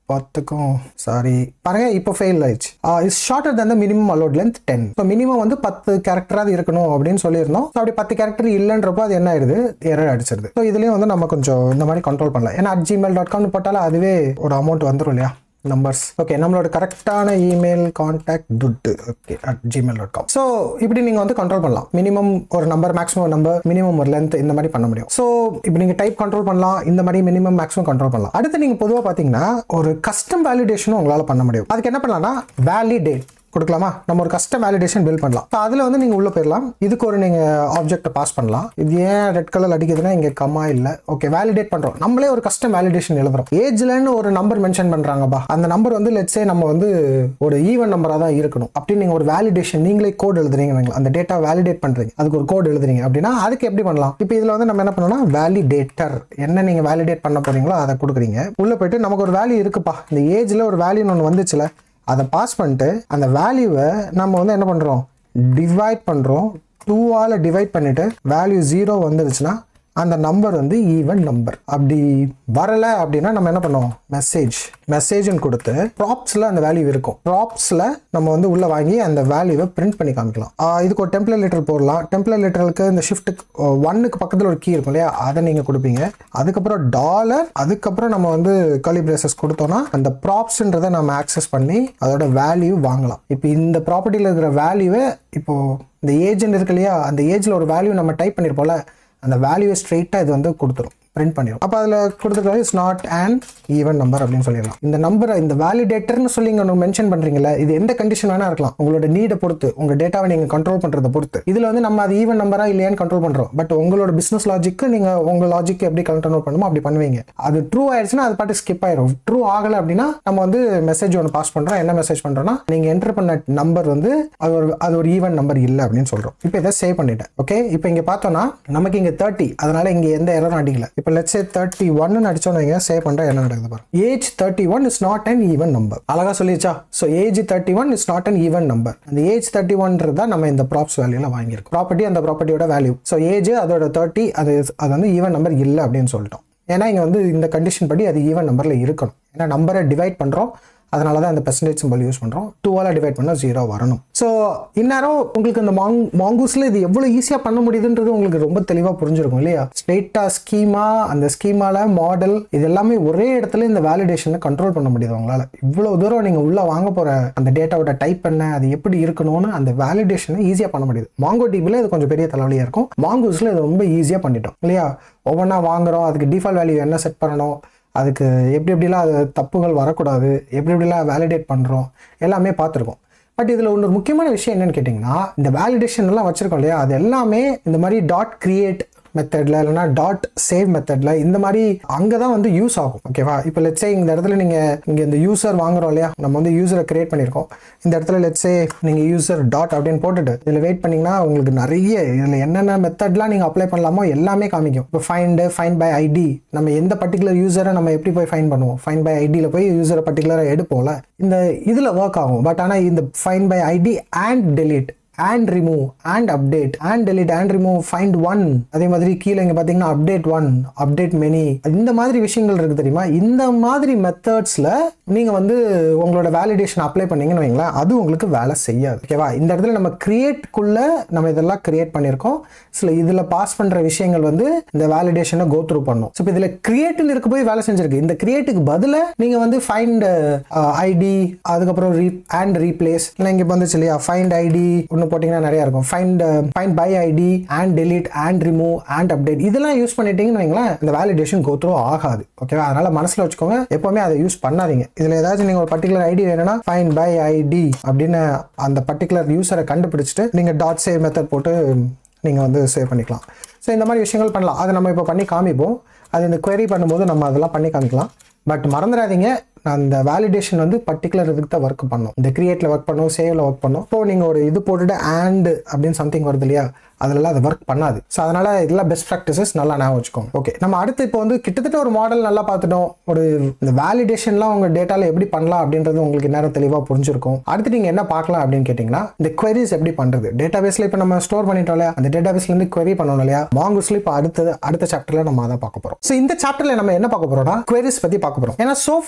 பத்துக்கும் சாரி பாருங்க இப்போ ஃபெயில் ஆயிடுச்சு is shorter than the minimum allowed length ten so minimum வந்து பத்து கேரக்டராக இருக்கணும் அப்படின்னு சொல்லியிருந்தோம் ஸோ அப்படி பத்து கேரக்டர் இல்லைன்றப்போ அது என்ன ஆயிடுது எரர் அடிச்சிருது ஸோ இதுலேயும் வந்து நம்ம கொஞ்சம் இந்த மாதிரி கண்ட்ரோல் பண்ணலாம் ஏன்னா அட் ஜிமெயில் டாட் காம்னு போட்டாலும் அதுவே ஒரு அமௌண்ட் வந்துடும் இல்லையா நம்பர்ஸ் ஓகே நம்மளோட கரெக்டான இமெயில் கான்டாக்ட் துட்டு okay at Gmail dot com so இப்படி நீங்கள் வந்து கண்ட்ரோல் பண்ணலாம் மினிமம் ஒரு நம்பர் மேக்ஸிமம் நம்பர் மினிமம் ஒரு லென்த் இந்த மாதிரி பண்ண முடியும் ஸோ இப்போ நீங்கள் டைப் கண்ட்ரோல் பண்ணலாம் இந்த மாதிரி மினிமம் மேக்ஸிமம் கண்ட்ரோல் பண்ணலாம் அடுத்து நீங்கள் பொதுவாக பார்த்தீங்கன்னா ஒரு கஸ்டம் வேலிடேஷனும் உங்களால் பண்ண முடியும் அதுக்கு என்ன பண்ணலாம்னா வேலிடேட் கொடுக்கலாமா நம்ம ஒரு கஸ்டம் வேலிடேஷன் பில்ட் பண்ணலாம் ஸோ அதில் வந்து நீங்கள் உள்ளே போயிடலாம் இதுக்கு ஒரு நீங்கள் ஆப்ஜெக்ட்டை பாஸ் பண்ணலாம் இது ஏன் ரெட் கலர் அடிக்குதுன்னா இங்கே கம்மா இல்லை ஓகே வேலிடேட் பண்ணுறோம் நம்மளே ஒரு கஸ்டம் வேலிடேஷன் எழுதுறோம் ஏஜ்லன்னு ஒரு நம்பர் மென்ஷன் பண்ணுறாங்கப்பா அந்த நம்பர் வந்து லெட்ஸே நம்ம வந்து ஒரு ஈவன் நம்பராக தான் இருக்கணும் அப்படின்னு நீங்கள் ஒரு வேலிடேஷன் நீங்களே கோட் எழுதுறீங்க அந்த டேட்டா வேலிடேட் பண்ணுறீங்க அதுக்கு ஒரு கோட் எழுதுறீங்க அப்படின்னா அதுக்கு எப்படி பண்ணலாம் இப்போ இதில் வந்து நம்ம என்ன பண்ணோம்னா வேலிடேட்டர் என்ன நீங்கள் வேலிடேட் பண்ண போறீங்களோ அதை கொடுக்குறீங்க உள்ளே போயிட்டு நமக்கு ஒரு வேல்யூ இருக்குப்பா இந்த ஏஜில் ஒரு வேல்யூன்னு ஒன்று வந்துச்சுல அதை பாஸ் பண்ணிட்டு அந்த வேல்யூவை நம்ம வந்து என்ன பண்ணுறோம் டிவைட் பண்ணுறோம் டூவால் டிவைட் பண்ணிவிட்டு வேல்யூ ஜீரோ வந்துருச்சுன்னா அந்த நம்பர் வந்து ஈவன் நம்பர் அப்படி வரலை அப்படின்னா நம்ம என்ன பண்ணுவோம் மெசேஜ் மெசேஜ்னு கொடுத்து ப்ராப்ஸில் அந்த வேல்யூ இருக்கும் ப்ராப்ஸில் நம்ம வந்து உள்ளே வாங்கி அந்த வேல்யூவை பிரிண்ட் பண்ணி காமிக்கலாம் ஆஹ் இதுக்கு ஒரு டெம்ப்ளேட் லெட்டர் போடலாம் டெம்ப்ளேட் லெட்டருக்கு இந்த ஷிஃப்ட்டுக்கு ஒன்னுக்கு பக்கத்தில் ஒரு கீ இருக்கும் இல்லையா அதை நீங்கள் கொடுப்பீங்க அதுக்கப்புறம் டாலர் அதுக்கப்புறம் நம்ம வந்து கலி பிரேசஸ் கொடுத்தோம்னா அந்த ப்ராப்ஸ்ன்றதை நம்ம ஆக்சஸ் பண்ணி அதோட வேல்யூ வாங்கலாம் இப்போ இந்த ப்ராப்பர்ட்டியில் இருக்கிற வேல்யூவை இப்போ இந்த ஏஜென்ட் இருக்கு இல்லையா அந்த ஏஜில் ஒரு வேல்யூ நம்ம டைப் பண்ணியிருப்போம்ல அந்த வேல்யூவை ஸ்ட்ரெயிட்டாக இது வந்து கொடுத்துரும் பிரிண்ட் பண்ணிடும் அப்போ அதில் கொடுத்துருக்காரு it's not an even number அப்படின்னு சொல்லிடலாம் இந்த நம்பரை இந்த வேலிடேட்டர்னு சொல்லி இங்கே மென்ஷன் பண்ணுறீங்களா இது எந்த கண்டிஷன் வேணா இருக்கலாம் உங்களோட நீடை பொறுத்து உங்கள் டேட்டாவை நீங்கள் கண்ட்ரோல் பண்ணுறதை பொறுத்து இதில் வந்து நம்ம அது ஈவன் நம்பரா இல்லையான்னு கண்ட்ரோல் பண்ணுறோம் பட் உங்களோட பிஸ்னஸ் லாஜிக்கு நீங்கள் உங்கள் லாஜிக் எப்படி கண்ட்ரோல் பண்ணுமோ அப்படி பண்ணுவீங்க அது ட்ரூ ஆயிடுச்சுன்னா அது பாட்டு ஸ்கிப் ஆயிடும் ட்ரூ ஆகலை அப்படின்னா நம்ம வந்து மெசேஜ் ஒன்று பாஸ் பண்ணுறோம் என்ன மெசேஜ் பண்ணுறோம்னா நீங்கள் என்டர் பண்ண நம்பர் வந்து அது ஒரு அது ஒரு ஈவன் நம்பர் இல்லை அப்படின்னு சொல்கிறோம் இப்போ இதை சேவ் பண்ணிட்டேன் ஓகே இப்போ இங்கே பார்த்தோம்னா நமக்கு இங்கே தேர்ட்டி அதனால இங்கே எந்த எரரும் அடிக்கல இப்போ லெட்ஸ் சே தேர்ட்டி ஒன்னு அடிச்சோன்னு வைங்க சேவ் பண்ணுற என்ன நடக்குது பாருங்க age thirty one is not an even number அழகா சொல்லிச்சா so age thirty one is not an even number அந்த ஏஜ் தேர்ட்டி ஒன்றது தான் நம்ம இந்த ப்ராப்ஸ் வேல்யூல வாங்கியிருக்கோம் ப்ராப்பர்ட்டி அந்த ப்ராப்பர்ட்டியோட வேல்யூ ஸோ ஏஜ் அதோட தேர்ட்டி அது அது வந்து ஈவன் நம்பர் இல்லை அப்படின்னு சொல்லிட்டோம் ஏன்னா இங்கே வந்து இந்த கண்டிஷன் படி அது ஈவன் நம்பரில் இருக்கணும் ஏன்னா நம்பரை டிவைட் பண்ணுறோம் அதனால தான் இந்த பெர்சன்டேஜ் சிம்பிள் யூஸ் பண்ணுறோம் டூவால் டிவைட் பண்ணால் ஜீரோ வரணும் ஸோ இந்நேரம் உங்களுக்கு இந்த மாங் மாங்கூஸில் இது எவ்வளோ ஈஸியாக பண்ண முடியுதுன்றது உங்களுக்கு ரொம்ப தெளிவாக புரிஞ்சிருக்கும் இல்லையா ஸ்ட்ரெயிட்டாக ஸ்கீமா அந்த ஸ்கீமால மாடல் இது எல்லாமே ஒரே இடத்துல இந்த வேலிடேஷனை கண்ட்ரோல் பண்ண முடியுது உங்களால் இவ்வளோ தூரம் நீங்கள் உள்ளே வாங்க போகிற அந்த டேட்டாவோட டைப் என்ன அது எப்படி இருக்கணும்னு அந்த வேலிடேஷனை ஈஸியாக பண்ண முடியுது மாங்கோ டிபியில் இது கொஞ்சம் பெரிய தலைவலியாக இருக்கும் மாங்கூஸில் இது ரொம்ப ஈஸியாக பண்ணிட்டோம் இல்லையா ஒவ்வொன்றா வாங்குறோம் அதுக்கு டிஃபால்ட் வேல்யூ என்ன செட் பண்ணணும் அதுக்கு எப்படி எப்படிலாம் அது தப்புகள் வரக்கூடாது எப்படி எப்படிலாம் வேலிடேட் பண்ணுறோம் எல்லாமே பார்த்துருக்கோம் பட் இதில் ஒன்று முக்கியமான விஷயம் என்னன்னு கேட்டிங்கன்னா இந்த வேலிடேஷன் எல்லாம் வச்சிருக்கோம் இல்லையா அது எல்லாமே இந்த மாதிரி டாட் கிரியேட் மெத்தடில் இல்லைனா டாட் சேவ் மெத்தடில் இந்த மாதிரி அங்கே தான் வந்து யூஸ் ஆகும் ஓகேவா இப்போ லெட்ஸே இந்த இடத்துல நீங்கள் இங்கே இந்த யூசர் வாங்குறோம் இல்லையா நம்ம வந்து யூசரை கிரியேட் பண்ணியிருக்கோம் இந்த இடத்துல லெட்ஸே நீங்கள் யூசர் டாட் அப்படின்னு போட்டுட்டு இதில் வெயிட் பண்ணிங்கன்னா உங்களுக்கு நிறைய இதில் என்னென்ன மெத்தட்லாம் நீங்கள் அப்ளை பண்ணலாமோ எல்லாமே காமிக்கும் இப்போ ஃபைண்டு ஃபைன் பை ஐடி நம்ம எந்த பர்டிகுலர் யூசரை நம்ம எப்படி போய் ஃபைன் பண்ணுவோம் ஃபைன் பை ஐடியில் போய் யூசரை பர்டிகுலராக எடுப்போம்ல இந்த இதில் ஒர்க் ஆகும் பட் ஆனால் இந்த find by ID and delete and remove and update and delete and remove find one அதே மாதிரி கீழே இங்கே பார்த்தீங்கன்னா அப்டேட் ஒன் அப்டேட் மெனி இந்த மாதிரி விஷயங்கள் இருக்குது தெரியுமா இந்த மாதிரி மெத்தட்ஸில் நீங்கள் வந்து உங்களோட வேலிடேஷன் அப்ளை பண்ணீங்கன்னு வைங்களேன் அது உங்களுக்கு வேலை செய்யாது ஓகேவா இந்த இடத்துல நம்ம கிரியேட்குள்ளே நம்ம இதெல்லாம் கிரியேட் பண்ணியிருக்கோம் சில இதில் பாஸ் பண்ணுற விஷயங்கள் வந்து இந்த வேலிடேஷனை கோ த்ரூ பண்ணும் ஸோ இப்போ இதில் கிரியேட்னு இருக்க போய் வேலை செஞ்சிருக்கு இந்த கிரியேட்டுக்கு பதிலாக நீங்கள் வந்து ஃபைண்ட் ஐடி அதுக்கப்புறம் ரீ அண்ட் ரீப்ளேஸ் இல்லை இங்கே வந்துச்சு இல்லையா ஃபைண்ட் ஐடி ஒன்று போட்டிங்கன்னா நிறையா இருக்கும் find find by ID and delete and remove and update இதெல்லாம் யூஸ் பண்ணிட்டீங்கன்னு வைங்களேன் இந்த வேலிடேஷன் கோ த்ரூ ஆகாது ஓகேவா அதனால மனசில் வச்சுக்கோங்க எப்போவுமே அதை யூஸ் பண்ணாதீங்க இதில் ஏதாச்சும் நீங்கள் ஒரு பர்டிகுலர் ஐடி வேணும்னா ஃபைண்ட் பை ஐடி அப்படின்னு அந்த பர்டிகுலர் யூஸரை கண்டுபிடிச்சிட்டு நீங்கள் டாட் சேவ் மெத்தட் போட்டு நீங்கள் வந்து சேவ் பண்ணிக்கலாம் ஸோ இந்த மாதிரி விஷயங்கள் பண்ணலாம் அதை நம்ம இப்போ பண்ணி காமிப்போம் அது இந்த query பண்ணும்போது நம்ம அதெல்லாம் பண்ணி காமிக்கலாம் பட் மறந்துடாதீங்க அந்த வேலிடேஷன் வந்து பர்டிகுலர் இதுக்கு தான் ஒர்க் பண்ணும் இந்த கிரியேட்டில் ஒர்க் பண்ணும் சேவில் ஒர்க் பண்ணும் இப்போ நீங்கள் ஒரு இது போட்டுட்டு அண்ட் அப்படின்னு சம்திங் வருது இல்லையா அதெல்லாம் அது ஒர்க் பண்ணாது ஸோ அதனால இதெல்லாம் பெஸ்ட் ப்ராக்டிசஸ் நல்லா ஞாபகம் வச்சுக்கோங்க ஓகே நம்ம அடுத்து இப்போ வந்து கிட்டத்தட்ட ஒரு மாடல் நல்லா பார்த்துட்டோம் ஒரு இந்த வேலிடேஷன்லாம் உங்கள் டேட்டாவில் எப்படி பண்ணலாம் அப்படின்றது உங்களுக்கு நேரம் தெளிவாக புரிஞ்சிருக்கும் அடுத்து நீங்கள் என்ன பார்க்கலாம் அப்படின்னு கேட்டிங்கன்னா இந்த queries எப்படி பண்ணுறது டேட்டா பேஸில் இப்போ நம்ம ஸ்டோர் பண்ணிட்டோம் இல்லையா அந்த டேட்டா பேஸ்லேருந்து query பண்ணணும் இல்லையா மாங்கூஸ்ல இப்போ அடுத்தது அடுத்த சாப்டரில் நம்ம அதை பார்க்க போகிறோம் ஸோ இந்த சாப்டரில் நம்ம என்ன பார்க்க போகிறோம்னா queries பற்றி பார்க்க போகிறோம் ஏன்னா so far நம்ம என்ன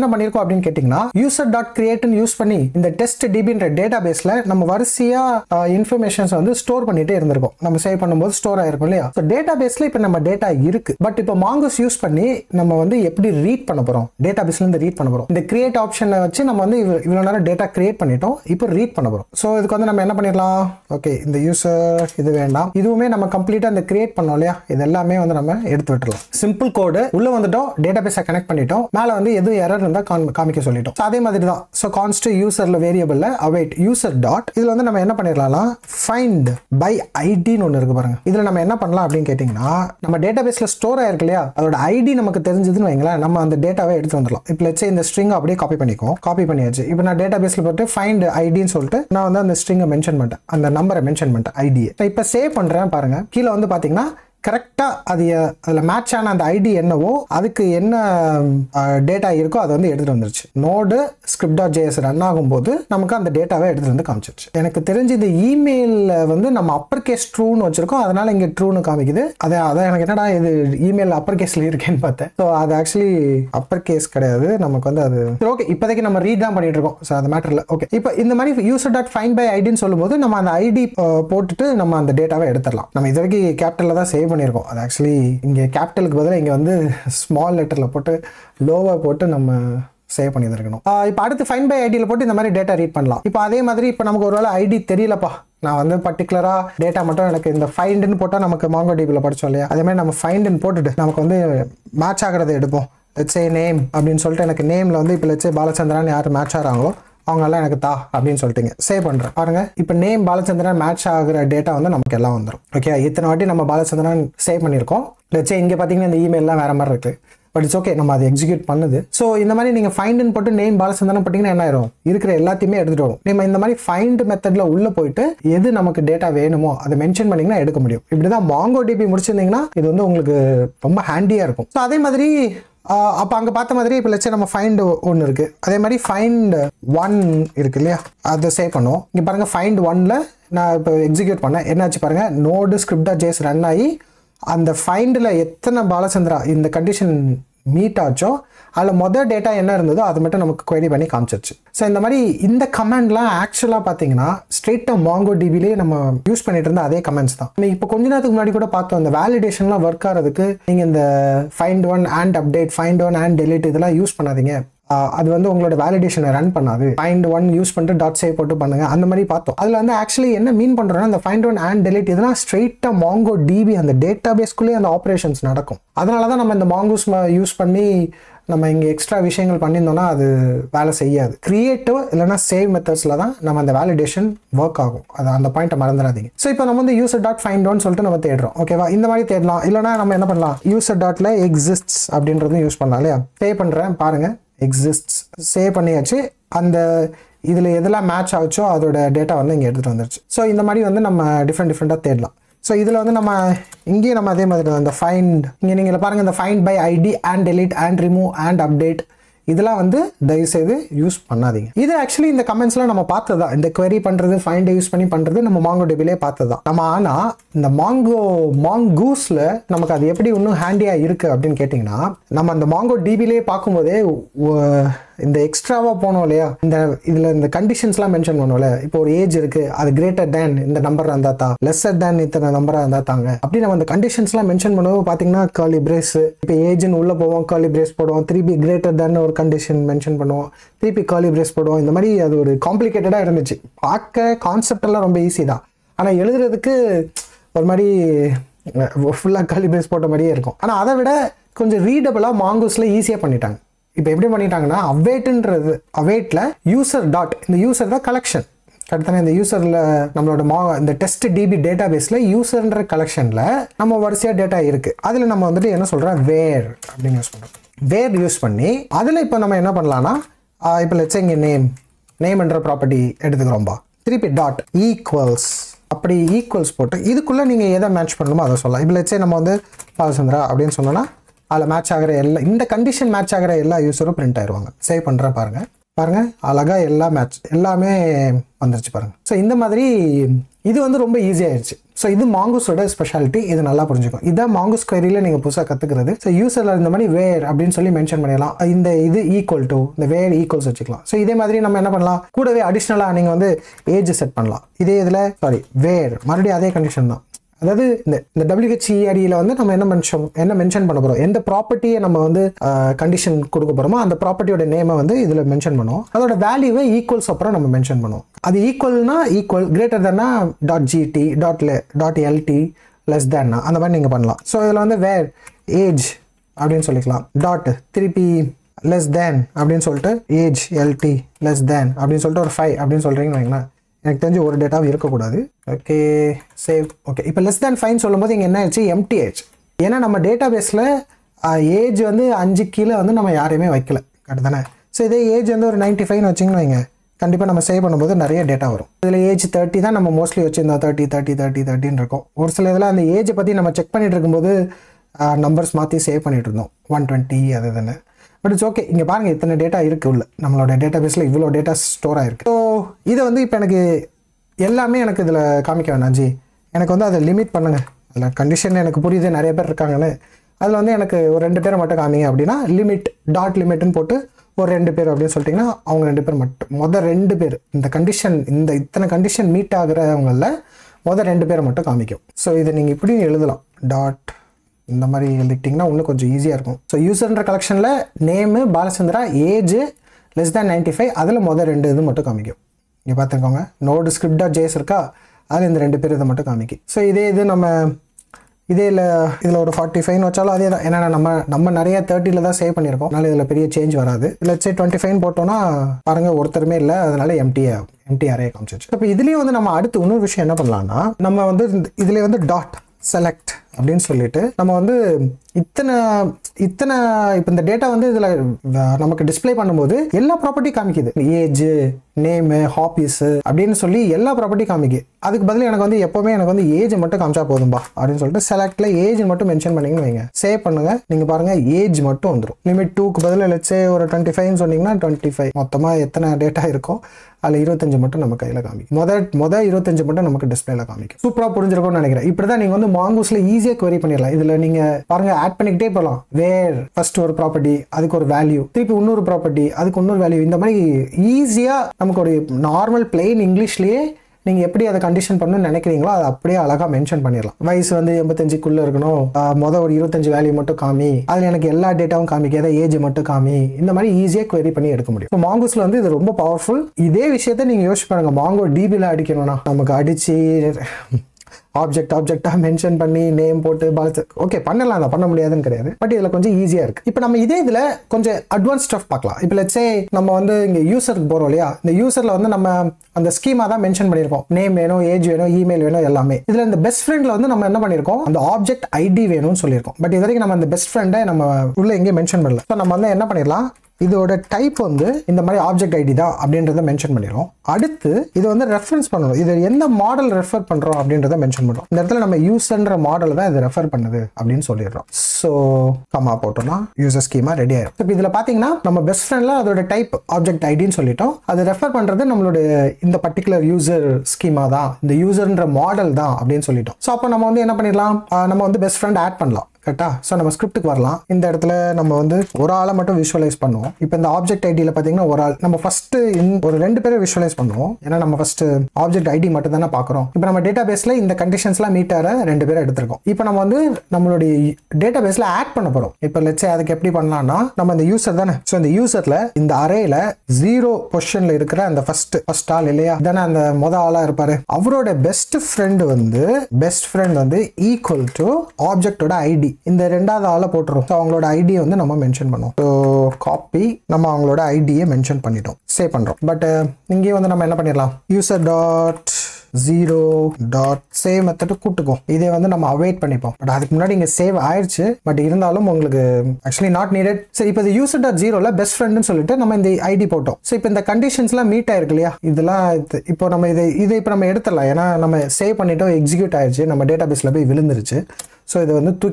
பண்ணியிருக்கோம் அப்படின்னு கேட்டிங்கன்னா யூசர் டாட் கிரியேட்னு யூஸ் பண்ணி இந்த டெஸ்ட் டிபின்ற டேட்டா பேஸில் நம்ம வரிசையாக இன்ஃபர்மேஷன்ஸ் வந்து ஸ்டோர் பண்ணிட்டே இருந்திருக்கோம் நம்ம சேவ் பண்ணும்போது ஸ்டோர் ஆயிருக்கும் இல்லையா ஸோ டேட்டா பேஸில் இப்போ நம்ம டேட்டா இருக்கு பட் இப்போ மாங்கோஸ் யூஸ் பண்ணி நம்ம வந்து எப்படி ரீட் பண்ண போகிறோம் டேட்டா பேஸ்லேருந்து ரீட் பண்ண போகிறோம் இந்த கிரியேட் ஆப்ஷனை வச்சு நம்ம வந்து இவ்வ- இவ்வளோ நேரம் டேட்டா கிரியேட் பண்ணிட்டோம் இப்போ ரீட் பண்ண போகிறோம் ஸோ இதுக்கு வந்து நம்ம என்ன பண்ணிடலாம் ஓகே இந்த யூசர் இது வேண்டாம் இதுவுமே நம்ம கம்ப்ளீட்டாக இந்த கிரியேட் பண்ணோம் இல்லையா இது எல்லாமே வந்து நம்ம எடுத்து விட்டுறலாம் சிம்பிள் கோடு உள்ள வந்துட்டோம் டேட்டா பேஸை கனெக்ட் பண்ணிட்டோம் மேலே வந்து எதுவும் எரர் இருந்தால் காமிக்க சொல்லிட்டோம் So, அதே மாதிரி தான் ஸோ கான்ஸ்ட் யூசரில் வேரியபிளில் அவைட் யூசர் டாட் இதில் வந்து நம்ம என்ன பண்ணிடலாம் ஃபைண்ட் பை ஐடின்னு ஒன்று இருக்கு பாருங்க இதில் நம்ம என்ன பண்ணலாம் அப்படின்னு கேட்டிங்கன்னா நம்ம டேட்டா பேஸில் ஸ்டோர் ஆயிருக்கு இல்லையா அதோட ஐடி நமக்கு தெரிஞ்சதுன்னு வைங்களேன் நம்ம அந்த டேட்டாவை எடுத்து வந்துடலாம் இப்போ லட்சம் இந்த ஸ்ட்ரிங் அப்படியே காப்பி பண்ணிக்கோ காப்பி பண்ணியாச்சு இப்போ நான் டேட்டா பேஸில் போட்டு ஃபைண்ட் ஐடின்னு சொல்லிட்டு நான் வந்து அந்த ஸ்ட்ரிங்கை மென்ஷன் பண்ணிட்டேன் அந்த நம்பரை மென்ஷன் பண்ணிட்டேன் ஐடியை இப்போ சேவ் பண்ணுறேன் பாருங்க கீழே வந்து பார்த்தீங்கன்னா கரெக்டாக அது எ- அதில் மேட்ச் ஆன அந்த ஐடி என்னவோ அதுக்கு என்ன டேட்டா இருக்கோ அதை வந்து எடுத்துகிட்டு வந்துருச்சு node script dot JS run ஆகும்போது நமக்கு அந்த டேட்டாவை எடுத்துகிட்டு வந்து காமிச்சிருச்சு எனக்கு தெரிஞ்சு இந்த இமெயிலில் வந்து நம்ம அப்பர் கேஸ் ட்ரூன்னு வச்சிருக்கோம் அதனால இங்கே ட்ரூன்னு காமிக்குது அதை அதை எனக்கு என்னடா இது இமெயில் அப்பர் கேஸில் இருக்கேன்னு பார்த்தேன் ஸோ அது ஆக்சுவலி அப்பர் கேஸ் கிடையாது நமக்கு வந்து அது ஓகே இப்போதைக்கு நம்ம ரீட் தான் பண்ணிட்டு இருக்கோம் ஸோ அது மேட்டர் இல்லை ஓகே இப்போ இந்த மாதிரி யூசர் டாட் ஃபைன் பை ஐடின்னு சொல்லும்போது நம்ம அந்த ஐடி போட்டுட்டு நம்ம அந்த டேட்டாவை எடுத்துடலாம் நம்ம இது வரைக்கும் கேபிட்டலில் தான் சேவ் பண்ணியிருக்கோம் அது ஆக்சுவலி இங்கே கேபிட்டலுக்கு பதிலாக இங்கே வந்து ஸ்மால் லெட்டரில் போட்டு லோவாக போட்டு நம்ம சேவ் பண்ணி இருக்கணும் இப்போ அடுத்து ஃபைன் பை ஐடியில் போட்டு இந்த மாதிரி டேட்டா ரீட் பண்ணலாம் இப்போ அதே மாதிரி இப்போ நமக்கு ஒருவேளை ஐடி தெரியலப்பா நான் வந்து பர்டிகுலராக டேட்டா மட்டும் எனக்கு இந்த ஃபைண்டுன்னு போட்டால் நமக்கு மாங்கோ டிபியில் படித்தோம் இல்லையா அதே மாதிரி நம்ம ஃபைண்டுன்னு போட்டுட்டு நமக்கு வந்து மேட்ச் ஆகிறத எடுப்போம் லெட்ஸே நேம் அப்படின்னு சொல்லிட்டு எனக்கு நேமில் வந்து இப்போ லெட்ஸே பாலச்சந்திரன் யார் மேட்ச் ஆகிறாங்களோ அவங்க எல்லாம் எனக்கு தா அப்படின்னு சொல்லிட்டீங்க சேவ் பண்ணுறேன் பாருங்க இப்போ நேம் பாலச்சந்திரன் மேட்ச் ஆகுற டேட்டா வந்து நமக்கு எல்லாம் வந்துடும் ஓகே இத்தனை வாட்டி நம்ம பாலச்சந்திரன் சேவ் பண்ணியிருக்கோம் லட்சே இங்கே பார்த்தீங்கன்னா இந்த இமெயிலாம் வேற மாதிரி இருக்கு பட் இட்ஸ் ஓகே நம்ம அதை எக்ஸிக்யூட் பண்ணுது ஸோ இந்த மாதிரி நீங்கள் ஃபைண்டுன்னு போட்டு நேம் பாலச்சந்திரன் போட்டிங்கன்னா என்ன ஆயிரும் இருக்கிற எல்லாத்தையுமே எடுத்துட்டு வரும் நம்ம இந்த மாதிரி ஃபைண்ட் மெத்தடில் உள்ளே போயிட்டு எது நமக்கு டேட்டா வேணுமோ அதை மென்ஷன் பண்ணிங்கன்னா எடுக்க முடியும் இப்படி தான் மாங்கோ டிபி முடிச்சிருந்தீங்கன்னா இது வந்து உங்களுக்கு ரொம்ப ஹேண்டியாக இருக்கும் ஸோ அதே மாதிரி அப்போ அங்கே பார்த்த மாதிரி இப்போ லட்சம் நம்ம ஃபைண்ட் ஒன்று இருக்குது அதே மாதிரி ஃபைண்ட் ஒன் இருக்கு இல்லையா அதை சேவ் பண்ணுவோம் இங்கே பாருங்கள் ஃபைண்ட் ஒன்ல நான் இப்போ எக்ஸிக்யூட் பண்ணேன் என்னாச்சு பாருங்கள் நோடு ஸ்கிரிப்டா ஜேஸ் ரன் ஆகி அந்த ஃபைண்டில் எத்தனை பாலச்சந்திரா இந்த கண்டிஷன் மீட் ஆச்சோ அதில் மொதல் டேட்டா என்ன இருந்ததோ அது மட்டும் நமக்கு query பண்ணி காமிச்சிருச்சு ஸோ இந்த மாதிரி இந்த கமெண்ட்லாம் ஆக்சுவலாக பார்த்தீங்கன்னா ஸ்ட்ரெயிட்டாக மாங்கோ டிபிலே நம்ம யூஸ் பண்ணிட்டு இருந்த அதே கமெண்ட்ஸ் தான் நம்ம இப்போ கொஞ்ச நேரத்துக்கு முன்னாடி கூட பார்த்தோம் அந்த வேலிடேஷன்லாம் ஒர்க் ஆகிறதுக்கு நீங்கள் இந்த find one and update find one and delete இதெல்லாம் யூஸ் பண்ணாதீங்க ஆஹ் அது வந்து உங்களோட வேலிடேஷனை ரன் பண்ணாது ஃபைண்ட் ஒன் யூஸ் பண்ணிட்டு டாட் சேவ் போட்டு பண்ணுங்க அந்த மாதிரி பார்த்தோம் அதில் வந்து ஆக்சுவலி என்ன மீன் பண்ணுறோம்னா அந்த ஃபைண்ட் ஒன் அண்ட் டெலிட் இதெல்லாம் ஸ்ட்ரெயிட்டாக மாங்கோ டிபி அந்த டேட்டா பேஸ்க்குள்ளேயே அந்த ஆப்ரேஷன்ஸ் நடக்கும் அதனால தான் நம்ம இந்த மாங்கோஸ் யூஸ் பண்ணி நம்ம இங்கே எக்ஸ்ட்ரா விஷயங்கள் பண்ணியிருந்தோம்னா அது வேலை செய்யாது கிரியேட்டிவ் இல்லைனா சேவ் மெத்தட்ஸில் தான் நம்ம அந்த வேலிடேஷன் ஒர்க் ஆகும் அது அந்த பாயிண்ட்டை மறந்துடாதீங்க ஸோ இப்போ நம்ம வந்து யூசர் டாட் ஃபைண்ட் ஒன் சொல்லிட்டு நம்ம தேடுறோம் ஓகேவா இந்த மாதிரி தேடலாம் இல்லைனா நம்ம என்ன பண்ணலாம் யூசர் டாட்ல எக்ஸிஸ்ட்ஸ் அப்படின்றதும் யூஸ் பண்ணலாம் இல்லையா பே பண்ணுறேன் பாருங்க எக்ஸிஸ்ட்ஸ் சேவ் பண்ணியாச்சு அந்த இதில் எதெல்லாம் மேட்ச் ஆச்சோ அதோட டேட்டா வந்து இங்கே எடுத்துகிட்டு வந்துருச்சு ஸோ இந்த மாதிரி வந்து நம்ம டிஃப்ரெண்ட் டிஃப்ரெண்ட்டாக தேடலாம் ஸோ இதில் வந்து நம்ம இங்கேயும் நம்ம அதே மாதிரி தான் இந்த ஃபைண்ட் இங்கே நீங்கள் பாருங்கள் இந்த find by ID and delete and remove and update இதெல்லாம் வந்து தயவுசெய்து யூஸ் பண்ணாதீங்க இது ஆக்சுவலி இந்த கமெண்ட்ஸ்லாம் நம்ம பார்த்தது தான் இந்த query பண்ணுறது ஃபைண்டை யூஸ் பண்ணி பண்ணுறது நம்ம மாங்கோ டெபிலே பார்த்தது தான் நம்ம ஆனால் இந்த மாங்கோ மாங்கூஸில் நமக்கு அது எப்படி இன்னும் ஹேண்டியாக இருக்குது அப்படின்னு கேட்டிங்கன்னா நம்ம அந்த மாங்கோ டிபிலே பார்க்கும்போதே ஒ- இந்த எக்ஸ்ட்ராவாக போனோம் இல்லையா இந்த இதில் இந்த கண்டிஷன்ஸ்லாம் மென்ஷன் பண்ணுவோம்ல இப்போ ஒரு ஏஜ் இருக்கு அது கிரேட்டர் தேன் இந்த நம்பர் இருந்தா தான் லெஸ்ஸர் தேன் இத்தனை நம்பராக இருந்தா தாங்க அப்படி நம்ம அந்த கண்டிஷன்ஸ்லாம் மென்ஷன் பண்ணுவோம் பார்த்தீங்கன்னா காலி பிரேஸ் இப்போ ஏஜ்னு உள்ளே போவோம் காலி பிரேஸ் போடுவோம் திருப்பி கிரேட்டர் தேன் ஒரு கண்டிஷன் மென்ஷன் பண்ணுவோம் திருப்பி காலி பிரேஸ் போடுவோம் இந்த மாதிரி அது ஒரு காம்ப்ளிகேட்டடாக இருந்துச்சு பார்க்க கான்செப்ட் எல்லாம் ரொம்ப ஈஸி தான் ஆனால் எழுதுறதுக்கு ஒரு மாதிரி ஃபுல்லாக காலி பிரேஸ் போட்ட மாதிரியே இருக்கும் ஆனால் அதை விட கொஞ்சம் ரீடபிளாக மாங்கூஸில் ஈஸியாக பண்ணிட்டாங்க இப்போ எப்படி பண்ணிட்டாங்கன்னா அவேட்டுன்றது அவேட்டில் யூசர் டாட் இந்த யூசர் தான் கலெக்ஷன் கரெக்டான இந்த யூசரில் நம்மளோட மா இந்த டெஸ்ட் டிபி டேட்டா பேஸில் யூசர்ன்ற கலெக்ஷனில் நம்ம வரிசையாக டேட்டா இருக்குது அதில் நம்ம வந்துட்டு என்ன சொல்கிறோம் வேர் அப்படின்னு யூஸ் பண்ணுறோம் வேர் யூஸ் பண்ணி அதில் இப்போ நம்ம என்ன பண்ணலாம்னா இப்போ லட்சம் இங்கே நேம் நேம்ன்ற ப்ராப்பர்ட்டி எடுத்துக்கிறோம்பா திருப்பி டாட் ஈக்குவல்ஸ் அப்படி ஈக்குவல்ஸ் போட்டு இதுக்குள்ளே நீங்கள் எதை மேட்ச் பண்ணணுமோ அதை சொல்லலாம் இப்போ லட்சம் நம்ம வந்து பாலச்சந்திரா அப்படின்னு சொன்னோன்னா அதில் மேட்ச் ஆகிற எல்லா இந்த கண்டிஷன் மேட்ச் ஆகிற எல்லா யூஸரும் பிரிண்ட் ஆயிடுவாங்க சேவ் பண்ணுறேன் பாருங்க பாருங்க அழகா எல்லா மேட்ச் எல்லாமே வந்துருச்சு பாருங்க ஸோ இந்த மாதிரி இது வந்து ரொம்ப ஈஸியாகிடுச்சு ஸோ இது மாங்கூஸோட ஸ்பெஷாலிட்டி இது நல்லா புரிஞ்சுக்கும் இதான் மாங்கூஸ் queryல நீங்கள் புதுசாக கற்றுக்கிறது ஸோ யூசரில் இந்த மாதிரி வேர் அப்படின்னு சொல்லி மென்ஷன் பண்ணிடலாம் இந்த இது ஈக்குவல் டு இந்த வேர் ஈக்குவல்ஸ் வச்சுக்கலாம் ஸோ இதே மாதிரி நம்ம என்ன பண்ணலாம் கூடவே அடிஷ்னலாக நீங்கள் வந்து ஏஜ் செட் பண்ணலாம் இதே இதில் சாரி வேர் மறுபடியும் அதே கண்டிஷன் தான் அதாவது இந்த இந்த டபிள்யூஹெச்இஆடியில் வந்து நம்ம என்ன மென்ஷன் என்ன மென்ஷன் பண்ண போகிறோம் எந்த ப்ராப்பர்ட்டியை நம்ம வந்து கண்டிஷன் கொடுக்க போகிறோமோ அந்த ப்ராப்பர்ட்டியோட நேமை வந்து இதில் மென்ஷன் பண்ணுவோம் அதோட வேல்யூவை ஈக்குவல்ஸ் அப்புறம் நம்ம மென்ஷன் பண்ணுவோம் அது ஈக்குவல்னா ஈக்குவல் கிரேட்டர் தன்னா dot GT dot dot LT less தேன்னா அந்த மாதிரி நீங்கள் பண்ணலாம் ஸோ இதில் வந்து வேர் ஏஜ் அப்படின்னு சொல்லிக்கலாம் டாட் திருப்பி லெஸ் தேன் அப்படின்னு சொல்லிட்டு ஏஜ் எல்டி லெஸ் தேன் அப்படின்னு சொல்லிட்டு ஒரு ஃபைவ் அப்படின்னு சொல்கிறீங்கன்னு வைங்களேன் எனக்கு தெரிஞ்சு ஒரு டேட்டாவும் இருக்கக்கூடாது ஓகே சேவ் ஓகே இப்போ லெஸ் தேன் ஃபைன் சொல்லும்போது இங்கே என்ன ஆயிடுச்சு எம்டி ஆயிடுச்சு ஏன்னா நம்ம டேட்டா பேஸில் ஏஜ் வந்து அஞ்சு கீழே வந்து நம்ம யாரையுமே வைக்கல கரெக்ட் தானே ஸோ இதே ஏஜ் வந்து ஒரு நைன்ட்டி ஃபைவ்னு வச்சிங்கன்னு வைங்க கண்டிப்பாக நம்ம சேவ் பண்ணும்போது நிறைய டேட்டா வரும் இதில் ஏஜ் தேர்ட்டி தான் நம்ம மோஸ்ட்லி வச்சுருந்தோம் தேர்ட்டி தேர்ட்டி தேர்ட்டி தேர்ட்டின்னு இருக்கும் ஒரு சில இதில் அந்த ஏஜை பற்றி நம்ம செக் பண்ணிட்டு இருக்கும்போது நம்பர்ஸ் மாற்றி சேவ் பண்ணிட்டு இருந்தோம் ஒன் டுவெண்ட்டி அது இதுன்னு பட் இட்ஸ் ஓகே இங்கே பாருங்கள் இத்தனை டேட்டா இருக்குது உள்ள நம்மளோட டேட்டா பேஸில் இவ்வளோ டேட்டா ஸ்டோர் ஆயிருக்கு ஸோ இதை வந்து இப்போ எனக்கு எல்லாமே எனக்கு இதில் காமிக்க வேணாம் ஜி எனக்கு வந்து அதை லிமிட் பண்ணுங்கள் அதில் கண்டிஷன் எனக்கு புரியுது நிறைய பேர் இருக்காங்கன்னு அதில் வந்து எனக்கு ஒரு ரெண்டு பேரை மட்டும் காமிங்க அப்படின்னா லிமிட் டாட் லிமிட்னு போட்டு ஒரு ரெண்டு பேர் அப்படின்னு சொல்லிட்டிங்கன்னா அவங்க ரெண்டு பேர் மட்டும் மொதல் ரெண்டு பேர் இந்த கண்டிஷன் இந்த இத்தனை கண்டிஷன் மீட் ஆகுறவங்களில் மொதல் ரெண்டு பேரை மட்டும் காமிக்கும் ஸோ இதை நீங்கள் இப்படி எழுதலாம் டாட் இந்த மாதிரி எழுதிக்கிட்டிங்கன்னா இன்னும் கொஞ்சம் ஈஸியாக இருக்கும் ஸோ யூசர்ன்ற கலெக்ஷனில் name Balachandra age less than ninety five அதில் மொதல் ரெண்டு இது மட்டும் காமிக்கும் இங்கே பார்த்துக்கோங்க நோடு ஸ்கிரிப்ட் டாட் ஜேஸ் இருக்கா அதில் இந்த ரெண்டு பேர் இதை மட்டும் காமிக்கும் ஸோ இதே இது நம்ம இதே இல்லை இதில் ஒரு ஃபார்ட்டி ஃபைவ்னு வச்சாலும் அதே தான் ஏன்னா நம்ம நம்ம நிறைய தேர்ட்டியில் தான் சேவ் பண்ணியிருக்கோம் அதனால இதில் பெரிய சேஞ்ச் வராது இல்லை சே டுவெண்ட்டி ஃபைவ் போட்டோம்னா பாருங்கள் ஒருத்தருமே இல்லை அதனால எம்டி எம்டி அரே காமிச்சிச்சு இப்போ இதுலேயும் வந்து நம்ம அடுத்து இன்னொரு விஷயம் என்ன பண்ணலாம்னா நம்ம வந்து இதுலேயே வந்து டாட் செலக்ட் அப்படின்னு சொல்லிட்டு நம்ம வந்து இத்தனை இத்தனை இப்போ இந்த டேட்டா வந்து இதில் நமக்கு டிஸ்ப்ளே பண்ணும்போது எல்லா ப்ராப்பர்ட்டி காமிக்குது ஏஜ் நேமு ஹாபீஸ் அப்படின்னு சொல்லி எல்லா ப்ராப்பர்ட்டி காமிக்கு அதுக்கு பதில் எனக்கு வந்து எப்போவுமே எனக்கு வந்து ஏஜ் மட்டும் காமிச்சா போதும்பா அப்படின்னு சொல்லிட்டு செலக்ட்ல ஏஜ் மட்டும் மென்ஷன் பண்ணீங்கன்னு வைங்க சேவ் பண்ணுங்க நீங்க பாருங்க ஏஜ் மட்டும் வந்துடும் லிமிட் டூக்கு பதில் லட்சே ஒரு டுவெண்ட்டி ஃபைவ்னு சொன்னீங்கன்னா டுவெண்ட்டி ஃபைவ் மொத்தமாக எத்தனை டேட்டா இருக்கோ அதில் இருபத்தஞ்சு மட்டும் நம்ம கையில் காமிக்கும் மொதல் மொதல் இருபத்தஞ்சு மட்டும் நமக்கு டிஸ்பிளேல காமிக்கும் சூப்பராக புரிஞ்சிருக்கும்னு நினைக்கிறேன் இப்படி தான் நீங்கள் வந்து மாங்கூஸில் ஈஸியாக query பண்ணிடலாம் இதில் நீங்கள் பாருங்க ஆட் பண்ணிக்கிட்டே போகலாம் வேர் ஃபர்ஸ்ட் ஒரு ப்ராப்பர்ட்டி அதுக்கு ஒரு வேல்யூ திருப்பி இன்னொரு ப்ராப்பர்ட்டி அதுக்கு இன்னொரு வேல்யூ இந்த மாதிரி ஈஸியாக நமக்கு ஒரு நார்மல் பிளெயின் இங்கிலீஷ்லேயே நீங்கள் எப்படி அதை கண்டிஷன் பண்ணணும்னு நினைக்கிறீங்களோ அதை அப்படியே அழகாக மென்ஷன் பண்ணிடலாம் வயசு வந்து எண்பத்தஞ்சுக்குள்ளே இருக்கணும் ஆஹ் மொதல் ஒரு இருபத்தஞ்சு வேல்யூ மட்டும் காமி அதில் எனக்கு எல்லா டேட்டாவும் காமிக்காத ஏஜ் மட்டும் காமி இந்த மாதிரி ஈஸியாக query பண்ணி எடுக்க முடியும் ஸோ மாங்கூஸில் வந்து இது ரொம்ப பவர்ஃபுல் இதே விஷயத்த நீங்கள் யோசிச்சு பாருங்க மாங்கோ டிபியில் அடிக்கணும்னா நமக்கு அடிச்சு ஆப்ஜெக்ட் ஆப்ஜெக்டாக மென்ஷன் பண்ணி நேம் போட்டு பாலத்து ஓகே பண்ணலாம் அதை பண்ண முடியாதுன்னு கிடையாது பட் இதில் கொஞ்சம் ஈஸியாக இருக்கு இப்போ நம்ம இதே இதில் கொஞ்சம் அட்வான்ஸ் ஸ்டஃப் பார்க்கலாம் இப்போ லெட்ஸே நம்ம வந்து இங்கே யூசருக்கு போகிறோம் இல்லையா இந்த யூசரில் வந்து நம்ம அந்த ஸ்கீமா தான் மென்ஷன் பண்ணியிருக்கோம் நேம் வேணும் ஏஜ் வேணும் இமெயில் வேணும் எல்லாமே இதில் இந்த பெஸ்ட் ஃப்ரெண்டில் வந்து நம்ம என்ன பண்ணியிருக்கோம் அந்த ஆப்ஜெக்ட் ஐடி வேணும்னு சொல்லியிருக்கோம் பட் இது வரைக்கும் நம்ம அந்த பெஸ்ட் ஃப்ரெண்டை நம்ம உள்ள எங்கேயும் மென்ஷன் பண்ணல ஸோ நம்ம வந்து என்ன பண்ணிடலாம் இதோட டைப் வந்து இந்த மாதிரி ஆப்ஜெக்ட் ஐடி தான் அப்படின்றத மென்ஷன் பண்ணிடுறோம் அடுத்து இது வந்து ரெஃபரன்ஸ் பண்ணணும் இது எந்த மாடல் ரெஃபர் பண்ணுறோம் அப்படின்றத மென்ஷன் பண்ணுறோம் இந்த இடத்துல நம்ம யூசர்ன்ற மாடல் தான் இது ரெஃபர் பண்ணுது அப்படின்னு சொல்லிடுறோம் ஸோ கமா போட்டோம்னா யூசர் ஸ்கீமா ரெடி ஆயிடும் இப்போ இதில் பார்த்தீங்கன்னா நம்ம பெஸ்ட் ஃப்ரெண்டில் அதோட டைப் ஆப்ஜெக்ட் ஐடின்னு சொல்லிட்டோம் அது ரெஃபர் பண்ணுறது நம்மளோட இந்த பர்டிகுலர் யூசர் ஸ்கீமா தான் இந்த யூசர்ன்ற மாடல் தான் அப்படின்னு சொல்லிட்டோம் ஸோ அப்போ நம்ம வந்து என்ன பண்ணிடலாம் ஆஹ் நம்ம வந்து பெஸ்ட் ஃப்ரெண்ட் ஆட் பண்ணலாம் கரெக்டா ஸோ நம்ம ஸ்கிரிப்ட்டுக்கு வரலாம் இந்த இடத்துல நம்ம வந்து ஒரு ஆளை மட்டும் விஷுவலைஸ் பண்ணுவோம் இப்போ இந்த ஆப்ஜெக்ட் ஐடியில் பார்த்தீங்கன்னா ஒரு ஆள் நம்ம ஃபர்ஸ்ட் ஒரு ரெண்டு பேரை விஷுவலைஸ் பண்ணுவோம் ஏன்னா நம்ம ஃபர்ஸ்ட் ஆப்ஜெக்ட் ஐடி மட்டும் தானே பார்க்குறோம் இப்போ நம்ம டேட்டா பேஸில் இந்த கண்டிஷன்ஸ்லாம் மீட் ஆகிற ரெண்டு பேரை எடுத்திருக்கோம் இப்போ நம்ம வந்து நம்மளுடைய டேட்டா பேஸில் ஆட் பண்ண போகிறோம் இப்போ லட்சே அதுக்கு எப்படி பண்ணலாம்னா நம்ம இந்த யூசர் தானே ஸோ இந்த யூசரில் இந்த அரேல ஜீரோ பொசிஷனில் இருக்கிற அந்த ஃபர்ஸ்ட் ஃபர்ஸ்ட் ஆள் இல்லையா தானே அந்த மொத ஆளாக இருப்பாரு அவரோட பெஸ்ட் ஃப்ரெண்ட் வந்து பெஸ்ட் ஃப்ரெண்ட் வந்து ஈக்குவல் டு ஆப்ஜெக்டோட ஐடி இந்த ரெண்டாவது ஆளை போட்டுரும் ஸோ அவங்களோட ஐடியை வந்து நம்ம மென்ஷன் பண்ணுவோம் ஸோ காப்பி நம்ம அவங்களோட ஐடியை மென்ஷன் பண்ணிட்டோம் சேவ் பண்ணுறோம் பட் இங்கேயே வந்து நம்ம என்ன பண்ணிடலாம் user dot zero dot save method கூட்டுக்கும் இதே வந்து நம்ம அவாய்ட் பண்ணிப்போம் பட் அதுக்கு முன்னாடி இங்கே சேவ் ஆயிடுச்சு பட் இருந்தாலும் உங்களுக்கு ஆக்சுவலி நாட் நீடட் சரி இப்போ இந்த யூசர் டாட் ஜீரோல பெஸ்ட் ஃப்ரெண்ட்னு சொல்லிட்டு நம்ம இந்த ஐடி போட்டோம் ஸோ இப்போ இந்த கண்டிஷன்ஸ்லாம் மீட் ஆயிருக்கு இல்லையா இதெல்லாம் இது- இப்போ நம்ம இதை இதை இப்போ நம்ம எடுத்துடலாம் ஏன்னா நம்ம சேவ் பண்ணிட்டோம் எக்ஸிக்யூட் ஆயிடுச்சு நம்ம டேட்டா பேஸில் போய் விழுந்துருச்சு ஸோ இதை வந்து தூக்கிடும்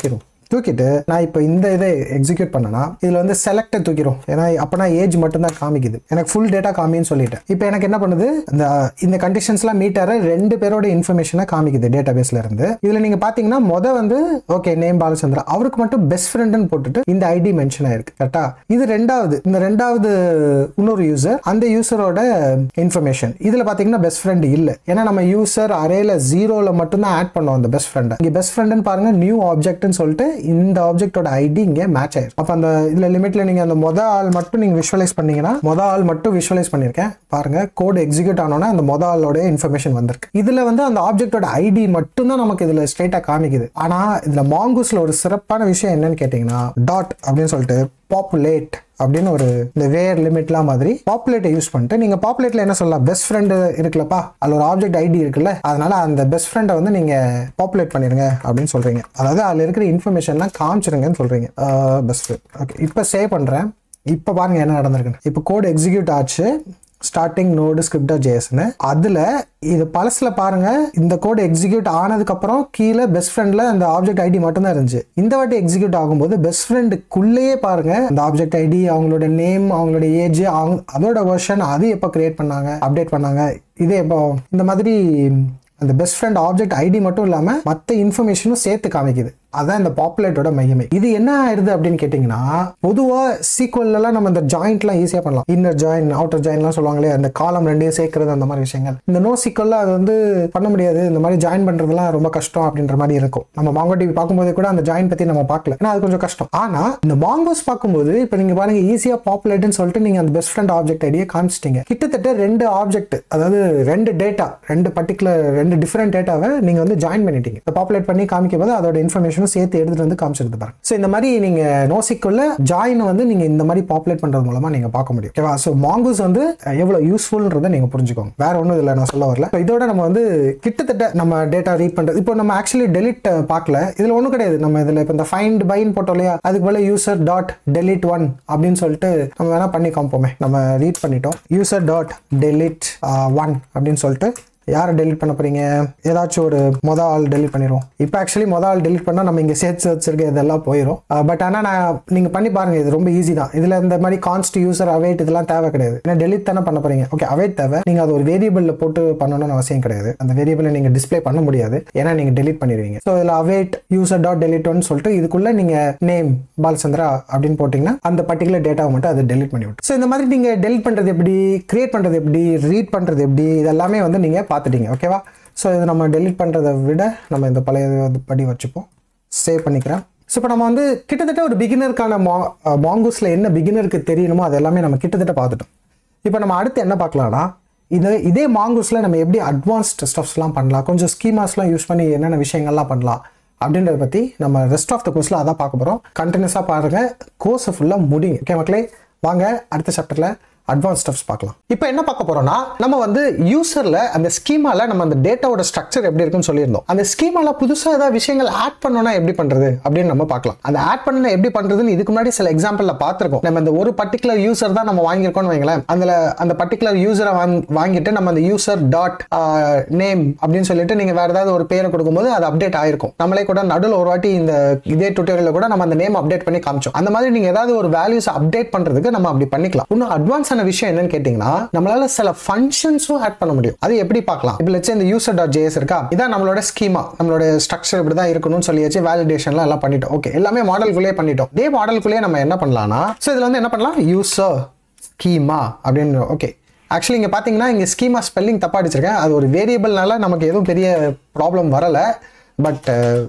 தூக்கிட்டு நான் இப்போ இந்த இதை எக்ஸிக்யூட் பண்ணனா இதில் வந்து செலக்டை தூக்கிடும் ஏன்னா அப்போனா ஏஜ் மட்டும்தான் காமிக்குது எனக்கு ஃபுல் டேட்டா காமின்னு சொல்லிட்டேன் இப்போ எனக்கு என்ன பண்ணுது இந்த இந்த கண்டிஷன்ஸ்லாம் மீட் ஆகிற ரெண்டு பேரோட இன்ஃபர்மேஷனை காமிக்குது டேட்டா பேஸ்ல இருந்து இதில் நீங்கள் பார்த்தீங்கன்னா முத வந்து ஓகே நேம் பாலச்சந்திரா அவருக்கு மட்டும் பெஸ்ட் ஃப்ரெண்டுன்னு போட்டுட்டு இந்த ஐடி மென்ஷன் ஆயிருக்கு கரெக்டா இது ரெண்டாவது இந்த ரெண்டாவது இன்னொரு யூசர் அந்த யூசரோட இன்ஃபர்மேஷன் இதில் பார்த்தீங்கன்னா பெஸ்ட் ஃப்ரெண்ட் இல்லை ஏன்னா நம்ம யூசர் அரேல ஜீரோவில் மட்டும்தான் ஆட் பண்ணோம் அந்த பெஸ்ட் ஃப்ரெண்டை இங்கே பெஸ்ட் ஃப்ரெண்டுன்னு பாருங்க நியூ ஆப்ஜெக்ட்னு சொல்லிட்டு இந்த ஆப்ஜெக்டோட ஐடி இங்கே மேட்ச் ஆயிருக்கு அப்போ அந்த இதில் லிமிட்ல நீங்கள் அந்த மொத ஆள் மட்டும் நீங்கள் விஷுவலைஸ் பண்ணீங்கன்னா மொத ஆள் மட்டும் விஷுவலைஸ் பண்ணியிருக்கேன் பாருங்க கோட் எக்ஸிக்யூட் ஆனோன்னா அந்த மொத ஆளோட இன்ஃபர்மேஷன் வந்திருக்கு இதில் வந்து அந்த ஆப்ஜெக்டோட ஐடி மட்டும் தான் நமக்கு இதில் ஸ்ட்ரைட்டாக காமிக்குது ஆனால் இதில் மாங்கூஸில் ஒரு சிறப்பான விஷயம் என்னன்னு கேட்டிங்கன்னா டாட் அப்படின்னு சொல்லிட்டு பாப்புலேட் அப்படின்னு ஒரு இந்த வேர் லிமிட்லாம் மாதிரி பாப்புலேட்டை யூஸ் பண்ணிட்டு நீங்க பாப்புலேட்ல என்ன சொல்லலாம் பெஸ்ட் ஃப்ரெண்டு இருக்குல்லப்பா அதில் ஒரு ஆப்ஜெக்ட் ஐடி இருக்குல்ல அதனால அந்த பெஸ்ட் ஃப்ரெண்டை வந்து நீங்க பாப்புலேட் பண்ணிருங்க அப்படின்னு சொல்றீங்க அதாவது அதில் இருக்கிற இன்ஃபர்மேஷன்லாம் காமிச்சிருங்கன்னு சொல்றீங்க பெஸ்ட் ஃப்ரெண்ட் ஓகே இப்போ சேவ் பண்றேன் இப்போ பாருங்க என்ன நடந்திருக்குன்னு இப்போ கோட் எக்ஸிக்யூட் ஆச்சு ஸ்டார்டிங் நோடு ஸ்கிரிப்டா ஜேஎஸ்னு அதில் இது பழசில் பாருங்க இந்த கோடு எக்ஸிக்யூட் ஆனதுக்கப்புறம் கீழே பெஸ்ட் ஃப்ரெண்டில் அந்த ஆப்ஜெக்ட் ஐடி மட்டும்தான் இருந்துச்சு இந்த வாட்டி எக்ஸிக்யூட் ஆகும்போது பெஸ்ட் ஃப்ரெண்டுக்குள்ளேயே பாருங்க அந்த ஆப்ஜெக்ட் ஐடி அவங்களோட நேம் அவங்களோட ஏஜ் அவங்க அதோட வெர்ஷன் அது எப்போ கிரியேட் பண்ணாங்க அப்டேட் பண்ணாங்க இது எப்போ இந்த மாதிரி அந்த பெஸ்ட் ஃப்ரெண்ட் ஆப்ஜெக்ட் ஐடி மட்டும் இல்லாமல் மற்ற இன்ஃபர்மேஷனும் சேர்த்து காமிக்குது அதான் இந்த பாப்புலேட்டோட மையமே இது என்ன ஆயிருது அப்படின்னு கேட்டிங்கன்னா பொதுவாக சீக்வல்லாம் நம்ம இந்த ஜாயிண்ட்லாம் ஈஸியாக பண்ணலாம் இன்னர் ஜாயின் அவுட்டர் ஜாயின்லாம் சொல்லுவாங்களே அந்த காலம் ரெண்டையும் சேர்க்கறது அந்த மாதிரி விஷயங்கள் இந்த நோ சீக்வலில் அது வந்து பண்ண முடியாது இந்த மாதிரி ஜாயின் பண்ணுறதுலாம் ரொம்ப கஷ்டம் அப்படின்ற மாதிரி இருக்கும் நம்ம மாங்கோ டிவி பார்க்கும்போது கூட அந்த ஜாயின் பற்றி நம்ம பார்க்கல ஏன்னா அது கொஞ்சம் கஷ்டம் ஆனால் இந்த மாங்கோஸ் பார்க்கும்போது இப்போ நீங்கள் பாருங்க ஈஸியாக பாப்புலேட்னு சொல்லிட்டு நீங்கள் அந்த பெஸ்ட் ஃப்ரெண்ட் ஆப்ஜெக்ட் ஐடியை காமிச்சிட்டீங்க கிட்டத்தட்ட ரெண்டு ஆப்ஜெக்ட் அதாவது ரெண்டு டேட்டா ரெண்டு பர்டிகுலர் ரெண்டு டிஃப்ரெண்ட் டேட்டாவை நீங்கள் வந்து ஜாயின் பண்ணிட்டீங்க பாப்புலேட் பண்ணி காமிக்கும் போது அதோட இன்ஃபர்மேஷன் இன்ஃபர்மேஷனும் சேர்த்து எடுத்துட்டு வந்து காமிச்சிருது பாருங்க ஸோ இந்த மாதிரி நீங்க நோசிக்குள்ள ஜாயின் வந்து நீங்க இந்த மாதிரி பாப்புலேட் பண்றது மூலமா நீங்க பார்க்க முடியும் ஓகேவா ஸோ மாங்கூஸ் வந்து எவ்வளவு யூஸ்ஃபுல்ன்றதை நீங்க புரிஞ்சுக்கோங்க வேற ஒன்றும் இல்லை நான் சொல்ல வரல So இதோட நம்ம வந்து கிட்டத்தட்ட நம்ம டேட்டா ரீட் பண்றது இப்போ நம்ம ஆக்சுவலி டெலிட் பார்க்கல இதுல ஒன்றும் கிடையாது நம்ம இதுல இப்போ இந்த ஃபைண்ட் பைன் போட்டோம் இல்லையா அதுக்கு போல யூசர் டாட் டெலிட் ஒன் அப்படின்னு சொல்லிட்டு நம்ம வேணா பண்ணி காமிப்போமே நம்ம ரீட் பண்ணிட்டோம் யூசர் டாட் டெலிட் ஒன் அப்படின்னு சொல்லிட்டு யாரை டெலிட் பண்ண போறீங்க ஏதாச்சும் ஒரு மொத ஆள் டெலிட் பண்ணிடுவோம் இப்போ ஆக்சுவலி மொத ஆள் டெலிட் பண்ணால் நம்ம இங்கே சேர்த்து வச்சிருக்க இதெல்லாம் போயிடும் பட் ஆனால் நான் நீங்கள் பண்ணி பாருங்க இது ரொம்ப ஈஸி தான் இதில் இந்த மாதிரி கான்ஸ்ட் யூசர் அவைட் இதெல்லாம் தேவை கிடையாது ஏன்னா டெலிட் தானே பண்ண போறீங்க ஓகே அவைட் தேவை நீங்கள் அது ஒரு வேரியபிளில் போட்டு பண்ணணும்னு அவசியம் கிடையாது அந்த வேரியபிளை நீங்கள் டிஸ்ப்ளே பண்ண முடியாது ஏன்னா நீங்கள் டெலிட் பண்ணிடுவீங்க ஸோ இதில் await user dot delete one சொல்லிட்டு இதுக்குள்ள நீங்கள் நேம் பாலச்சந்திரா அப்படின்னு போட்டிங்கன்னா அந்த பர்டிகுலர் டேட்டாவை மட்டும் அதை டெலிட் பண்ணி விட்டு ஸோ இந்த மாதிரி நீங்கள் டெலிட் பண்ணுறது எப்படி கிரியேட் பண்ணுறது எப்படி ரீட் பண்ணுறது எப்படி இதெல்லாமே வந்து நீங்கள் பார்த்துட்டீங்க ஓகேவா ஸோ இது நம்ம டெலிட் பண்ணுறதை விட நம்ம இந்த பழைய இது படி வச்சுப்போம் சேவ் பண்ணிக்கிறேன் ஸோ இப்போ நம்ம வந்து கிட்டத்தட்ட ஒரு பிகினருக்கான மா மாங்கூஸில் என்ன பிகினருக்கு தெரியணுமோ அது எல்லாமே நம்ம கிட்டத்தட்ட பார்த்துட்டோம் இப்போ நம்ம அடுத்து என்ன பார்க்கலாம்னா இது இதே மாங்கூஸில் நம்ம எப்படி அட்வான்ஸ்ட் ஸ்டஃப்ஸ்லாம் பண்ணலாம் கொஞ்சம் ஸ்கீமாஸ்லாம் யூஸ் பண்ணி என்னென்ன விஷயங்கள்லாம் பண்ணலாம் அப்படின்றத பற்றி நம்ம ரெஸ்ட் ஆஃப் த கோர்ஸில் அதான் பார்க்க போகிறோம் கண்டினியூஸாக பாருங்கள் கோர்ஸை ஃபுல்லாக முடிங்க ஓகே மக்களே வாங்க அடுத்த சாப்டரில் அட்வான்ஸ் ஸ்டெப்ஸ் பார்க்கலாம் இப்போ என்ன பார்க்க போறோம்னா நம்ம வந்து யூசர்ல அந்த ஸ்கீமால நம்ம அந்த டேட்டாவோட ஸ்ட்ரக்சர் எப்படி இருக்குன்னு சொல்லியிருந்தோம் அந்த ஸ்கீமால புதுசா ஏதாவது விஷயங்கள் ஆட் பண்ணோம்னா எப்படி பண்றது அப்படின்னு நம்ம பார்க்கலாம் அந்த ஆட் பண்ண எப்படி பண்றதுன்னு இதுக்கு முன்னாடி சில எக்ஸாம்பிள்ல பார்த்திருக்கோம் நம்ம இந்த ஒரு பர்டிகுலர் யூசர் தான் நம்ம வாங்கியிருக்கோம்னு வைங்களேன் அதுல அந்த பர்டிகுலர் யூசரை வாங்கிட்டு நம்ம அந்த யூசர் டாட் நேம் அப்படின்னு சொல்லிட்டு நீங்க வேற ஏதாவது ஒரு பேரை கொடுக்கும்போது அது அப்டேட் ஆயிருக்கும் நம்மளே கூட நடுவில் ஒரு வாட்டி இந்த இதே டுட்டோரியல கூட நம்ம அந்த நேம் அப்டேட் பண்ணி காமிச்சோம் அந்த மாதிரி நீங்க ஏதாவது ஒரு வேல்யூஸ் அப்டேட் பண்றதுக்கு நம்ம அப்படி பண்ணிக்கலாம் இன்னும் அட்வான்ஸ் ஆன விஷயம் என்னன்னு கேட்டீங்கன்னா நம்மளால சில ஃபங்க்ஷன்ஸும் ஆட் பண்ண முடியும் அது எப்படி பார்க்கலாம் இப்போ லட்சம் இந்த யூசர் டாட் ஜேஎஸ் இருக்கா இதான் நம்மளோட ஸ்கீமா நம்மளோட ஸ்ட்ரக்சர் இப்படி தான் இருக்கணும்னு சொல்லியாச்சு வேலிடேஷன்லாம் எல்லாம் பண்ணிட்டோம் ஓகே எல்லாமே மாடலுக்குள்ளேயே பண்ணிட்டோம் இதே மாடலுக்குள்ளேயே நம்ம என்ன பண்ணலாம்னா ஸோ இதில் வந்து என்ன பண்ணலாம் யூசர் ஸ்கீமா அப்படின்னு ஓகே ஆக்சுவலி இங்கே பார்த்தீங்கன்னா இங்கே ஸ்கீமா ஸ்பெல்லிங் தப்பா அடிச்சிருக்கேன் அது ஒரு வேரியபிள்னால நமக்கு எதுவும் பெரிய ப்ராப்ளம் வரலை பட்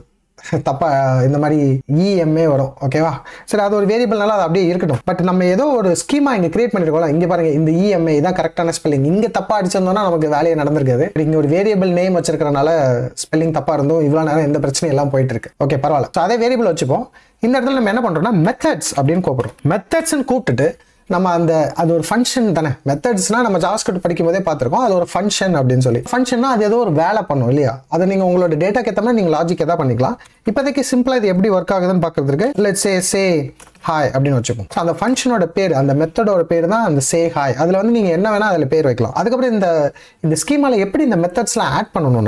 தப்பா இந்த மாதிரி இஎம்ஏ வரும் ஓகேவா சரி அது ஒரு வேரியபிள்னால அது அப்படியே இருக்கட்டும் பட் நம்ம ஏதோ ஒரு ஸ்கீமா இங்கே கிரியேட் பண்ணிருக்கோம்ல இங்கே பாருங்க இந்த இஎம்ஏ இதான் கரெக்டான ஸ்பெல்லிங் இங்கே தப்பா அடிச்சிருந்தோம்னா நமக்கு வேலையை நடந்திருக்காது இங்கே ஒரு வேரியபிள் நேம் வச்சிருக்கறனால ஸ்பெல்லிங் தப்பா இருந்தோம் இவ்வளோ நேரம் எந்த பிரச்சனையும் எல்லாம் போயிட்டு இருக்கு ஓகே பரவாயில்ல ஸோ அதே வேரியபிள் வச்சுப்போம் இந்த இடத்துல நம்ம என்ன பண்றோம்னா மெத்தட்ஸ் அப்படின்னு கூப்பிடுறோம் மெத்தட்ஸ்னு கூப்பிட்டுட்டு நம்ம அந்த அது ஒரு ஃபங்க்ஷன் தானே மெத்தட்ஸ்னா நம்ம ஜாஸ்கிரிப்ட் படிக்கும் போதே பார்த்துருக்கோம் அது ஒரு ஃபங்க்ஷன் அப்படின்னு சொல்லி ஃபங்க்ஷன்னா அது ஏதோ ஒரு வேலை பண்ணும் இல்லையா அதை நீங்கள் உங்களோட டேட்டாக்கு ஏற்ற மாதிரி நீங்கள் லாஜிக் எதாவது பண்ணிக்கலாம் இப்போதைக்கு சிம்பிளாக இது எப்படி ஒர்க் ஆகுதுன்னு பார்க்கறதுக்கு லெட் சே சே ஹாய் அப்படின்னு வச்சுப்போம் So, அந்த ஃபங்க்ஷனோட பேர் அந்த மெத்தடோட பேர் தான் அந்த சே ஹாய் அதில் வந்து நீங்கள் என்ன வேணால் அதில் பேர் வைக்கலாம் அதுக்கப்புறம் இந்த இந்த ஸ்கீமால எப்படி இந்த மெத்தட்ஸ்லாம் ஆட் பண்ணணும்னா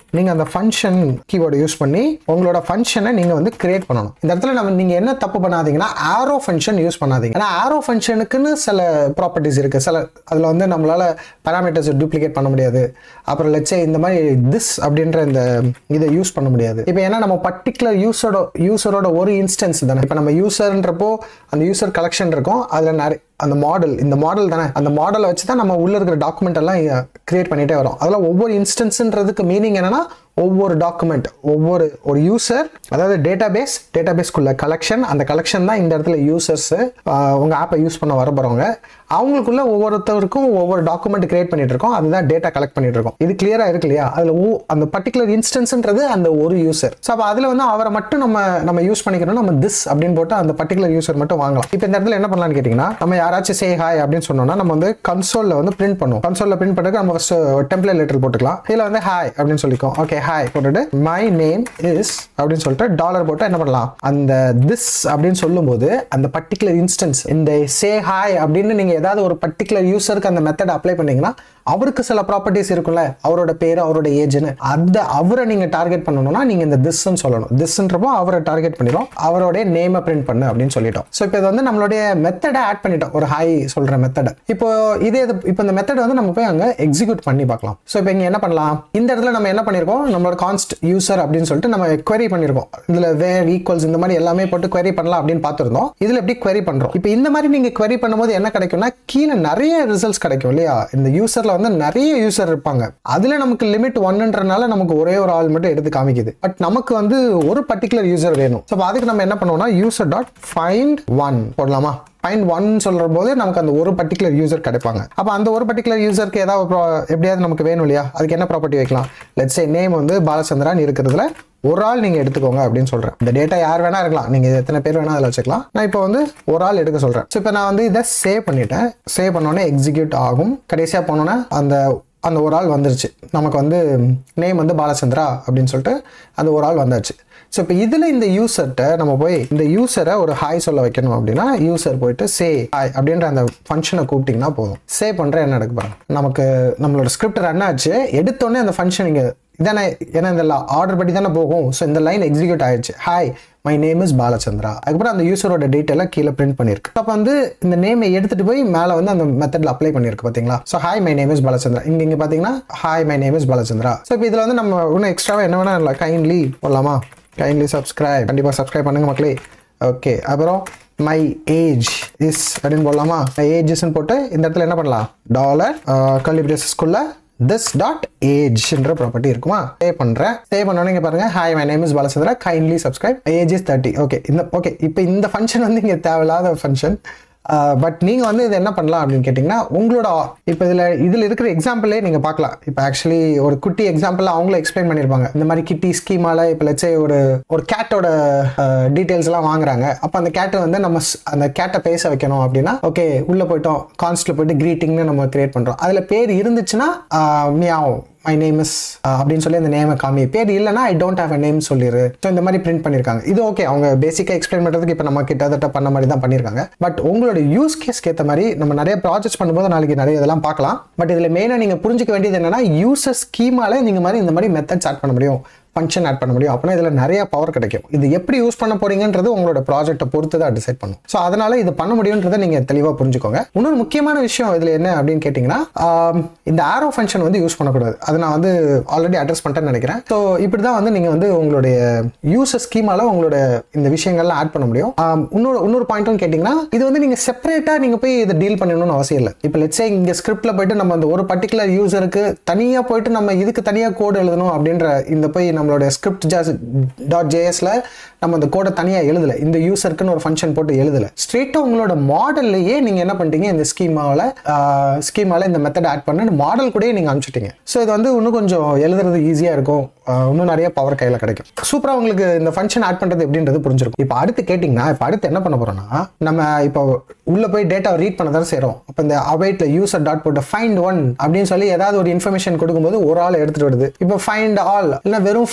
நீங்கள் அந்த ஃபங்க்ஷன் கீவேர்டு யூஸ் பண்ணி உங்களோட ஃபங்க்ஷனை நீங்கள் வந்து கிரியேட் பண்ணணும் இந்த இடத்துல நம்ம நீங்கள் என்ன தப்பு பண்ணாதீங்கன்னா ஆரோ ஃபங்க்ஷன் யூஸ் பண்ணாதீங்க ஏன்னா ஆரோ ஃபங்க்ஷனுக்குன்னு சில ப்ராப்பர்ட்டிஸ் இருக்குது சில அதில் வந்து நம்மளால் பேராமீட்டர்ஸ் டூப்ளிகேட் பண்ண முடியாது அப்புறம் லெட்ஸே இந்த மாதிரி திஸ் அப்படின்ற இந்த இதை யூஸ் பண்ண முடியாது இப்போ ஏன்னா நம்ம பர்டிகுலர் யூஸரோட யூஸரோட ஒரு இன்ஸ்டன்ஸ் தானே இப்போ நம்ம யூசர்ன்றப்போ அந்த யூசர் கலெக்ஷன் இருக்கும் அதில் நிறைய அந்த மாடல் இந்த மாடல் தானே அந்த மாடலை வச்சு தான் நம்ம உள்ள இருக்கிற டாக்குமெண்ட் எல்லாம் கிரியேட் பண்ணிட்டே வரோம் அதில் ஒவ்வொரு இன்ஸ்டன்ஸ்ன்றதுக்கு மீனிங் என்னன்னா ஒவ்வொரு டாக்குமெண்ட் ஒவ்வொரு ஒரு யூசர் அதாவது டேட்டா பேஸ் டேட்டா பேஸ்க்குள்ள கலெக்ஷன் அந்த கலெக்ஷன் தான் இந்த இடத்துல யூசர்ஸ் உங்க ஆப்பை யூஸ் பண்ண வர போறவங்க அவங்களுக்குள்ள ஒவ்வொருத்தருக்கும் ஒவ்வொரு டாக்குமெண்ட் கிரியேட் பண்ணிட்டு இருக்கோம் அதுதான் டேட்டா கலெக்ட் பண்ணிட்டு இருக்கோம் இது கிளியரா இருக்கு இல்லையா அதுல ஒ- அந்த பர்டிகுலர் இன்ஸ்டன்ஸ்ன்றது அந்த ஒரு யூசர் ஸோ அப்போ அதுல வந்து அவரை மட்டும் நம்ம நம்ம யூஸ் பண்ணிக்கணும் நம்ம திஸ் அப்படின்னு போட்டு அந்த பர்டிகுலர் யூசர் மட்டும் வாங்கலாம் இப்போ இந்த இடத்துல என்ன பண்ணலாம்னு கேட்டிங்கன்னா நம்ம யாராச்சும் சே ஹாய் அப்படின்னு சொன்னோம்னா நம்ம வந்து கன்சோல்ல வந்து பிரிண்ட் பண்ணுவோம் கன்சோல்ல பிரிண்ட் பண்ணுறதுக்கு நம்ம ஃபர்ஸ்ட் டெம்ப்ளேட் லெட்டர் போட்டுக்கலாம் இதில் வந்து ஹாய் அப்படின்னு சொல்லிக்கோம் ஓகே ஹாய் போட்டுட்டு மை நேம் இஸ் அப்படின்னு சொல்லிட்டு டாலர் போட்டு என்ன பண்ணலாம் அந்த திஸ் அப்படின்னு சொல்லும்போது அந்த பர்டிகுலர் இன்ஸ்டன்ஸ் இந்த சே ஹாய் அப்படின்னு நீங்க ஏதாவது ஒரு பர்டிகுலர் யூசருக்கு அந்த மெத்தட் அப்ளை பண்ணீங்கன்னா அவருக்கு சில ப்ராப்பர்ட்டிஸ் இருக்கும்ல அவரோட பேரு அவரோட ஏஜ்னு அந்த அவரை நீங்க டார்கெட் பண்ணணும்னா நீங்க இந்த திஸ்ன்னு சொல்லணும் திஸ்ன்றப்போ அவரை டார்கெட் பண்ணிடும் அவரோட நேமை பிரிண்ட் பண்ணு அப்படின்னு சொல்லிட்டோம் ஸோ இப்போ இது வந்து நம்மளுடைய மெத்தடை ஆட் பண்ணிட்டோம் ஒரு ஹாய் சொல்ற மெத்தடை இப்போ இதே இது இப்போ இந்த மெத்தட் வந்து நம்ம போய் அங்க எக்ஸிக்யூட் பண்ணி பார்க்கலாம் ஸோ இப்போ இங்க என்ன பண்ணலாம் இந்த இடத்துல நம்ம என்ன பண்ணிருக்கோம் நம்மளோட கான்ஸ்ட் யூசர் அப்படின்னு சொல்லிட்டு நம்ம query பண்ணிருக்கோம் இதுல வேர் ஈக்குவல்ஸ் இந்த மாதிரி எல்லாமே போட்டு query பண்ணலாம் அப்படின்னு பார்த்துருந்தோம் இதுல எப்படி query பண்றோம் இப்போ இந்த மாதிரி நீங்க query பண்ணும்போது என்ன கிடைக்கும்னா கீழே நிறைய ரிசல்ட்ஸ் கிடைக்கும் இல்லையா இந்த யூசர்ல வந்து நிறைய யூசர் இருப்பாங்க அதுல நமக்கு லிமிட் ஒன்னுன்றனால நமக்கு ஒரே ஒரு ஆள் மட்டும் எடுத்து காமிக்குது பட் நமக்கு வந்து ஒரு பர்டிகுலர் யூசர் வேணும் ஸோ அதுக்கு நம்ம என்ன பண்ணுவோம்னா யூசர் டாட் ஃபைண்ட் ஒன் போடலாமா ஃபைண்ட் ஒன் சொல்ற போது நமக்கு அந்த ஒரு பர்டிகுலர் யூசர் கிடைப்பாங்க அப்போ அந்த ஒரு பர்டிகுலர் யூசருக்கு ஏதாவது pro- எப்படியாவது நமக்கு வேணும் இல்லையா அதுக்கு என்ன ப்ராப்பர்ட்டி வைக்கலாம் லெட்ஸ் நேம் வந்து பாலச்சந்திரான் இருக்கிறதுல ஒரு ஆள் நீங்க எடுத்துக்கோங்க அப்படின்னு சொல்றேன் இந்த டேட்டா யார் வேணா இருக்கலாம் நீங்க எத்தனை பேர் வேணா அதில் வச்சுக்கலாம் நான் இப்போ வந்து ஒரு ஆள் எடுக்க சொல்றேன் ஸோ இப்போ நான் வந்து இதை சேவ் பண்ணிட்டேன் சேவ் பண்ணோன்னே எக்ஸிக்யூட் ஆகும் கடைசியா போனோன்னே அந்த அந்த ஒரு ஆள் வந்துருச்சு நமக்கு வந்து நேம் வந்து பாலச்சந்திரா அப்படின்னு சொல்லிட்டு அந்த ஒரு ஆள் வந்தாச்சு ஸோ இப்போ இதில் இந்த யூசர்கிட்ட நம்ம போய் இந்த யூசரை ஒரு ஹாய் சொல்ல வைக்கணும் அப்படின்னா யூசர் போயிட்டு சே ஹாய் அப்படின்ற அந்த ஃபங்க்ஷனை கூப்பிட்டிங்கன்னா போதும் சே பண்ணுற என்ன நடக்கு பாருங்க நமக்கு நம்மளோட ஸ்கிரிப்ட் ரன் ஆச்சு எடுத்தோடனே அந்த ஃபங்க்ஷன் இங்கே இதானே ஏன்னா இந்த ஆர்டர் படி தானே போகும் ஸோ இந்த லைன் எக்ஸிக்யூட் ஆயிடுச்சு hi my name is Balachandra அதுக்கப்புறம் அந்த யூசரோட டீட்டெயிலாக கீழே பிரிண்ட் பண்ணிருக்கு அப்போ வந்து இந்த நேமை எடுத்துட்டு போய் மேலே வந்து அந்த மெத்தட்ல அப்ளை பண்ணிருக்கு பார்த்தீங்களா so hi my name is Balachandra இங்க இங்க பார்த்தீங்கன்னா hi my name is Balachandra so இப்போ இதில் வந்து நம்ம இன்னும் எக்ஸ்ட்ராவா என்ன வேணா கைண்ட்லி போடலாமா கைண்ட்லி சப்ஸ்கிரைப் கண்டிப்பாக சப்ஸ்கிரைப் பண்ணுங்க மக்களே ஓகே அப்புறம் மை ஏஜ் இஸ் அப்படின்னு போடலாமா மை ஏஜஸ்ன்னு போட்டு இந்த இடத்துல என்ன பண்ணலாம் டாலர் கல்வி பிரேசஸ்குள்ள திஸ் டாட் ஏஜ்ன்ற ப்ராப்பர்ட்டி இருக்குமா பே பண்றேன் பே பண்ணோன்னே இங்க பாருங்க hi my name is Balachandra kindly subscribe age is thirty okay இந்த ஓகே இப்போ இந்த ஃபங்க்ஷன் வந்து இங்க தேவையில்லாத ஃபங்க்ஷன் பட் நீங்க வந்து இது என்ன பண்ணலாம் அப்படின்னு கேட்டிங்கன்னா உங்களோட இப்போ இதுல இதுல இருக்கிற எக்ஸாம்பிளே நீங்க பார்க்கலாம் இப்போ ஆக்சுவலி ஒரு குட்டி எக்ஸாம்பிள் அவங்களும் எக்ஸ்பிளைன் பண்ணியிருப்பாங்க இந்த மாதிரி கிட்டி ஸ்கீமால இப்போ லட்சே ஒரு ஒரு கேட்டோட டீட்டெயில்ஸ் எல்லாம் வாங்குறாங்க அப்போ அந்த கேட்டை வந்து நம்ம ஸ்- அந்த கேட்டை பேச வைக்கணும் அப்படின்னா ஓகே உள்ள போயிட்டோம் கான்ஸ்ட்ல போயிட்டு கிரீட்டிங்னு நம்ம கிரியேட் பண்றோம் அதுல பேர் இருந்துச்சுன்னா மியாவ் மை நேம் இஸ் அப்படின்னு சொல்லி அந்த நேமை காமி பேர் இல்லைன்னா I don't have a name சொல்லிரு ஸோ இந்த மாதிரி பிரிண்ட் பண்ணியிருக்காங்க இது ஓகே அவங்க பேசிக்காக எக்ஸ்பிளைன் பண்ணுறதுக்கு இப்போ நம்ம கிட்டத்தட்ட பண்ண மாதிரி தான் பண்ணியிருக்காங்க பட் உங்களோட யூஸ் கேஸ்க்கு ஏற்ற மாதிரி நம்ம நிறைய ப்ராஜெக்ட்ஸ் பண்ணும்போது நாளைக்கு நிறைய இதெல்லாம் பார்க்கலாம் பட் இதில் மெயினாக நீங்கள் புரிஞ்சுக்க வேண்டியது என்னன்னா யூசர் ஸ்கீமால நீங்கள் மாதிரி இந்த மாதிரி மெத்தட்ஸ் ஆட் பண்ண முடியும் ஃபங்க்ஷன் ஆட் பண்ண முடியும் அப்படின்னா இதில் நிறைய பவர் கிடைக்கும் இது எப்படி யூஸ் பண்ண போறீங்கன்றது உங்களோட ப்ராஜெக்ட்டை பொறுத்து தான் டிசைட் பண்ணும் ஸோ அதனால இது பண்ண முடியுன்றதை நீங்கள் தெளிவாக புரிஞ்சுக்கோங்க இன்னொரு முக்கியமான விஷயம் இதில் என்ன அப்படின்னு கேட்டிங்கன்னா ஆம், இந்த ஆரோ ஃபங்க்ஷன் வந்து யூஸ் பண்ணக்கூடாது அது நான் வந்து ஆல்ரெடி அட்ரஸ் பண்ணிட்டேன்னு நினைக்கிறேன் ஸோ இப்படி தான் வந்து நீங்கள் வந்து உங்களுடைய யூசர் ஸ்கீமால உங்களோட இந்த விஷயங்கள்லாம் ஆட் பண்ண முடியும் ஆம், இன்னொரு இன்னொரு பாயிண்ட்டும் கேட்டிங்கன்னா இது வந்து நீங்கள் செப்பரேட்டாக நீங்கள் போய் இதை டீல் பண்ணணும்னு அவசியம் இல்லை இப்போ லெட்ஸே இங்கே ஸ்கிரிப்டில் போயிட்டு நம்ம அந்த ஒரு பர்டிகுலர் யூசருக்கு தனியாக போயிட்டு நம்ம இதுக்கு தனியாக கோடு எழுதணும் அப்படின்ற இந்த போய் நம்மளுடைய ஸ்கிரிப்ட் ஜாஸ் டாட் ஜேஎஸ்ல நம்ம அந்த கோடை தனியாக எழுதல இந்த யூசருக்குன்னு ஒரு ஃபங்க்ஷன் போட்டு எழுதல ஸ்ட்ரெயிட்டாக உங்களோட மாடல்லையே நீங்கள் என்ன பண்ணிட்டீங்க இந்த ஸ்கீமாவில் ஸ்கீமாவில் இந்த மெத்தட் ஆட் பண்ணி மாடல் கூடயே நீங்கள் அனுப்பிச்சிட்டீங்க ஸோ இது வந்து இன்னும் கொஞ்சம் எழுதுறது ஈஸியாக இருக்கும் ஆஹ் இன்னும் நிறைய பவர் கையில் கிடைக்கும் சூப்பராக உங்களுக்கு இந்த ஃபங்க்ஷன் ஆட் பண்ணுறது எப்படின்றது புரிஞ்சிருக்கும் இப்போ அடுத்து கேட்டிங்கன்னா இப்போ அடுத்து என்ன பண்ண போறோம்னா நம்ம இப்போ உள்ள போய் டேட்டா ரீட் பண்ண தான் செய்கிறோம் அப்போ இந்த அவைட்ல யூசர் டாட் போட்டு ஃபைண்ட் ஒன் அப்படின்னு சொல்லி ஏதாவது ஒரு இன்ஃபர்மேஷன் கொடுக்கும்போது ஒரு ஆள் எடுத்துட்டு வருது இப்போ ஃபைண்ட் ஆல் இல்லை வெறும்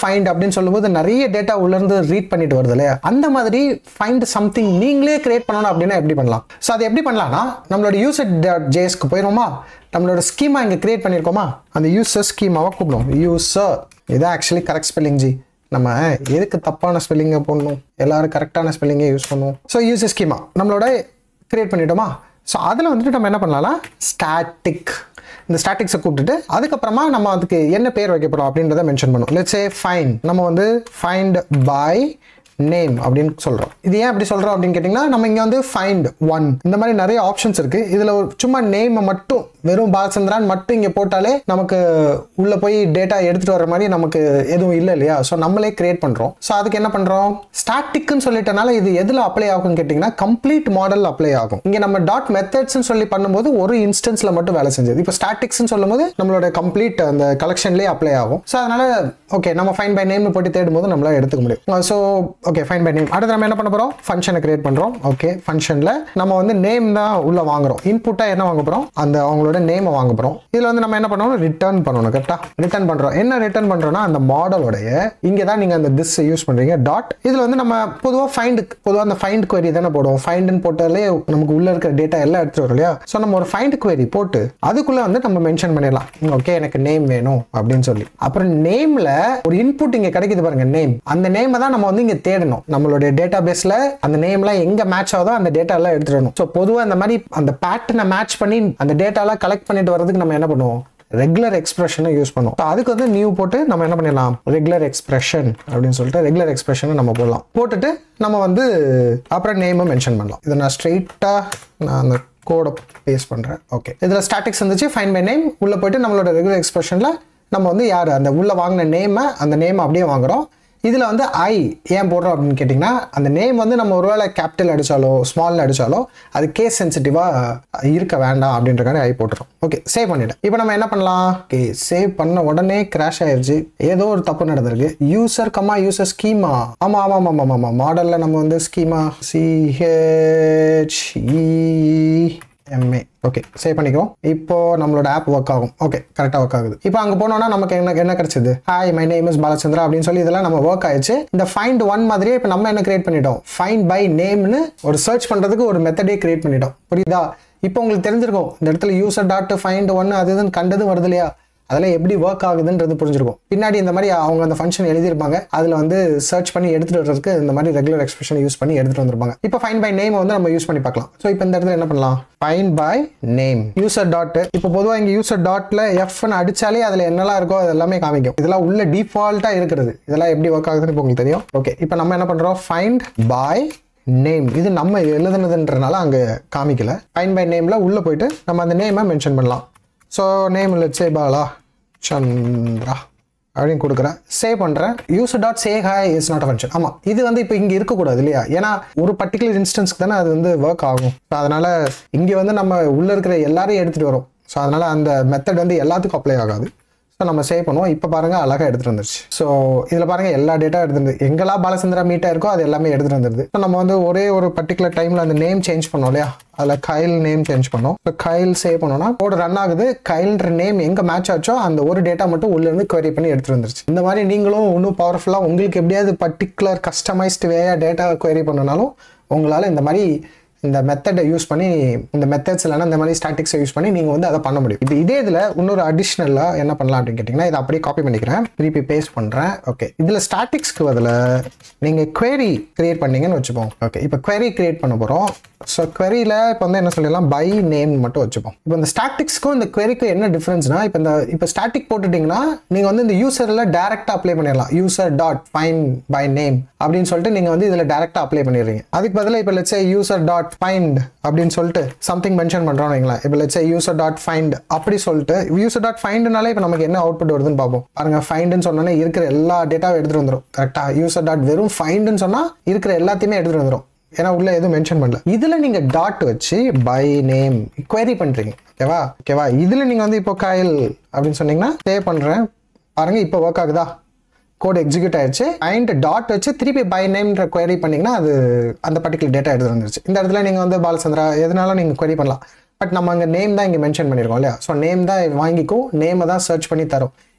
ஃபைண்ட் அப்படின்னு சொல்லும்போது நிறைய டேட்டா உள்ளேருந்து ரீட் பண்ணிட்டு வருது இல்லையா அந்த மாதிரி ஃபைண்ட் சம்திங் நீங்களே கிரியேட் பண்ணணும் அப்படின்னா எப்படி பண்ணலாம் ஸோ அது எப்படி பண்ணலாம்னா நம்மளோட யூசர் டாட் ஜேஎஸ்க்கு போயிடுவோமா நம்மளோட ஸ்கீமா இங்கே கிரியேட் பண்ணியிருக்கோமா அந்த யூசர் ஸ்கீமாவை கூப்பிடும் யூசர் இதான் ஆக்சுவலி கரெக்ட் ஸ்பெல்லிங் ஜி நம்ம எதுக்கு தப்பான ஸ்பெல்லிங்கை போடணும் எல்லாரும் கரெக்டான ஸ்பெல்லிங்கை யூஸ் பண்ணுவோம் ஸோ யூசர் ஸ்கீமா நம்மளோட கிரியேட் பண்ணிட்டோமா ஸோ அதில் வந்துட்டு நம்ம என்ன பண்ணலாம் ஸ்டாட்டிக் இந்த ஸ்டாட்டிக்ஸை கூப்பிட்டுட்டு அதுக்கப்புறமா நம்ம அதுக்கு என்ன பேர் வைக்க போகிறோம் அப்படின்றத மென்ஷன் பண்ணுவோம் லெட்ஸ் ஏ ஃபைன் நம்ம வந்து ஃபைண்ட் பை நேம் அப்படின்னு சொல்கிறோம் இது ஏன் அப்படி சொல்கிறோம் அப்படின்னு கேட்டிங்கன்னா நம்ம இங்கே வந்து ஃபைண்ட் ஒன் இந்த மாதிரி நிறைய ஆப்ஷன்ஸ் இருக்குது இதில் சும்மா நேமை மட்டும் வெறும் பாலச்சந்திரான் மட்டும் இங்கே போட்டாலே நமக்கு உள்ளே போய் டேட்டா எடுத்துகிட்டு வர மாதிரி நமக்கு எதுவும் இல்லை இல்லையா ஸோ நம்மளே கிரியேட் பண்ணுறோம் ஸோ அதுக்கு என்ன பண்ணுறோம் ஸ்டாட்டிக்னு சொல்லிட்டனால இது எதில் அப்ளை ஆகும்னு கேட்டிங்கன்னா கம்ப்ளீட் மாடல் அப்ளை ஆகும் இங்கே நம்ம டாட் மெத்தட்ஸ்னு சொல்லி பண்ணும்போது ஒரு இன்ஸ்டன்ஸில் மட்டும் வேலை செஞ்சது இப்போ ஸ்டாட்டிக்ஸ்னு சொல்லும்போது நம்மளோட கம்ப்ளீட் அந்த கலெக்ஷன்லேயே அப்ளை ஆகும் ஸோ அதனால ஓகே நம்ம ஃபைன் பை நேம் போட்டு தேடும் போது நம்மளால எடுத்துக்க முடியும் so okay find by name அடுத்து நம்ம என்ன பண்ண போகிறோம் ஃபங்க்ஷனை கிரியேட் பண்ணுறோம் ஓகே ஃபங்க்ஷனில் நம்ம வந்து நேம் தான் உள்ள வாங்குறோம் இன்புட்டாக என்ன வாங்க போகிறோம் அந்த அவங்களோட நேமை வாங்க போகிறோம் இதில் வந்து நம்ம என்ன பண்ணணும் ரிட்டர்ன் பண்ணணும் கரெக்டாக ரிட்டர்ன் பண்ணுறோம் என்ன ரிட்டர்ன் பண்ணுறோம்னா அந்த மாடலோடைய இங்கே தான் நீங்கள் அந்த திஸ் யூஸ் பண்ணுறீங்க டாட் இதில் வந்து நம்ம பொதுவாக ஃபைண்டு பொதுவாக அந்த ஃபைண்ட் query தானே போடுவோம் ஃபைண்டுன்னு போட்டாலே நமக்கு உள்ளே இருக்கிற டேட்டா எல்லாம் எடுத்துகிட்டு வரும் இல்லையா ஸோ நம்ம ஒரு ஃபைண்ட் query போட்டு அதுக்குள்ளே வந்து நம்ம மென்ஷன் பண்ணிடலாம் ஓகே எனக்கு நேம் வேணும் அப்படின்னு சொல்லி அப்புறம் நேமில் ஒரு இன்புட் இங்கே கிடைக்குது பாருங்க நேம் அந்த நேமை தான் நம்ம வந்து இங்கே தேடணும் நம்மளுடைய டேட்டா பேஸில் அந்த நேம்லாம் எங்கே மேட்ச் ஆகுதோ அந்த டேட்டா எல்லாம் எடுத்துடணும் ஸோ பொதுவாக இந்த மாதிரி அந்த பேட்டர்னை மேட்ச் பண்ணி அந்த டேட்டாலாம் கலெக்ட் பண்ணிட்டு வரதுக்கு நம்ம என்ன பண்ணுவோம் ரெகுலர் எக்ஸ்பிரஷனை யூஸ் பண்ணுவோம் So அதுக்கு வந்து நியூ போட்டு நம்ம என்ன பண்ணிடலாம் ரெகுலர் எக்ஸ்பிரஷன் அப்படின்னு சொல்லிட்டு ரெகுலர் எக்ஸ்பிரஷனை நம்ம போடலாம் போட்டுட்டு நம்ம வந்து அப்புறம் நேமை மென்ஷன் பண்ணலாம் இதை நான் ஸ்ட்ரெயிட்டாக நான் அந்த கோடை பேஸ்ட் பண்ணுறேன் ஓகே இதில் ஸ்டாட்டிக்ஸ் இருந்துச்சு ஃபைன் பை நேம் உள்ளே போயிட்டு நம்மளோட ரெகுலர் எக்ஸ்பிரஷனில் நம்ம வந்து யார் அந்த உள்ளே வாங்கின நேமை அந்த நேமை அப்படியே வாங்குறோம் இதில் வந்து ஐ ஏன் போடுறோம் அப்படின்னு கேட்டிங்கன்னா அந்த நேம் வந்து நம்ம ஒருவேளை கேபிட்டல் அடித்தாலோ ஸ்மால் அடித்தாலோ அது கேஸ் சென்சிட்டிவாக இருக்க வேண்டாம் அப்படின்றக்கான ஐ போட்டுரும் ஓகே சேவ் பண்ணிட்டேன் இப்போ நம்ம என்ன பண்ணலாம் ஓகே சேவ் பண்ண உடனே கிராஷ் ஆயிருச்சு ஏதோ ஒரு தப்பு நடந்திருக்கு யூசர் கம்மா யூசர் ஸ்கீமா ஆமாம் ஆமாம் ஆமாம் ஆமாம் ஆமாம் மாடலில் நம்ம வந்து schema C H E M A okay save பண்ணிக்கிறோம் இப்போ நம்மளோட ஆப் ஒர்க் ஆகும் ஓகே கரெக்டாக ஒர்க் ஆகுது இப்போ அங்கே போனோம்னா நமக்கு என்ன என்ன கிடைச்சது hi my name is Balachandra அப்படின்னு சொல்லி இதெல்லாம் நம்ம ஒர்க் ஆயிடுச்சு இந்த ஃபைண்ட் ஒன் மாதிரியே இப்போ நம்ம என்ன கிரியேட் பண்ணிட்டோம் ஃபைண்ட் பை நேம்னு ஒரு சர்ச் பண்ணுறதுக்கு ஒரு மெத்தடே கிரியேட் பண்ணிட்டோம் புரியுதா இப்போ உங்களுக்கு தெரிஞ்சிருக்கும் இந்த இடத்துல யூசர் டாட் ஃபைண்ட் ஒன் அது இதுன்னு கண்டதும் வருது இல்லையா அதெல்லாம் எப்படி ஒர்க் ஆகுதுன்றது புரிஞ்சிருக்கும் பின்னாடி இந்த மாதிரி அவங்க அந்த ஃபங்க்ஷன் எழுதியிருப்பாங்க அதில் வந்து சர்ச் பண்ணி எடுத்துட்டு வர்றதுக்கு இந்த மாதிரி ரெகுலர் எக்ஸ்பிரஷன் யூஸ் பண்ணி எடுத்துட்டு வந்திருப்பாங்க இப்போ ஃபைன் பை நேம் வந்து நம்ம யூஸ் பண்ணி பார்க்கலாம் ஸோ இப்போ இந்த இடத்துல என்ன பண்ணலாம் find by name user dot இப்போ பொதுவாக இங்கே யூசர் டாட்ல எஃப்னு அடிச்சாலே அதில் என்னெல்லாம் இருக்கோ அது எல்லாமே காமிக்கும் இதெல்லாம் உள்ள டிஃபால்ட்டாக இருக்கிறது இதெல்லாம் எப்படி ஒர்க் ஆகுதுன்னு இப்போ உங்களுக்கு தெரியும் ஓகே இப்போ நம்ம என்ன பண்ணுறோம் ஃபைண்ட் பை நேம் இது நம்ம எழுதுனதுன்றனால அங்கே காமிக்கல ஃபைன் பை நேமில் உள்ளே போயிட்டு நம்ம அந்த நேமை மென்ஷன் பண்ணலாம் so name let's say Bala Chandra அப்படின்னு கொடுக்குறேன் சேவ் பண்ணுறேன் user dot say hi is not a function ஆமாம் இது வந்து இப்போ இங்கே இருக்கக்கூடாது இல்லையா ஏன்னா ஒரு பர்டிகுலர் இன்ஸ்டன்ஸ்க்கு தானே அது வந்து ஒர்க் ஆகும் ஸோ அதனால் இங்கே வந்து நம்ம உள்ளே இருக்கிற எல்லாரையும் எடுத்துகிட்டு வரோம் ஸோ அதனால் அந்த மெத்தட் வந்து எல்லாத்துக்கும் அப்ளை ஆகாது ஸோ நம்ம சேவ் பண்ணுவோம் இப்போ பாருங்க அழகாக எடுத்துட்டு வந்துருச்சு ஸோ இதில் பாருங்க எல்லா டேட்டா எடுத்துருந்து எங்கெல்லாம் பாலச்சந்திரா மீட்டாக இருக்கோ அது எல்லாமே எடுத்துட்டு வந்துருது ஸோ நம்ம வந்து ஒரே ஒரு பர்டிகுலர் டைமில் அந்த நேம் சேஞ்ச் பண்ணோம் இல்லையா அதில் கைல் நேம் சேஞ்ச் பண்ணோம் ஸோ கைல் சேவ் பண்ணோம்னா கோடு ரன் ஆகுது கைல்ன்ற நேம் எங்கே மேட்ச் ஆச்சோ அந்த ஒரு டேட்டா மட்டும் உள்ளேருந்து query பண்ணி எடுத்துட்டு வந்துருச்சு இந்த மாதிரி நீங்களும் இன்னும் பவர்ஃபுல்லாக உங்களுக்கு எப்படியாவது பர்டிகுலர் கஸ்டமைஸ்டு வேயாக டேட்டா query பண்ணனாலும் உங்களால் இந்த மாதிரி இந்த மெத்தடை யூஸ் பண்ணி இந்த மெத்தட்ஸ் இல்லைனா இந்த மாதிரி ஸ்டாட்டிக்ஸை யூஸ் பண்ணி நீங்கள் வந்து அதை பண்ண முடியும் இப்போ இதே இதில் இன்னொரு அடிஷ்னலாக என்ன பண்ணலாம் அப்படின்னு கேட்டிங்கன்னா இதை அப்படியே காப்பி பண்ணிக்கிறேன் திருப்பி பேஸ்ட் பண்ணுறேன் ஓகே இதில் ஸ்டாட்டிக்ஸ்க்கு பதில் நீங்கள் query கிரியேட் பண்ணீங்கன்னு வச்சுப்போம் ஓகே இப்போ query கிரியேட் பண்ண போகிறோம் ஸோ queryல இப்போ வந்து என்ன சொல்லிடலாம் பை நேம் மட்டும் வச்சுப்போம் இப்போ இந்த ஸ்டாட்டிக்ஸ்க்கும் இந்த queryக்கும் என்ன டிஃப்ரென்ஸ்னா இப்போ இந்த இப்போ ஸ்டாட்டிக் போட்டுட்டிங்கன்னா நீங்கள் வந்து இந்த யூசரில் டேரெக்டாக அப்ளை பண்ணிடலாம் user dot find by name அப்படின்னு சொல்லிட்டு நீங்கள் வந்து இதில் டேரெக்டாக அப்ளை பண்ணிடுறீங்க அதுக்கு பதிலாக இப்போ லெட்ஸே யூசர் டாட் ஃபைண்ட் அப்படின்னு சொல்லிட்டு சம்திங் மென்ஷன் பண்ணுறோம் வைங்களேன் இப்போ லெட்ஸே யூசர் டாட் ஃபைண்ட் அப்படி சொல்லிட்டு யூசர் டாட் ஃபைண்டுனாலே இப்போ நமக்கு என்ன அவுட்புட் வருதுன்னு பார்ப்போம் பாருங்க ஃபைண்டுன்னு சொன்னோன்னே இருக்கிற எல்லா டேட்டாவும் எடுத்துகிட்டு வந்துடும் கரெக்டாக யூசர் டாட் வெறும் ஃபைண்டுன்னு சொன்னால் இருக்கிற எல்லாத்தையுமே எடுத்துகிட்டு வந்துடும் ஏன்னா உள்ள எதுவும் மென்ஷன் பண்ணல இதுல நீங்க டாட் வச்சு பை நேம் query பண்றீங்க ஓகேவா ஓகேவா இதுல நீங்க வந்து இப்போ காயல் அப்படின்னு சொன்னீங்கன்னா சேவ் பண்றேன் பாருங்க இப்போ ஒர்க் ஆகுதா கோட் எக்ஸிக்யூட் ஆயிடுச்சு அண்ட் டாட் வச்சு திருப்பி பை நேம்ன்ற query பண்ணீங்கன்னா அது அந்த பர்டிகுலர் டேட்டா எடுத்து வந்துருச்சு இந்த இடத்துல நீங்க வந்து பாலச்சந்திரா எதனாலும் நீங்க query பண்ணலாம் பட் நம்ம அங்கே நேம் தான் இங்கே மென்ஷன் பண்ணியிருக்கோம் இல்லையா ஸோ நேம் தான் வாங்கிக்கும் நேமை தான் சர்ச் பண்ணி தரும்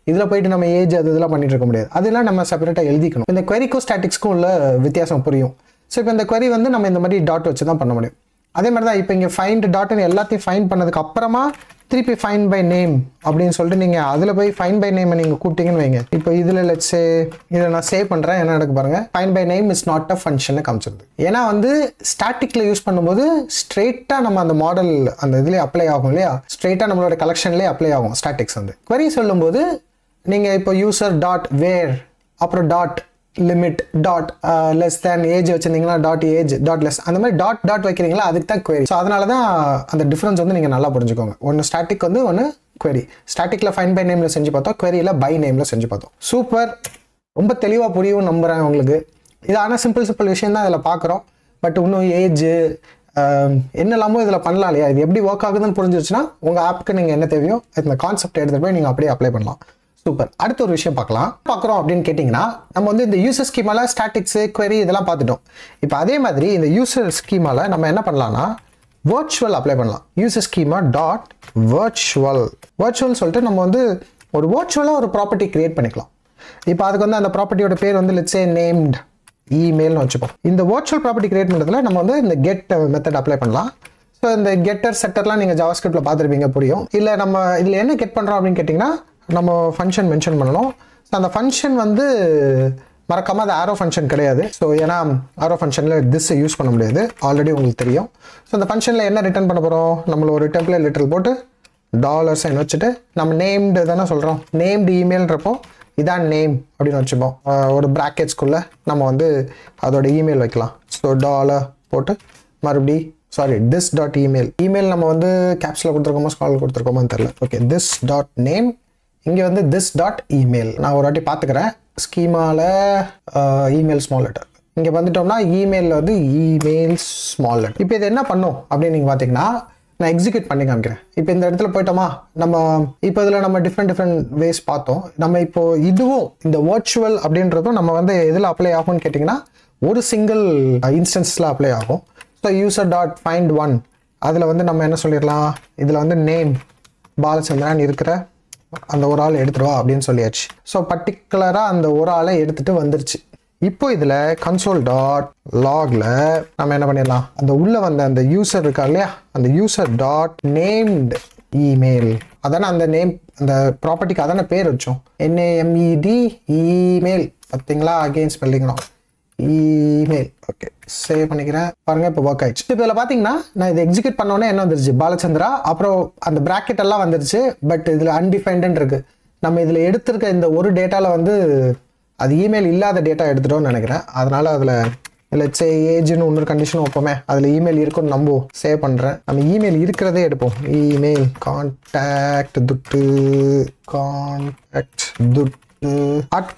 இதில் போயிட்டு நம்ம ஏஜ் அது இதெல்லாம் பண்ணிட்டு இருக்க முடியாது அதெல்லாம் நம்ம செப்பரேட்டாக எழுதிக்கணும் இந்த queryக்கும் ஸ்டாட்டிக்ஸ்க்கும் உள்ள வித்தியாசம் புரியும் ஸோ இப்போ இந்த query வந்து நம்ம இந்த மாதிரி டாட் வச்சு தான் பண்ண முடியும் அதே மாதிரி தான் இப்போ இங்கே ஃபைண்ட் டாட்னு எல்லாத்தையும் ஃபைன் பண்ணதுக்கு அப்புறமா திருப்பி ஃபைன் பை நேம் அப்படின்னு சொல்லிட்டு நீங்கள் அதில் போய் ஃபைன் பை நேமை நீங்கள் கூப்பிட்டீங்கன்னு வைங்க இப்போ இதில் லெட்ஸே இதில் நான் சேவ் பண்ணுறேன் என்ன நடக்கு பாருங்க find by name is not a function காமிச்சிருது ஏன்னா வந்து ஸ்டாட்டிக்கில் யூஸ் பண்ணும்போது ஸ்ட்ரெயிட்டாக நம்ம அந்த மாடல் அந்த இதுலேயே அப்ளை ஆகும் இல்லையா ஸ்ட்ரெயிட்டாக நம்மளோட கலெக்ஷன்லேயே அப்ளை ஆகும் ஸ்டாட்டிக்ஸ் வந்து query சொல்லும்போது நீங்கள் இப்போ யூசர் டாட் வேர் அப்புறம் dot limit dot less than age வச்சிருந்தீங்கன்னா டாட் ஏஜ் டாட் லெஸ் அந்த மாதிரி டாட் டாட் வைக்கிறீங்களா அதுக்கு தான் query ஸோ அதனால தான் அந்த டிஃப்ரென்ஸ் வந்து நீங்கள் நல்லா புரிஞ்சுக்கோங்க ஒன்று ஸ்டாட்டிக் வந்து ஒன்று query ஸ்டாட்டிக்கில் ஃபைன் பை நேமில் செஞ்சு பார்த்தோம் queryல பை நேமில் செஞ்சு பார்த்தோம் சூப்பர் ரொம்ப தெளிவாக புரியும் நம்புகிறேன் உங்களுக்கு இது ஆனால் சிம்பிள் சிம்பிள் விஷயம் தான் இதில் பார்க்குறோம் பட் இன்னும் ஏஜ் என்னெல்லாமோ இதில் பண்ணலாம் இல்லையா இது எப்படி ஒர்க் ஆகுதுன்னு புரிஞ்சிருச்சுன்னா உங்கள் ஆப்புக்கு நீங்கள் என்ன தேவையோ இந்த கான்செப்ட் எடுத்துகிட்டு போய் நீங்கள் அப்படியே அப்ளை பண்ணலாம் சூப்பர் அடுத்த ஒரு விஷயம் பார்க்கலாம் பார்க்குறோம் அப்படின்னு கேட்டிங்கன்னா நம்ம வந்து இந்த யூசர் ஸ்கீமால ஸ்டாட்டிக்ஸு query இதெல்லாம் பார்த்துட்டோம் இப்போ அதே மாதிரி இந்த யூசர் ஸ்கீமால நம்ம என்ன பண்ணலாம்னா வர்ச்சுவல் அப்ளை பண்ணலாம் user schema dot virtual virtual சொல்லிட்டு நம்ம வந்து ஒரு வர்ச்சுவலாக ஒரு ப்ராப்பர்ட்டி கிரியேட் பண்ணிக்கலாம் இப்போ அதுக்கு வந்து அந்த ப்ராப்பர்ட்டியோட பேர் வந்து லெட்ஸே நேம்ட் இமெயில்னு வச்சுப்போம் இந்த வர்ச்சுவல் ப்ராப்பர்ட்டி கிரியேட் பண்ணுறதுல நம்ம வந்து இந்த கெட் மெத்தட் அப்ளை பண்ணலாம் ஸோ இந்த கெட்டர் செட்டர்லாம் நீங்கள் ஜாவாஸ்கிரிப்டில் பார்த்துருப்பீங்க புரியும் இல்லை நம்ம இதில் என்ன கெட் பண்ணுறோம் அப்படின்னு கேட்டிங்கன்னா நம்ம ஃபங்க்ஷன் மென்ஷன் பண்ணணும் ஸோ அந்த ஃபங்க்ஷன் வந்து மறக்காம அது ஆரோ ஃபங்க்ஷன் கிடையாது ஸோ ஏன்னா ஆரோ ஃபங்க்ஷனில் திஸ் யூஸ் பண்ண முடியாது ஆல்ரெடி உங்களுக்கு தெரியும் ஸோ அந்த ஃபங்க்ஷனில் என்ன ரிட்டர்ன் பண்ண போகிறோம் நம்மள ஒரு டெம்ப்ளேட் லிட்டர் போட்டு டாலர் சைன் வச்சுட்டு நம்ம நேம்டு தானே சொல்கிறோம் நேம்டு இமெயில்ன்றப்போ இதான் நேம் அப்படின்னு வச்சுப்போம் ஆஹ் ஒரு ப்ராக்கெட்ஸ்குள்ளே நம்ம வந்து அதோட இமெயில் வைக்கலாம் ஸோ டாலர் போட்டு மறுபடி sorry this dot email email நம்ம வந்து கேப்ஸில் கொடுத்துருக்கோமோ ஸ்கால் கொடுத்துருக்கோமோன்னு தெரில ஓகே திஸ் டாட் நேம் இங்கே வந்து திஸ் டாட் இமெயில் நான் ஒரு வாட்டி பார்த்துக்கிறேன் ஸ்கீமாவில் இமெயில் ஸ்மால் லெட்டர் இங்கே வந்துட்டோம்னா இமெயிலில் வந்து இமெயில் ஸ்மால் லெட்டர் இப்போ இது என்ன பண்ணும் அப்படின்னு நீங்கள் பார்த்தீங்கன்னா நான் எக்ஸிக்யூட் பண்ணி காமிக்கிறேன் இப்போ இந்த இடத்துல போயிட்டோமா நம்ம இப்போ இதில் நம்ம டிஃப்ரெண்ட் டிஃப்ரெண்ட் வேஸ் பார்த்தோம் நம்ம இப்போ இதுவும் இந்த வர்ச்சுவல் அப்படின்றதும் நம்ம வந்து எதில் அப்ளை ஆகும்னு கேட்டிங்கன்னா ஒரு சிங்கிள் இன்ஸ்டன்ஸில் அப்ளை ஆகும் so user dot find one அதில் வந்து நம்ம என்ன சொல்லிடலாம் இதில் வந்து நேம் பாலச்சந்திரன் இருக்கிற அந்த ஒரு ஆள் எடுத்துருவா அப்படின்னு சொல்லியாச்சு ஸோ பர்டிகுலராக அந்த ஒரு ஆளை எடுத்துட்டு வந்துருச்சு இப்போ இதில் கன்சோல் டாட் லாகில் நம்ம என்ன பண்ணிடலாம் அந்த உள்ளே வந்த அந்த யூசர் இருக்கா இல்லையா அந்த யூசர் டாட் நேம்டு இமெயில் அதானே அந்த நேம் அந்த ப்ராப்பர்ட்டிக்கு அதானே பேர் வச்சோம் என்ஏஎம்இடி இமெயில் பார்த்தீங்களா அகெயின் ஸ்பெல்லிங்லாம் இமெயில் ஓகே சேவ் பண்ணிக்கிறேன் பாருங்க இப்போ ஒர்க் ஆயிடுச்சு இப்போ இதில் பார்த்தீங்கன்னா நான் இதை எக்ஸிக்யூட் பண்ணோன்னே என்ன வந்துருச்சு பாலச்சந்திரா அப்புறம் அந்த பிராக்கெட் எல்லாம் வந்துருச்சு பட் இதில் அன்டிஃபைன்டுன்னு இருக்கு நம்ம இதில் எடுத்திருக்க இந்த ஒரு டேட்டாவில் வந்து அது இமெயில் இல்லாத டேட்டா எடுத்துட்டோம்னு நினைக்கிறேன் அதனால அதில் லெட்ஸே ஏஜ்னு இன்னொரு கண்டிஷன் வைப்போமே அதில் இமெயில் இருக்குன்னு நம்புவோம் சேவ் பண்ணுறேன் நம்ம இமெயில் இருக்கிறதே எடுப்போம் இமெயில் கான்டாக்ட் துட்டு கான்டாக்ட் துட்டு at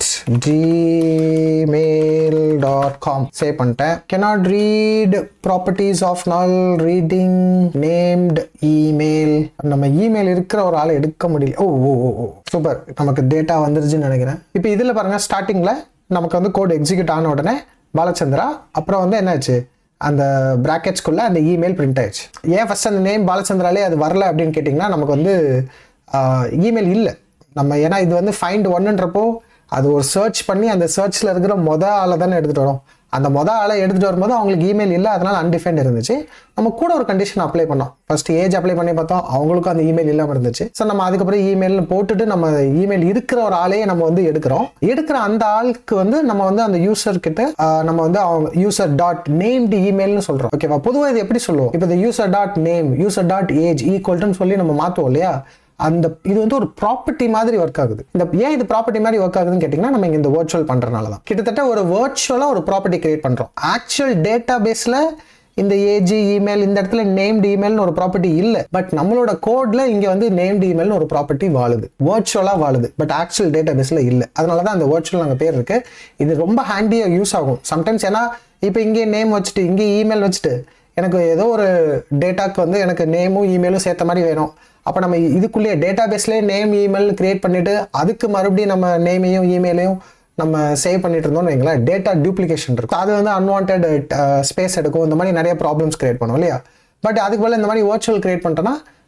Gmail dot com save பண்ணிட்டேன் cannot read properties of null reading named email நம்ம இமெயில் இருக்கிற ஒரு ஆளை எடுக்க முடியல ஓ ஓ ஓ ஓ சூப்பர் நமக்கு டேட்டா வந்துருச்சுன்னு நினைக்கிறேன் இப்போ இதில் பாருங்க ஸ்டார்டிங்கில் நமக்கு வந்து கோட் எக்ஸிக்யூட் ஆன உடனே பாலச்சந்திரா அப்புறம் வந்து என்னாச்சு அந்த பிராக்கெட்ஸ்குள்ளே அந்த இமெயில் பிரிண்ட் ஆயிடுச்சு ஏன் ஃபர்ஸ்ட் அந்த நேம் பாலச்சந்திராலே அது வரல அப்படின்னு கேட்டிங்கன்னா நமக்கு வந்து இமெயில் இல்லை நம்ம ஏன்னா இது வந்து ஃபைண்ட் ஒன்னுன்றப்போ அது ஒரு சர்ச் பண்ணி அந்த சர்ச்சில் இருக்கிற மொத ஆளை தானே எடுத்துகிட்டு வரோம் அந்த மொத ஆளை எடுத்துகிட்டு வரும்போது அவங்களுக்கு இமெயில் இல்லை அதனால அன்டிஃபைன்ட் இருந்துச்சு நம்ம கூட ஒரு கண்டிஷன் அப்ளை பண்ணோம் ஃபர்ஸ்ட் ஏஜ் அப்ளை பண்ணி பார்த்தோம் அவங்களுக்கும் அந்த இமெயில் இல்லாமல் இருந்துச்சு ஸோ நம்ம அதுக்கப்புறம் இமெயில்னு போட்டுட்டு நம்ம இமெயில் இருக்கிற ஒரு ஆளையே நம்ம வந்து எடுக்கிறோம் எடுக்கிற அந்த ஆளுக்கு வந்து நம்ம வந்து அந்த யூசர் கிட்ட ஆஹ், நம்ம வந்து அவங்க யூசர் டாட் நேம்டு இமெயில்னு சொல்கிறோம் ஓகேவா பொதுவாக இது எப்படி சொல்லுவோம் இப்போ இந்த user dot name user dot age ஈக்குவல்ட்டுன்னு சொல்லி நம்ம மாற்றுவோம் இல்லையா அந்த இது வந்து ஒரு ப்ராப்பர்ட்டி மாதிரி ஒர்க் ஆகுது இந்த ஏன் இது ப்ராப்பர்ட்டி மாதிரி ஒர்க் ஆகுதுன்னு கேட்டிங்கன்னா நம்ம இங்க இந்த வர்ச்சுவல் பண்றதுனால தான் கிட்டத்தட்ட ஒரு வர்ச்சுவலாக ஒரு ப்ராப்பர்ட்டி கிரியேட் பண்றோம் ஆக்சுவல் டேட்டா பேஸில் இந்த ஏஜ் இமெயில் இந்த இடத்துல நேம்டு இமெயில்னு ஒரு ப்ராப்பர்ட்டி இல்லை பட் நம்மளோட கோட்ல இங்க வந்து நேம்டு இமெயில்னு ஒரு ப்ராப்பர்ட்டி வாழுது வர்ச்சுவலாக வாழுது பட் ஆக்சுவல் டேட்டா பேஸில் இல்லை அதனால தான் அந்த வர்ச்சுவல் அங்கே பேர் இருக்கு இது ரொம்ப ஹேண்டியாக யூஸ் ஆகும் சம்டைம்ஸ் ஏன்னா இப்போ இங்கே நேம் வச்சுட்டு இங்கே இமெயில் வச்சுட்டு எனக்கு ஏதோ ஒரு டேட்டாக்கு வந்து எனக்கு நேமும் இமெயிலும் சேர்த்த மாதிரி வேணும் அப்போ நம்ம இதுக்குள்ளேயே டேட்டா பேஸ்லேயே நேம் இமெயில் கிரியேட் பண்ணிட்டு அதுக்கு மறுபடியும் நம்ம நேமையும் இமெயிலையும் நம்ம சேவ் பண்ணிட்டு இருந்தோம்னு வைங்களேன் டேட்டா டூப்ளிகேஷன் இருக்கும் அது வந்து அன்வான்ட் ஸ்பேஸ் எடுக்கும் இந்த மாதிரி நிறைய ப்ராப்ளம்ஸ் கிரியேட் பண்ணும் இல்லையா பட் அதுக்கு பதிலா இந்த மாதிரி வர்ச்சுவல் கிரியேட் பண்ணிட்டோம்னா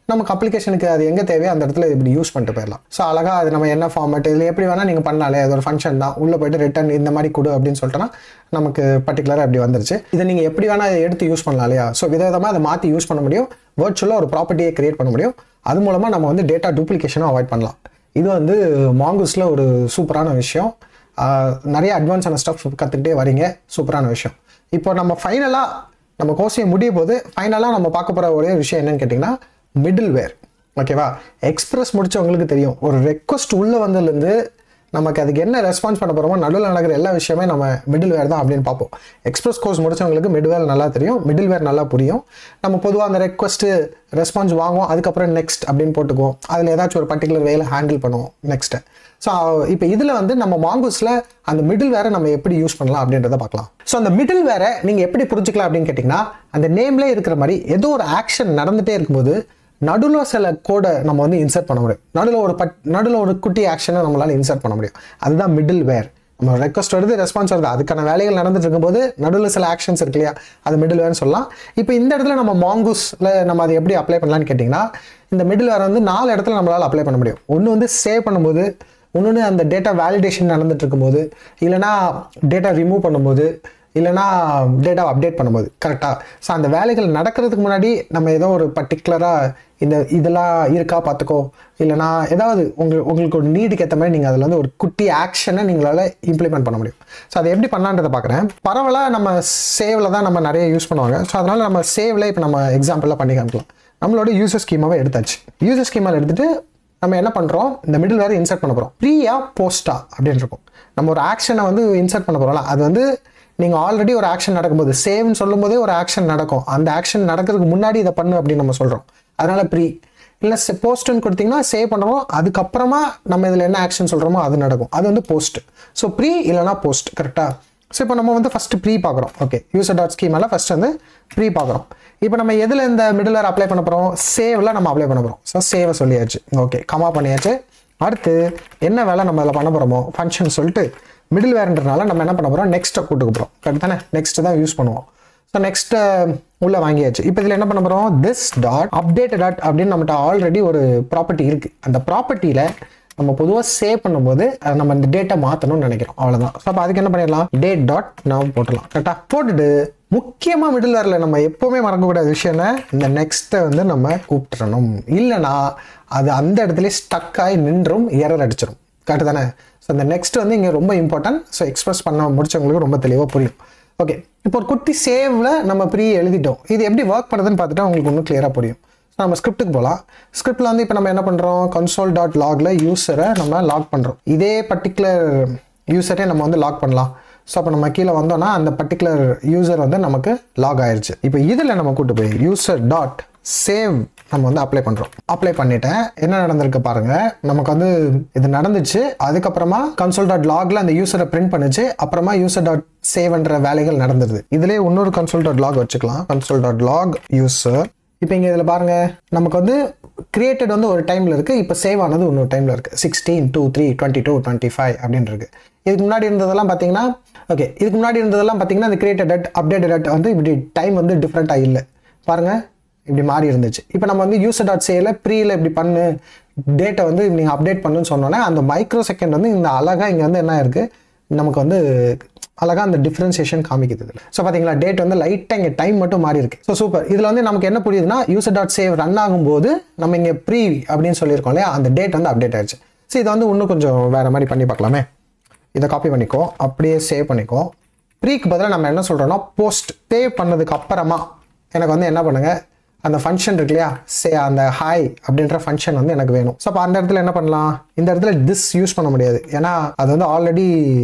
நமக்கு அப்ளிகேஷனுக்கு அது எங்கே தேவையோ அந்த இடத்துல இப்படி யூஸ் பண்ணிட்டு போயிடலாம் ஸோ அழகா அது நம்ம என்ன ஃபார்மேட் இதில் எப்படி வேணால் நீங்கள் பண்ணாலே அது ஒரு ஃபங்க்ஷன் தான் உள்ளே போயிட்டு ரிட்டன் இந்த மாதிரி கொடு அப்படின்னு சொல்லிட்டோன்னா நமக்கு பர்டிகுலராக இப்படி வந்துருச்சு இதை நீங்கள் எப்படி வேணால் எடுத்து யூஸ் பண்ணலாம் இல்லையா ஸோ விதவிதமாக அதை மாற்றி யூஸ் பண்ண முடியும் வர்ச்சுவலாக ஒரு ப்ராப்பர்ட்டியை கிரியேட் பண்ண முடியும் அது மூலமாக நம்ம வந்து டேட்டா டூப்ளிகேஷனும் அவாய்ட் பண்ணலாம் இது வந்து மாங்கூஸில் ஒரு சூப்பரான விஷயம் ஆஹ் நிறைய அட்வான்ஸான ஸ்டஃப் கற்றுக்கிட்டே வரீங்க சூப்பரான விஷயம் இப்போ நம்ம ஃபைனலாக நம்ம கோர்ஸையை முடிய போது ஃபைனலாக நம்ம பார்க்க போகிற ஒரே விஷயம் என்னன்னு கேட்டிங்கன்னா மிடில் வேர் ஓகேவா எக்ஸ்பிரஸ் முடிச்சவங்களுக்கு தெரியும் ஒரு ரெக்வஸ்ட் உள்ளே வந்ததுலேருந்து நமக்கு அதுக்கு என்ன ரெஸ்பான்ஸ் பண்ண போகிறோமோ நடுவில் நடக்கிற எல்லா விஷயமே நம்ம மிடில் வேர் தான் அப்படின்னு பார்ப்போம் எக்ஸ்பிரஸ் கோர்ஸ் முடிச்சவங்களுக்கு மிடில் வேர் நல்லா தெரியும் மிடில் வேர் நல்லா புரியும் நம்ம பொதுவாக அந்த ரெக்வஸ்ட்டு ரெஸ்பான்ஸ் வாங்குவோம் அதுக்கப்புறம் நெக்ஸ்ட் அப்படின்னு போட்டுக்குவோம் அதில் ஏதாச்சும் ஒரு பர்டிகுலர் வேல ஹேண்டில் பண்ணுவோம் நெக்ஸ்ட்டு ஸோ இப்போ இதில் வந்து நம்ம மாங்கூஸில் அந்த மிடில் வேரை நம்ம எப்படி யூஸ் பண்ணலாம் அப்படின்றத பார்க்கலாம் ஸோ அந்த மிடில் வேரை நீங்கள் எப்படி புரிஞ்சுக்கலாம் அப்படின்னு கேட்டிங்கன்னா அந்த நேம்லேயே இருக்கிற மாதிரி ஏதோ ஒரு ஆக்ஷன் நடந்துகிட்டே இருக்கும்போது நடுவில் சில கோடை நம்ம வந்து இன்சர்ட் பண்ண முடியும் நடுவில் ஒரு பட் நடுவில் ஒரு குட்டி ஆக்ஷனை நம்மளால் இன்சர்ட் பண்ண முடியும் அதுதான் மிடில் வேர் நம்ம ரெக்வஸ்ட் வருது ரெஸ்பான்ஸ் வருது அதுக்கான வேலைகள் நடந்துட்டு இருக்கும்போது நடுவில் சில ஆக்ஷன்ஸ் இருக்கு இல்லையா அது மிடில் வேர்னு சொல்லலாம் இப்போ இந்த இடத்துல நம்ம மாங்கூஸில் நம்ம அதை எப்படி அப்ளை பண்ணலாம்னு கேட்டிங்கன்னா இந்த மிடில் வேர் வந்து நாலு இடத்துல நம்மளால் அப்ளை பண்ண முடியும் ஒன்று வந்து சேவ் பண்ணும்போது இன்னொன்று அந்த டேட்டா வேலிடேஷன் நடந்துட்டு இருக்கும்போது இல்லைனா டேட்டா ரிமூவ் பண்ணும்போது இல்லைனா டேட்டா அப்டேட் பண்ணும்போது கரெக்டாக ஸோ அந்த வேலைகள் நடக்கிறதுக்கு முன்னாடி நம்ம ஏதோ ஒரு பர்டிகுலராக இந்த இதெல்லாம் இருக்கா பார்த்துக்கோ இல்லைனா ஏதாவது உங்கள் உங்களுக்கு ஒரு நீடுக்கு ஏற்ற மாதிரி நீங்கள் அதில் வந்து ஒரு குட்டி ஆக்ஷனை நீங்களால் இம்ப்ளிமெண்ட் பண்ண முடியும் ஸோ அதை எப்படி பண்ணலான்றதை பார்க்குறேன் பரவலாக நம்ம சேவில் தான் நம்ம நிறைய யூஸ் பண்ணுவாங்க ஸோ அதனால் நம்ம சேவில் இப்போ நம்ம எக்ஸாம்பிளாக பண்ணி காமிக்கலாம் நம்மளோட யூசர் ஸ்கீமாவை எடுத்தாச்சு யூசர் ஸ்கீமாவில் எடுத்துகிட்டு நம்ம என்ன பண்ணுறோம் இந்த மிடில் வேறு இன்சர்ட் பண்ண போகிறோம் ப்ரீயா போஸ்டா அப்படின்னு இருக்கும் நம்ம ஒரு ஆக்ஷனை வந்து இன்சர்ட் பண்ண போகிறோம்ல அது வந்து நீங்கள் ஆல்ரெடி ஒரு ஆக்ஷன் நடக்கும்போது சேவ்னு சொல்லும்போதே ஒரு ஆக்ஷன் நடக்கும் அந்த ஆக்ஷன் நடக்கிறதுக்கு முன்னாடி இதை பண்ணு அப்படின்னு நம்ம சொல்கிறோம் அதனால ப்ரீ இல்லை போஸ்ட்னு கொடுத்தீங்கன்னா சேவ் பண்ணுறோம் அதுக்கப்புறமா நம்ம இதில் என்ன ஆக்ஷன் சொல்கிறோமோ அது நடக்கும் அது வந்து போஸ்ட் ஸோ ப்ரீ இல்லைனா போஸ்ட் கரெக்டாக ஸோ இப்போ நம்ம வந்து ஃபஸ்ட்டு ப்ரீ பார்க்குறோம் ஓகே யூசர் டாட் ஸ்கீமால ஃபஸ்ட் வந்து ப்ரீ பார்க்குறோம் இப்போ நம்ம எதில் இந்த மிடில் அப்ளை பண்ண போகிறோம் சேவில் நம்ம அப்ளை பண்ண போகிறோம் ஸோ சேவை சொல்லியாச்சு ஓகே கமா பண்ணியாச்சு அடுத்து என்ன வேலை நம்ம அதில் பண்ண போகிறோமோ ஃபங்க்ஷன் சொல்லிட்டு மிடில் வேர்ன்றனால நம்ம என்ன பண்ண போகிறோம் நெக்ஸ்ட்டை கூட்டுக்கு போகிறோம் கரெக்ட் தானே நெக்ஸ்ட் தான் யூஸ் பண்ணுவோம் ஸோ நெக்ஸ்ட் உள்ளே வாங்கியாச்சு இப்போ இதில் என்ன பண்ண போகிறோம் திஸ் டாட் அப்டேட் டாட் அப்படின்னு நம்மகிட்ட ஆல்ரெடி ஒரு ப்ராப்பர்ட்டி இருக்குது அந்த ப்ராப்பர்ட்டியில் நம்ம பொதுவாக சேவ் பண்ணும்போது அஹ், நம்ம இந்த டேட்டா மாற்றணும்னு நினைக்கிறோம் அவ்வளோதான் ஸோ அப்போ அதுக்கு என்ன பண்ணிடலாம் டேட் டாட் நாம் போட்டுடலாம் கரெக்டாக போட்டுட்டு முக்கியமாக மிடில் வேரில் நம்ம எப்போவுமே மறக்கக்கூடாத விஷயம் என்ன இந்த நெக்ஸ்ட்டை வந்து நம்ம கூப்பிட்டுறணும் இல்லைனா அது அந்த இடத்துல ஸ்டக் ஆகி நின்றும் எரர் அடிச்சிடும் கரெக்டு தானே ஸோ இந்த நெக்ஸ்ட் வந்து இங்கே ரொம்ப இம்பார்ட்டன்ட் ஸோ எக்ஸ்பிரஸ் பண்ண முடிச்சவங்களுக்கு ரொம்ப தெளிவாக புரியும் ஓகே இப்போ ஒரு குட்டி சேவ்ல நம்ம ப்ரீ எழுதிட்டோம் இது எப்படி ஒர்க் பண்ணுதுன்னு பார்த்துட்டா உங்களுக்கு இன்னும் கிளியராக புரியும் ஸோ நம்ம ஸ்கிரிப்ட்டுக்கு போகலாம் ஸ்கிரிப்டில் வந்து இப்போ நம்ம என்ன பண்ணுறோம் கன்சோல் டாட் லாகில் யூஸரை நம்ம லாக் பண்ணுறோம் இதே பர்டிகுலர் யூஸரே நம்ம வந்து லாக் பண்ணலாம் ஸோ அப்போ நம்ம கீழே வந்தோம்னா அந்த பர்டிகுலர் யூசர் வந்து நமக்கு லாக் ஆயிருச்சு இப்போ இதில் நம்ம கூட்டு போய் யூசர் டாட் சேவ் நம்ம வந்து அப்ளை பண்ணுறோம் அப்ளை பண்ணிட்டேன் என்ன நடந்திருக்கு பாருங்க நமக்கு வந்து இது நடந்துச்சு அதுக்கப்புறமா கன்சோல் டாட் லாக்ல அந்த யூசரை பிரிண்ட் பண்ணுச்சு அப்புறமா யூசர் டாட் சேவ்ன்ற வேலைகள் நடந்துருது இதுலேயே இன்னொரு கன்சோல் டாட் லாக் வச்சுக்கலாம் கன்சோல் டாட் லாக் யூசர் இப்போ இங்கே இதில் பாருங்க நமக்கு வந்து கிரியேட்டட் வந்து ஒரு டைமில் இருக்குது இப்போ சேவ் ஆனது இன்னொரு டைமில் இருக்குது sixteen two three twenty two twenty five அப்படின்னு இருக்கு இதுக்கு முன்னாடி இருந்ததெல்லாம் பார்த்தீங்கன்னா ஓகே இதுக்கு முன்னாடி இருந்ததெல்லாம் பார்த்தீங்கன்னா அந்த கிரியேட்டட் டட் அப்டேட்டட் டட் வந்து இப்படி டைம் வந்து டிஃப்ரெண்ட்டாக இல்லை பாருங்க இப்படி மாறி இருந்துச்சு இப்போ நம்ம வந்து யூசர் டாட் சேல ப்ரீல இப்படி பண்ணு டேட்டை வந்து நீங்கள் அப்டேட் பண்ணுன்னு சொன்னோன்னே அந்த மைக்ரோ செகண்ட் வந்து இந்த அழகாக இங்கே வந்து என்ன இருக்குது நமக்கு வந்து அழகாக அந்த டிஃப்ரென்சியேஷன் காமிக்குது இதில் ஸோ பார்த்தீங்களா டேட் வந்து லைட்டாக இங்கே டைம் மட்டும் மாறி இருக்கு ஸோ சூப்பர் இதில் வந்து நமக்கு என்ன புரியுதுன்னா யூசர் டாட் சேவ் ரன் ஆகும்போது நம்ம இங்கே ப்ரீ அப்படின்னு சொல்லியிருக்கோம் இல்லையா அந்த டேட் வந்து அப்டேட் ஆயிடுச்சு ஸோ இதை வந்து இன்னும் கொஞ்சம் வேறு மாதிரி பண்ணி பார்க்கலாமே இதை காப்பி பண்ணிக்கோ அப்படியே சேவ் பண்ணிக்கோ ப்ரீக்கு பதிலாக நம்ம என்ன சொல்கிறோம்னா போஸ்ட் சேவ் பண்ணதுக்கு அப்புறமா எனக்கு வந்து என்ன பண்ணுங்க அந்த ஃபங்க்ஷன் இருக்கு இல்லையா சே அந்த ஹாய் அப்படின்ற ஃபங்க்ஷன் வந்து எனக்கு வேணும் ஸோ அப்போ அந்த இடத்துல என்ன பண்ணலாம் இந்த இடத்துல திஸ் யூஸ் பண்ண முடியாது ஏன்னா அது வந்து ஆல்ரெடி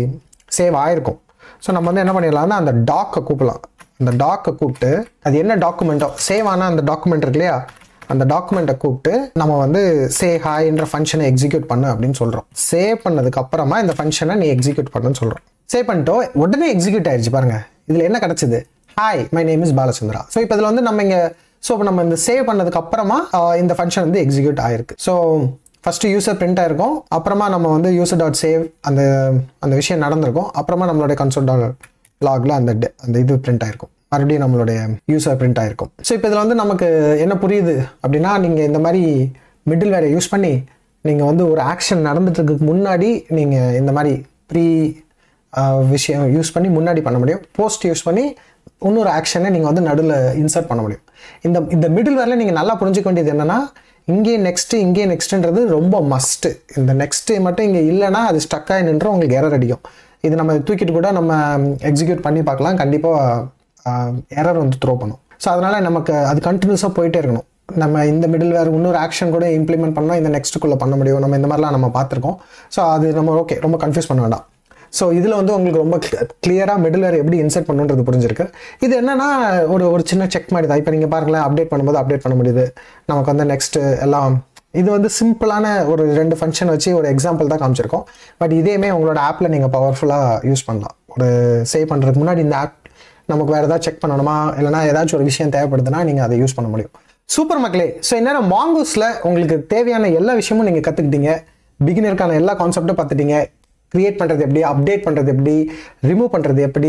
சேவ் ஆயிருக்கும் ஸோ நம்ம வந்து என்ன பண்ணிடலாம்னா அந்த டாக்கை கூப்பிடலாம் அந்த டாக்கை கூப்பிட்டு அது என்ன டாக்குமெண்ட்டோ சேவ் ஆன அந்த டாக்குமெண்ட் இருக்கு இல்லையா அந்த டாக்குமெண்ட்டை கூப்பிட்டு நம்ம வந்து சே ஹாய்ன்ற ஃபங்க்ஷனை எக்ஸிக்யூட் பண்ணு அப்படின்னு சொல்கிறோம் சேவ் பண்ணதுக்கு அப்புறமா இந்த ஃபங்க்ஷனை நீ எக்ஸிக்யூட் பண்ணுன்னு சொல்கிறோம் சேவ் பண்ணிட்டோ உடனே எக்ஸிக்யூட் ஆயிடுச்சு பாருங்க இதில் என்ன கிடச்சிது hi my name is Balachandra so இப்போ இதில் வந்து நம்ம இங்கே ஸோ இப்போ நம்ம இந்த சேவ் பண்ணதுக்கு அப்புறமா ஆஹ், இந்த ஃபங்க்ஷன் வந்து எக்ஸிக்யூட் ஆயிருக்கு ஸோ ஃபஸ்ட்டு யூசர் பிரிண்ட் ஆயிருக்கும் அப்புறமா நம்ம வந்து யூசர் டாட் சேவ் அந்த அந்த விஷயம் நடந்திருக்கும் அப்புறமா நம்மளுடைய கன்சோல் டாட் லாகில் அந்த de- அந்த இது பிரிண்ட் ஆயிருக்கும் மறுபடியும் நம்மளுடைய யூசர் பிரிண்ட் ஆயிருக்கும் ஸோ இப்போ இதில் வந்து நமக்கு என்ன புரியுது அப்படின்னா நீங்கள் இந்த மாதிரி மிடில் வேரை யூஸ் பண்ணி நீங்கள் வந்து ஒரு ஆக்ஷன் நடந்துட்டுருக்கு முன்னாடி நீங்கள் இந்த மாதிரி ப்ரீ விஷயம் யூஸ் பண்ணி முன்னாடி பண்ண முடியும் போஸ்ட் யூஸ் பண்ணி இன்னொரு ஆக்ஷனை நீங்கள் வந்து நடுவில் இன்சர்ட் பண்ண முடியும் இந்த இந்த மிடில் வேரில் நீங்கள் நல்லா புரிஞ்சுக்க வேண்டியது என்னென்னா இங்கே நெக்ஸ்ட்டு இங்கே நெக்ஸ்ட்டுன்றது ரொம்ப மஸ்ட்டு இந்த நெக்ஸ்ட்டு மட்டும் இங்கே இல்லைன்னா அது ஸ்டக் ஆகி நின்று உங்களுக்கு எரர் அடிக்கும் இது நம்ம தூக்கிட்டு கூட நம்ம எக்ஸிக்யூட் பண்ணி பார்க்கலாம் கண்டிப்பாக எரர் வந்து த்ரோ பண்ணும் ஸோ அதனால் நமக்கு அது கண்டினியூஸாக போயிட்டே இருக்கணும் நம்ம இந்த மிடில் வேறு இன்னொரு ஆக்ஷன் கூட இம்ப்ளிமெண்ட் பண்ணால் இந்த நெக்ஸ்ட்டுக்குள்ளே பண்ண முடியும் நம்ம இந்த மாதிரிலாம் நம்ம பார்த்துருக்கோம் ஸோ அது நம்ம ஓகே ரொம்ப கன்ஃபியூஸ் பண்ண வேண்டாம் ஸோ இதில் வந்து உங்களுக்கு ரொம்ப கிளியராக மிடில் வேறு எப்படி இன்சர்ட் பண்ணுன்றது புரிஞ்சிருக்கு இது என்னன்னா ஒரு ஒரு சின்ன செக் மாதிரி தான் இப்போ நீங்கள் பாருங்களேன் அப்டேட் பண்ணும்போது அப்டேட் பண்ண முடியுது நமக்கு வந்து நெக்ஸ்ட்டு எல்லாம் இது வந்து சிம்பிளான ஒரு ரெண்டு ஃபங்க்ஷன் வச்சு ஒரு எக்ஸாம்பிள் தான் காமிச்சிருக்கோம் பட் இதேமே உங்களோட ஆப்பில் நீங்கள் பவர்ஃபுல்லாக யூஸ் பண்ணலாம் ஒரு சேவ் பண்ணுறதுக்கு முன்னாடி இந்த ஆப் நமக்கு வேறு ஏதாவது செக் பண்ணணுமா இல்லைனா ஏதாச்சும் ஒரு விஷயம் தேவைப்படுதுன்னா நீங்கள் அதை யூஸ் பண்ண முடியும் சூப்பர் மக்களே ஸோ இந்நேரம் மாங்கூஸில் உங்களுக்கு தேவையான எல்லா விஷயமும் நீங்கள் கற்றுக்கிட்டீங்க பிகினருக்கான எல்லா கான்செப்டும் பார்த்துட்டீங்க கிரியேட் பண்ணுறது எப்படி அப்டேட் பண்ணுறது எப்படி ரிமூவ் பண்ணுறது எப்படி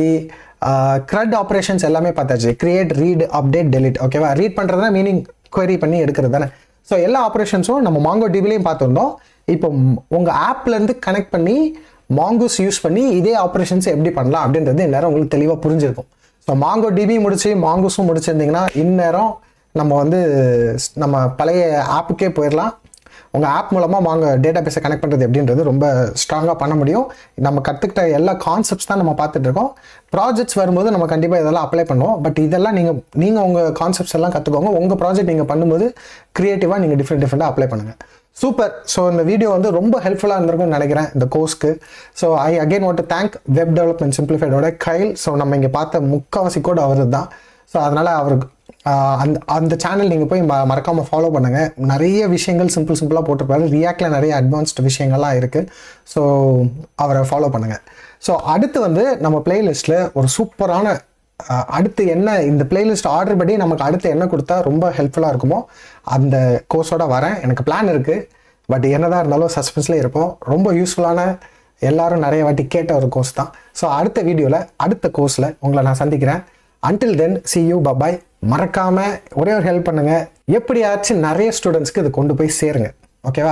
க்ரட் ஆப்ரேஷன்ஸ் எல்லாமே பார்த்தாச்சு கிரியேட் ரீட் அப்டேட் டெலிட் ஓகேவா ரீட் பண்ணுறதுனா மீனிங் query பண்ணி எடுக்கிறது தானே ஸோ எல்லா ஆப்ரேஷன்ஸும் நம்ம மாங்கோ டிவிலையும் பார்த்துருந்தோம் இப்போ உங்கள் ஆப்லேருந்து கனெக்ட் பண்ணி மாங்கூஸ் யூஸ் பண்ணி இதே ஆப்ரேஷன்ஸ் எப்படி பண்ணலாம் அப்படின்றது இந்நேரம் உங்களுக்கு தெளிவாக புரிஞ்சிருக்கும் ஸோ மாங்கோ டிபி முடிச்சு மாங்கூஸும் முடிச்சிருந்தீங்கன்னா இந்நேரம் நம்ம வந்து நம்ம பழைய ஆப்புக்கே போயிடலாம் உங்கள் ஆப் மூலமாக வாங்க டேட்டா பேஸை கனெக்ட் பண்ணுறது எப்படின்றது ரொம்ப ஸ்ட்ராங்காக பண்ண முடியும் நம்ம கற்றுக்கிட்ட எல்லா கான்செப்ட்ஸ் தான் நம்ம பார்த்துட்டு இருக்கோம் ப்ராஜெக்ட்ஸ் வரும்போது நம்ம கண்டிப்பாக இதெல்லாம் அப்ளை பண்ணுவோம் பட் இதெல்லாம் நீங்கள் நீங்கள் உங்கள் கான்செப்ட்ஸ் எல்லாம் கற்றுக்கோங்க உங்கள் ப்ராஜெக்ட் நீங்கள் பண்ணும்போது க்ரியேட்டிவாக நீங்கள் டிஃப்ரெண்ட் டிஃப்ரெண்ட்டாக அப்ளை பண்ணுங்கள் சூப்பர் ஸோ இந்த வீடியோ வந்து ரொம்ப ஹெல்ப்ஃபுல்லாக இருந்திருக்கும்னு நினைக்கிறேன் இந்த கோர்ஸ்க்கு so I again want thank web development சிம்பிளிஃபைடோட கைல் ஸோ நம்ம இங்கே பார்த்த முக்கால்வாசி கோட் அவர் தான் ஸோ அதனால் அவருக்கு ஆஹ் அந்த அந்த சேனல் நீங்கள் போய் ம மறக்காமல் ஃபாலோ பண்ணுங்கள் நிறைய விஷயங்கள் சிம்பிள் சிம்பிளாக போட்டிருப்பாரு ரியாக்டில் நிறைய அட்வான்ஸ்டு விஷயங்கள்லாம் இருக்குது ஸோ அவரை ஃபாலோ பண்ணுங்கள் ஸோ அடுத்து வந்து நம்ம பிளேலிஸ்ட்டில் ஒரு சூப்பரான ஆஹ் அடுத்து என்ன இந்த பிளேலிஸ்ட் ஆர்டர் படி நமக்கு அடுத்து என்ன கொடுத்தா ரொம்ப ஹெல்ப்ஃபுல்லாக இருக்குமோ அந்த கோர்ஸோட வரேன் எனக்கு பிளான் இருக்குது பட் என்னதான் இருந்தாலும் சஸ்பென்ஸ்லேயே இருப்போம் ரொம்ப யூஸ்ஃபுல்லான எல்லாரும் நிறைய வாட்டி கேட்ட ஒரு கோர்ஸ் தான் ஸோ அடுத்த வீடியோவில் அடுத்த கோர்ஸில் உங்களை நான் சந்திக்கிறேன் until then see you bye bye மறக்காம ஒரே ஒரு ஹெல்ப் பண்ணுங்க எப்படியாச்சும் நிறைய ஸ்டூடெண்ட்ஸ்க்கு இது கொண்டு போய் சேருங்க ஓகேவா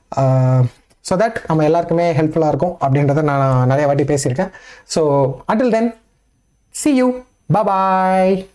ஸோ தட் நம்ம எல்லாருக்குமே ஹெல்ப்ஃபுல்லாக இருக்கும் அப்படின்றத நான் நிறைய வாட்டி பேசியிருக்கேன் so until then see you bye bye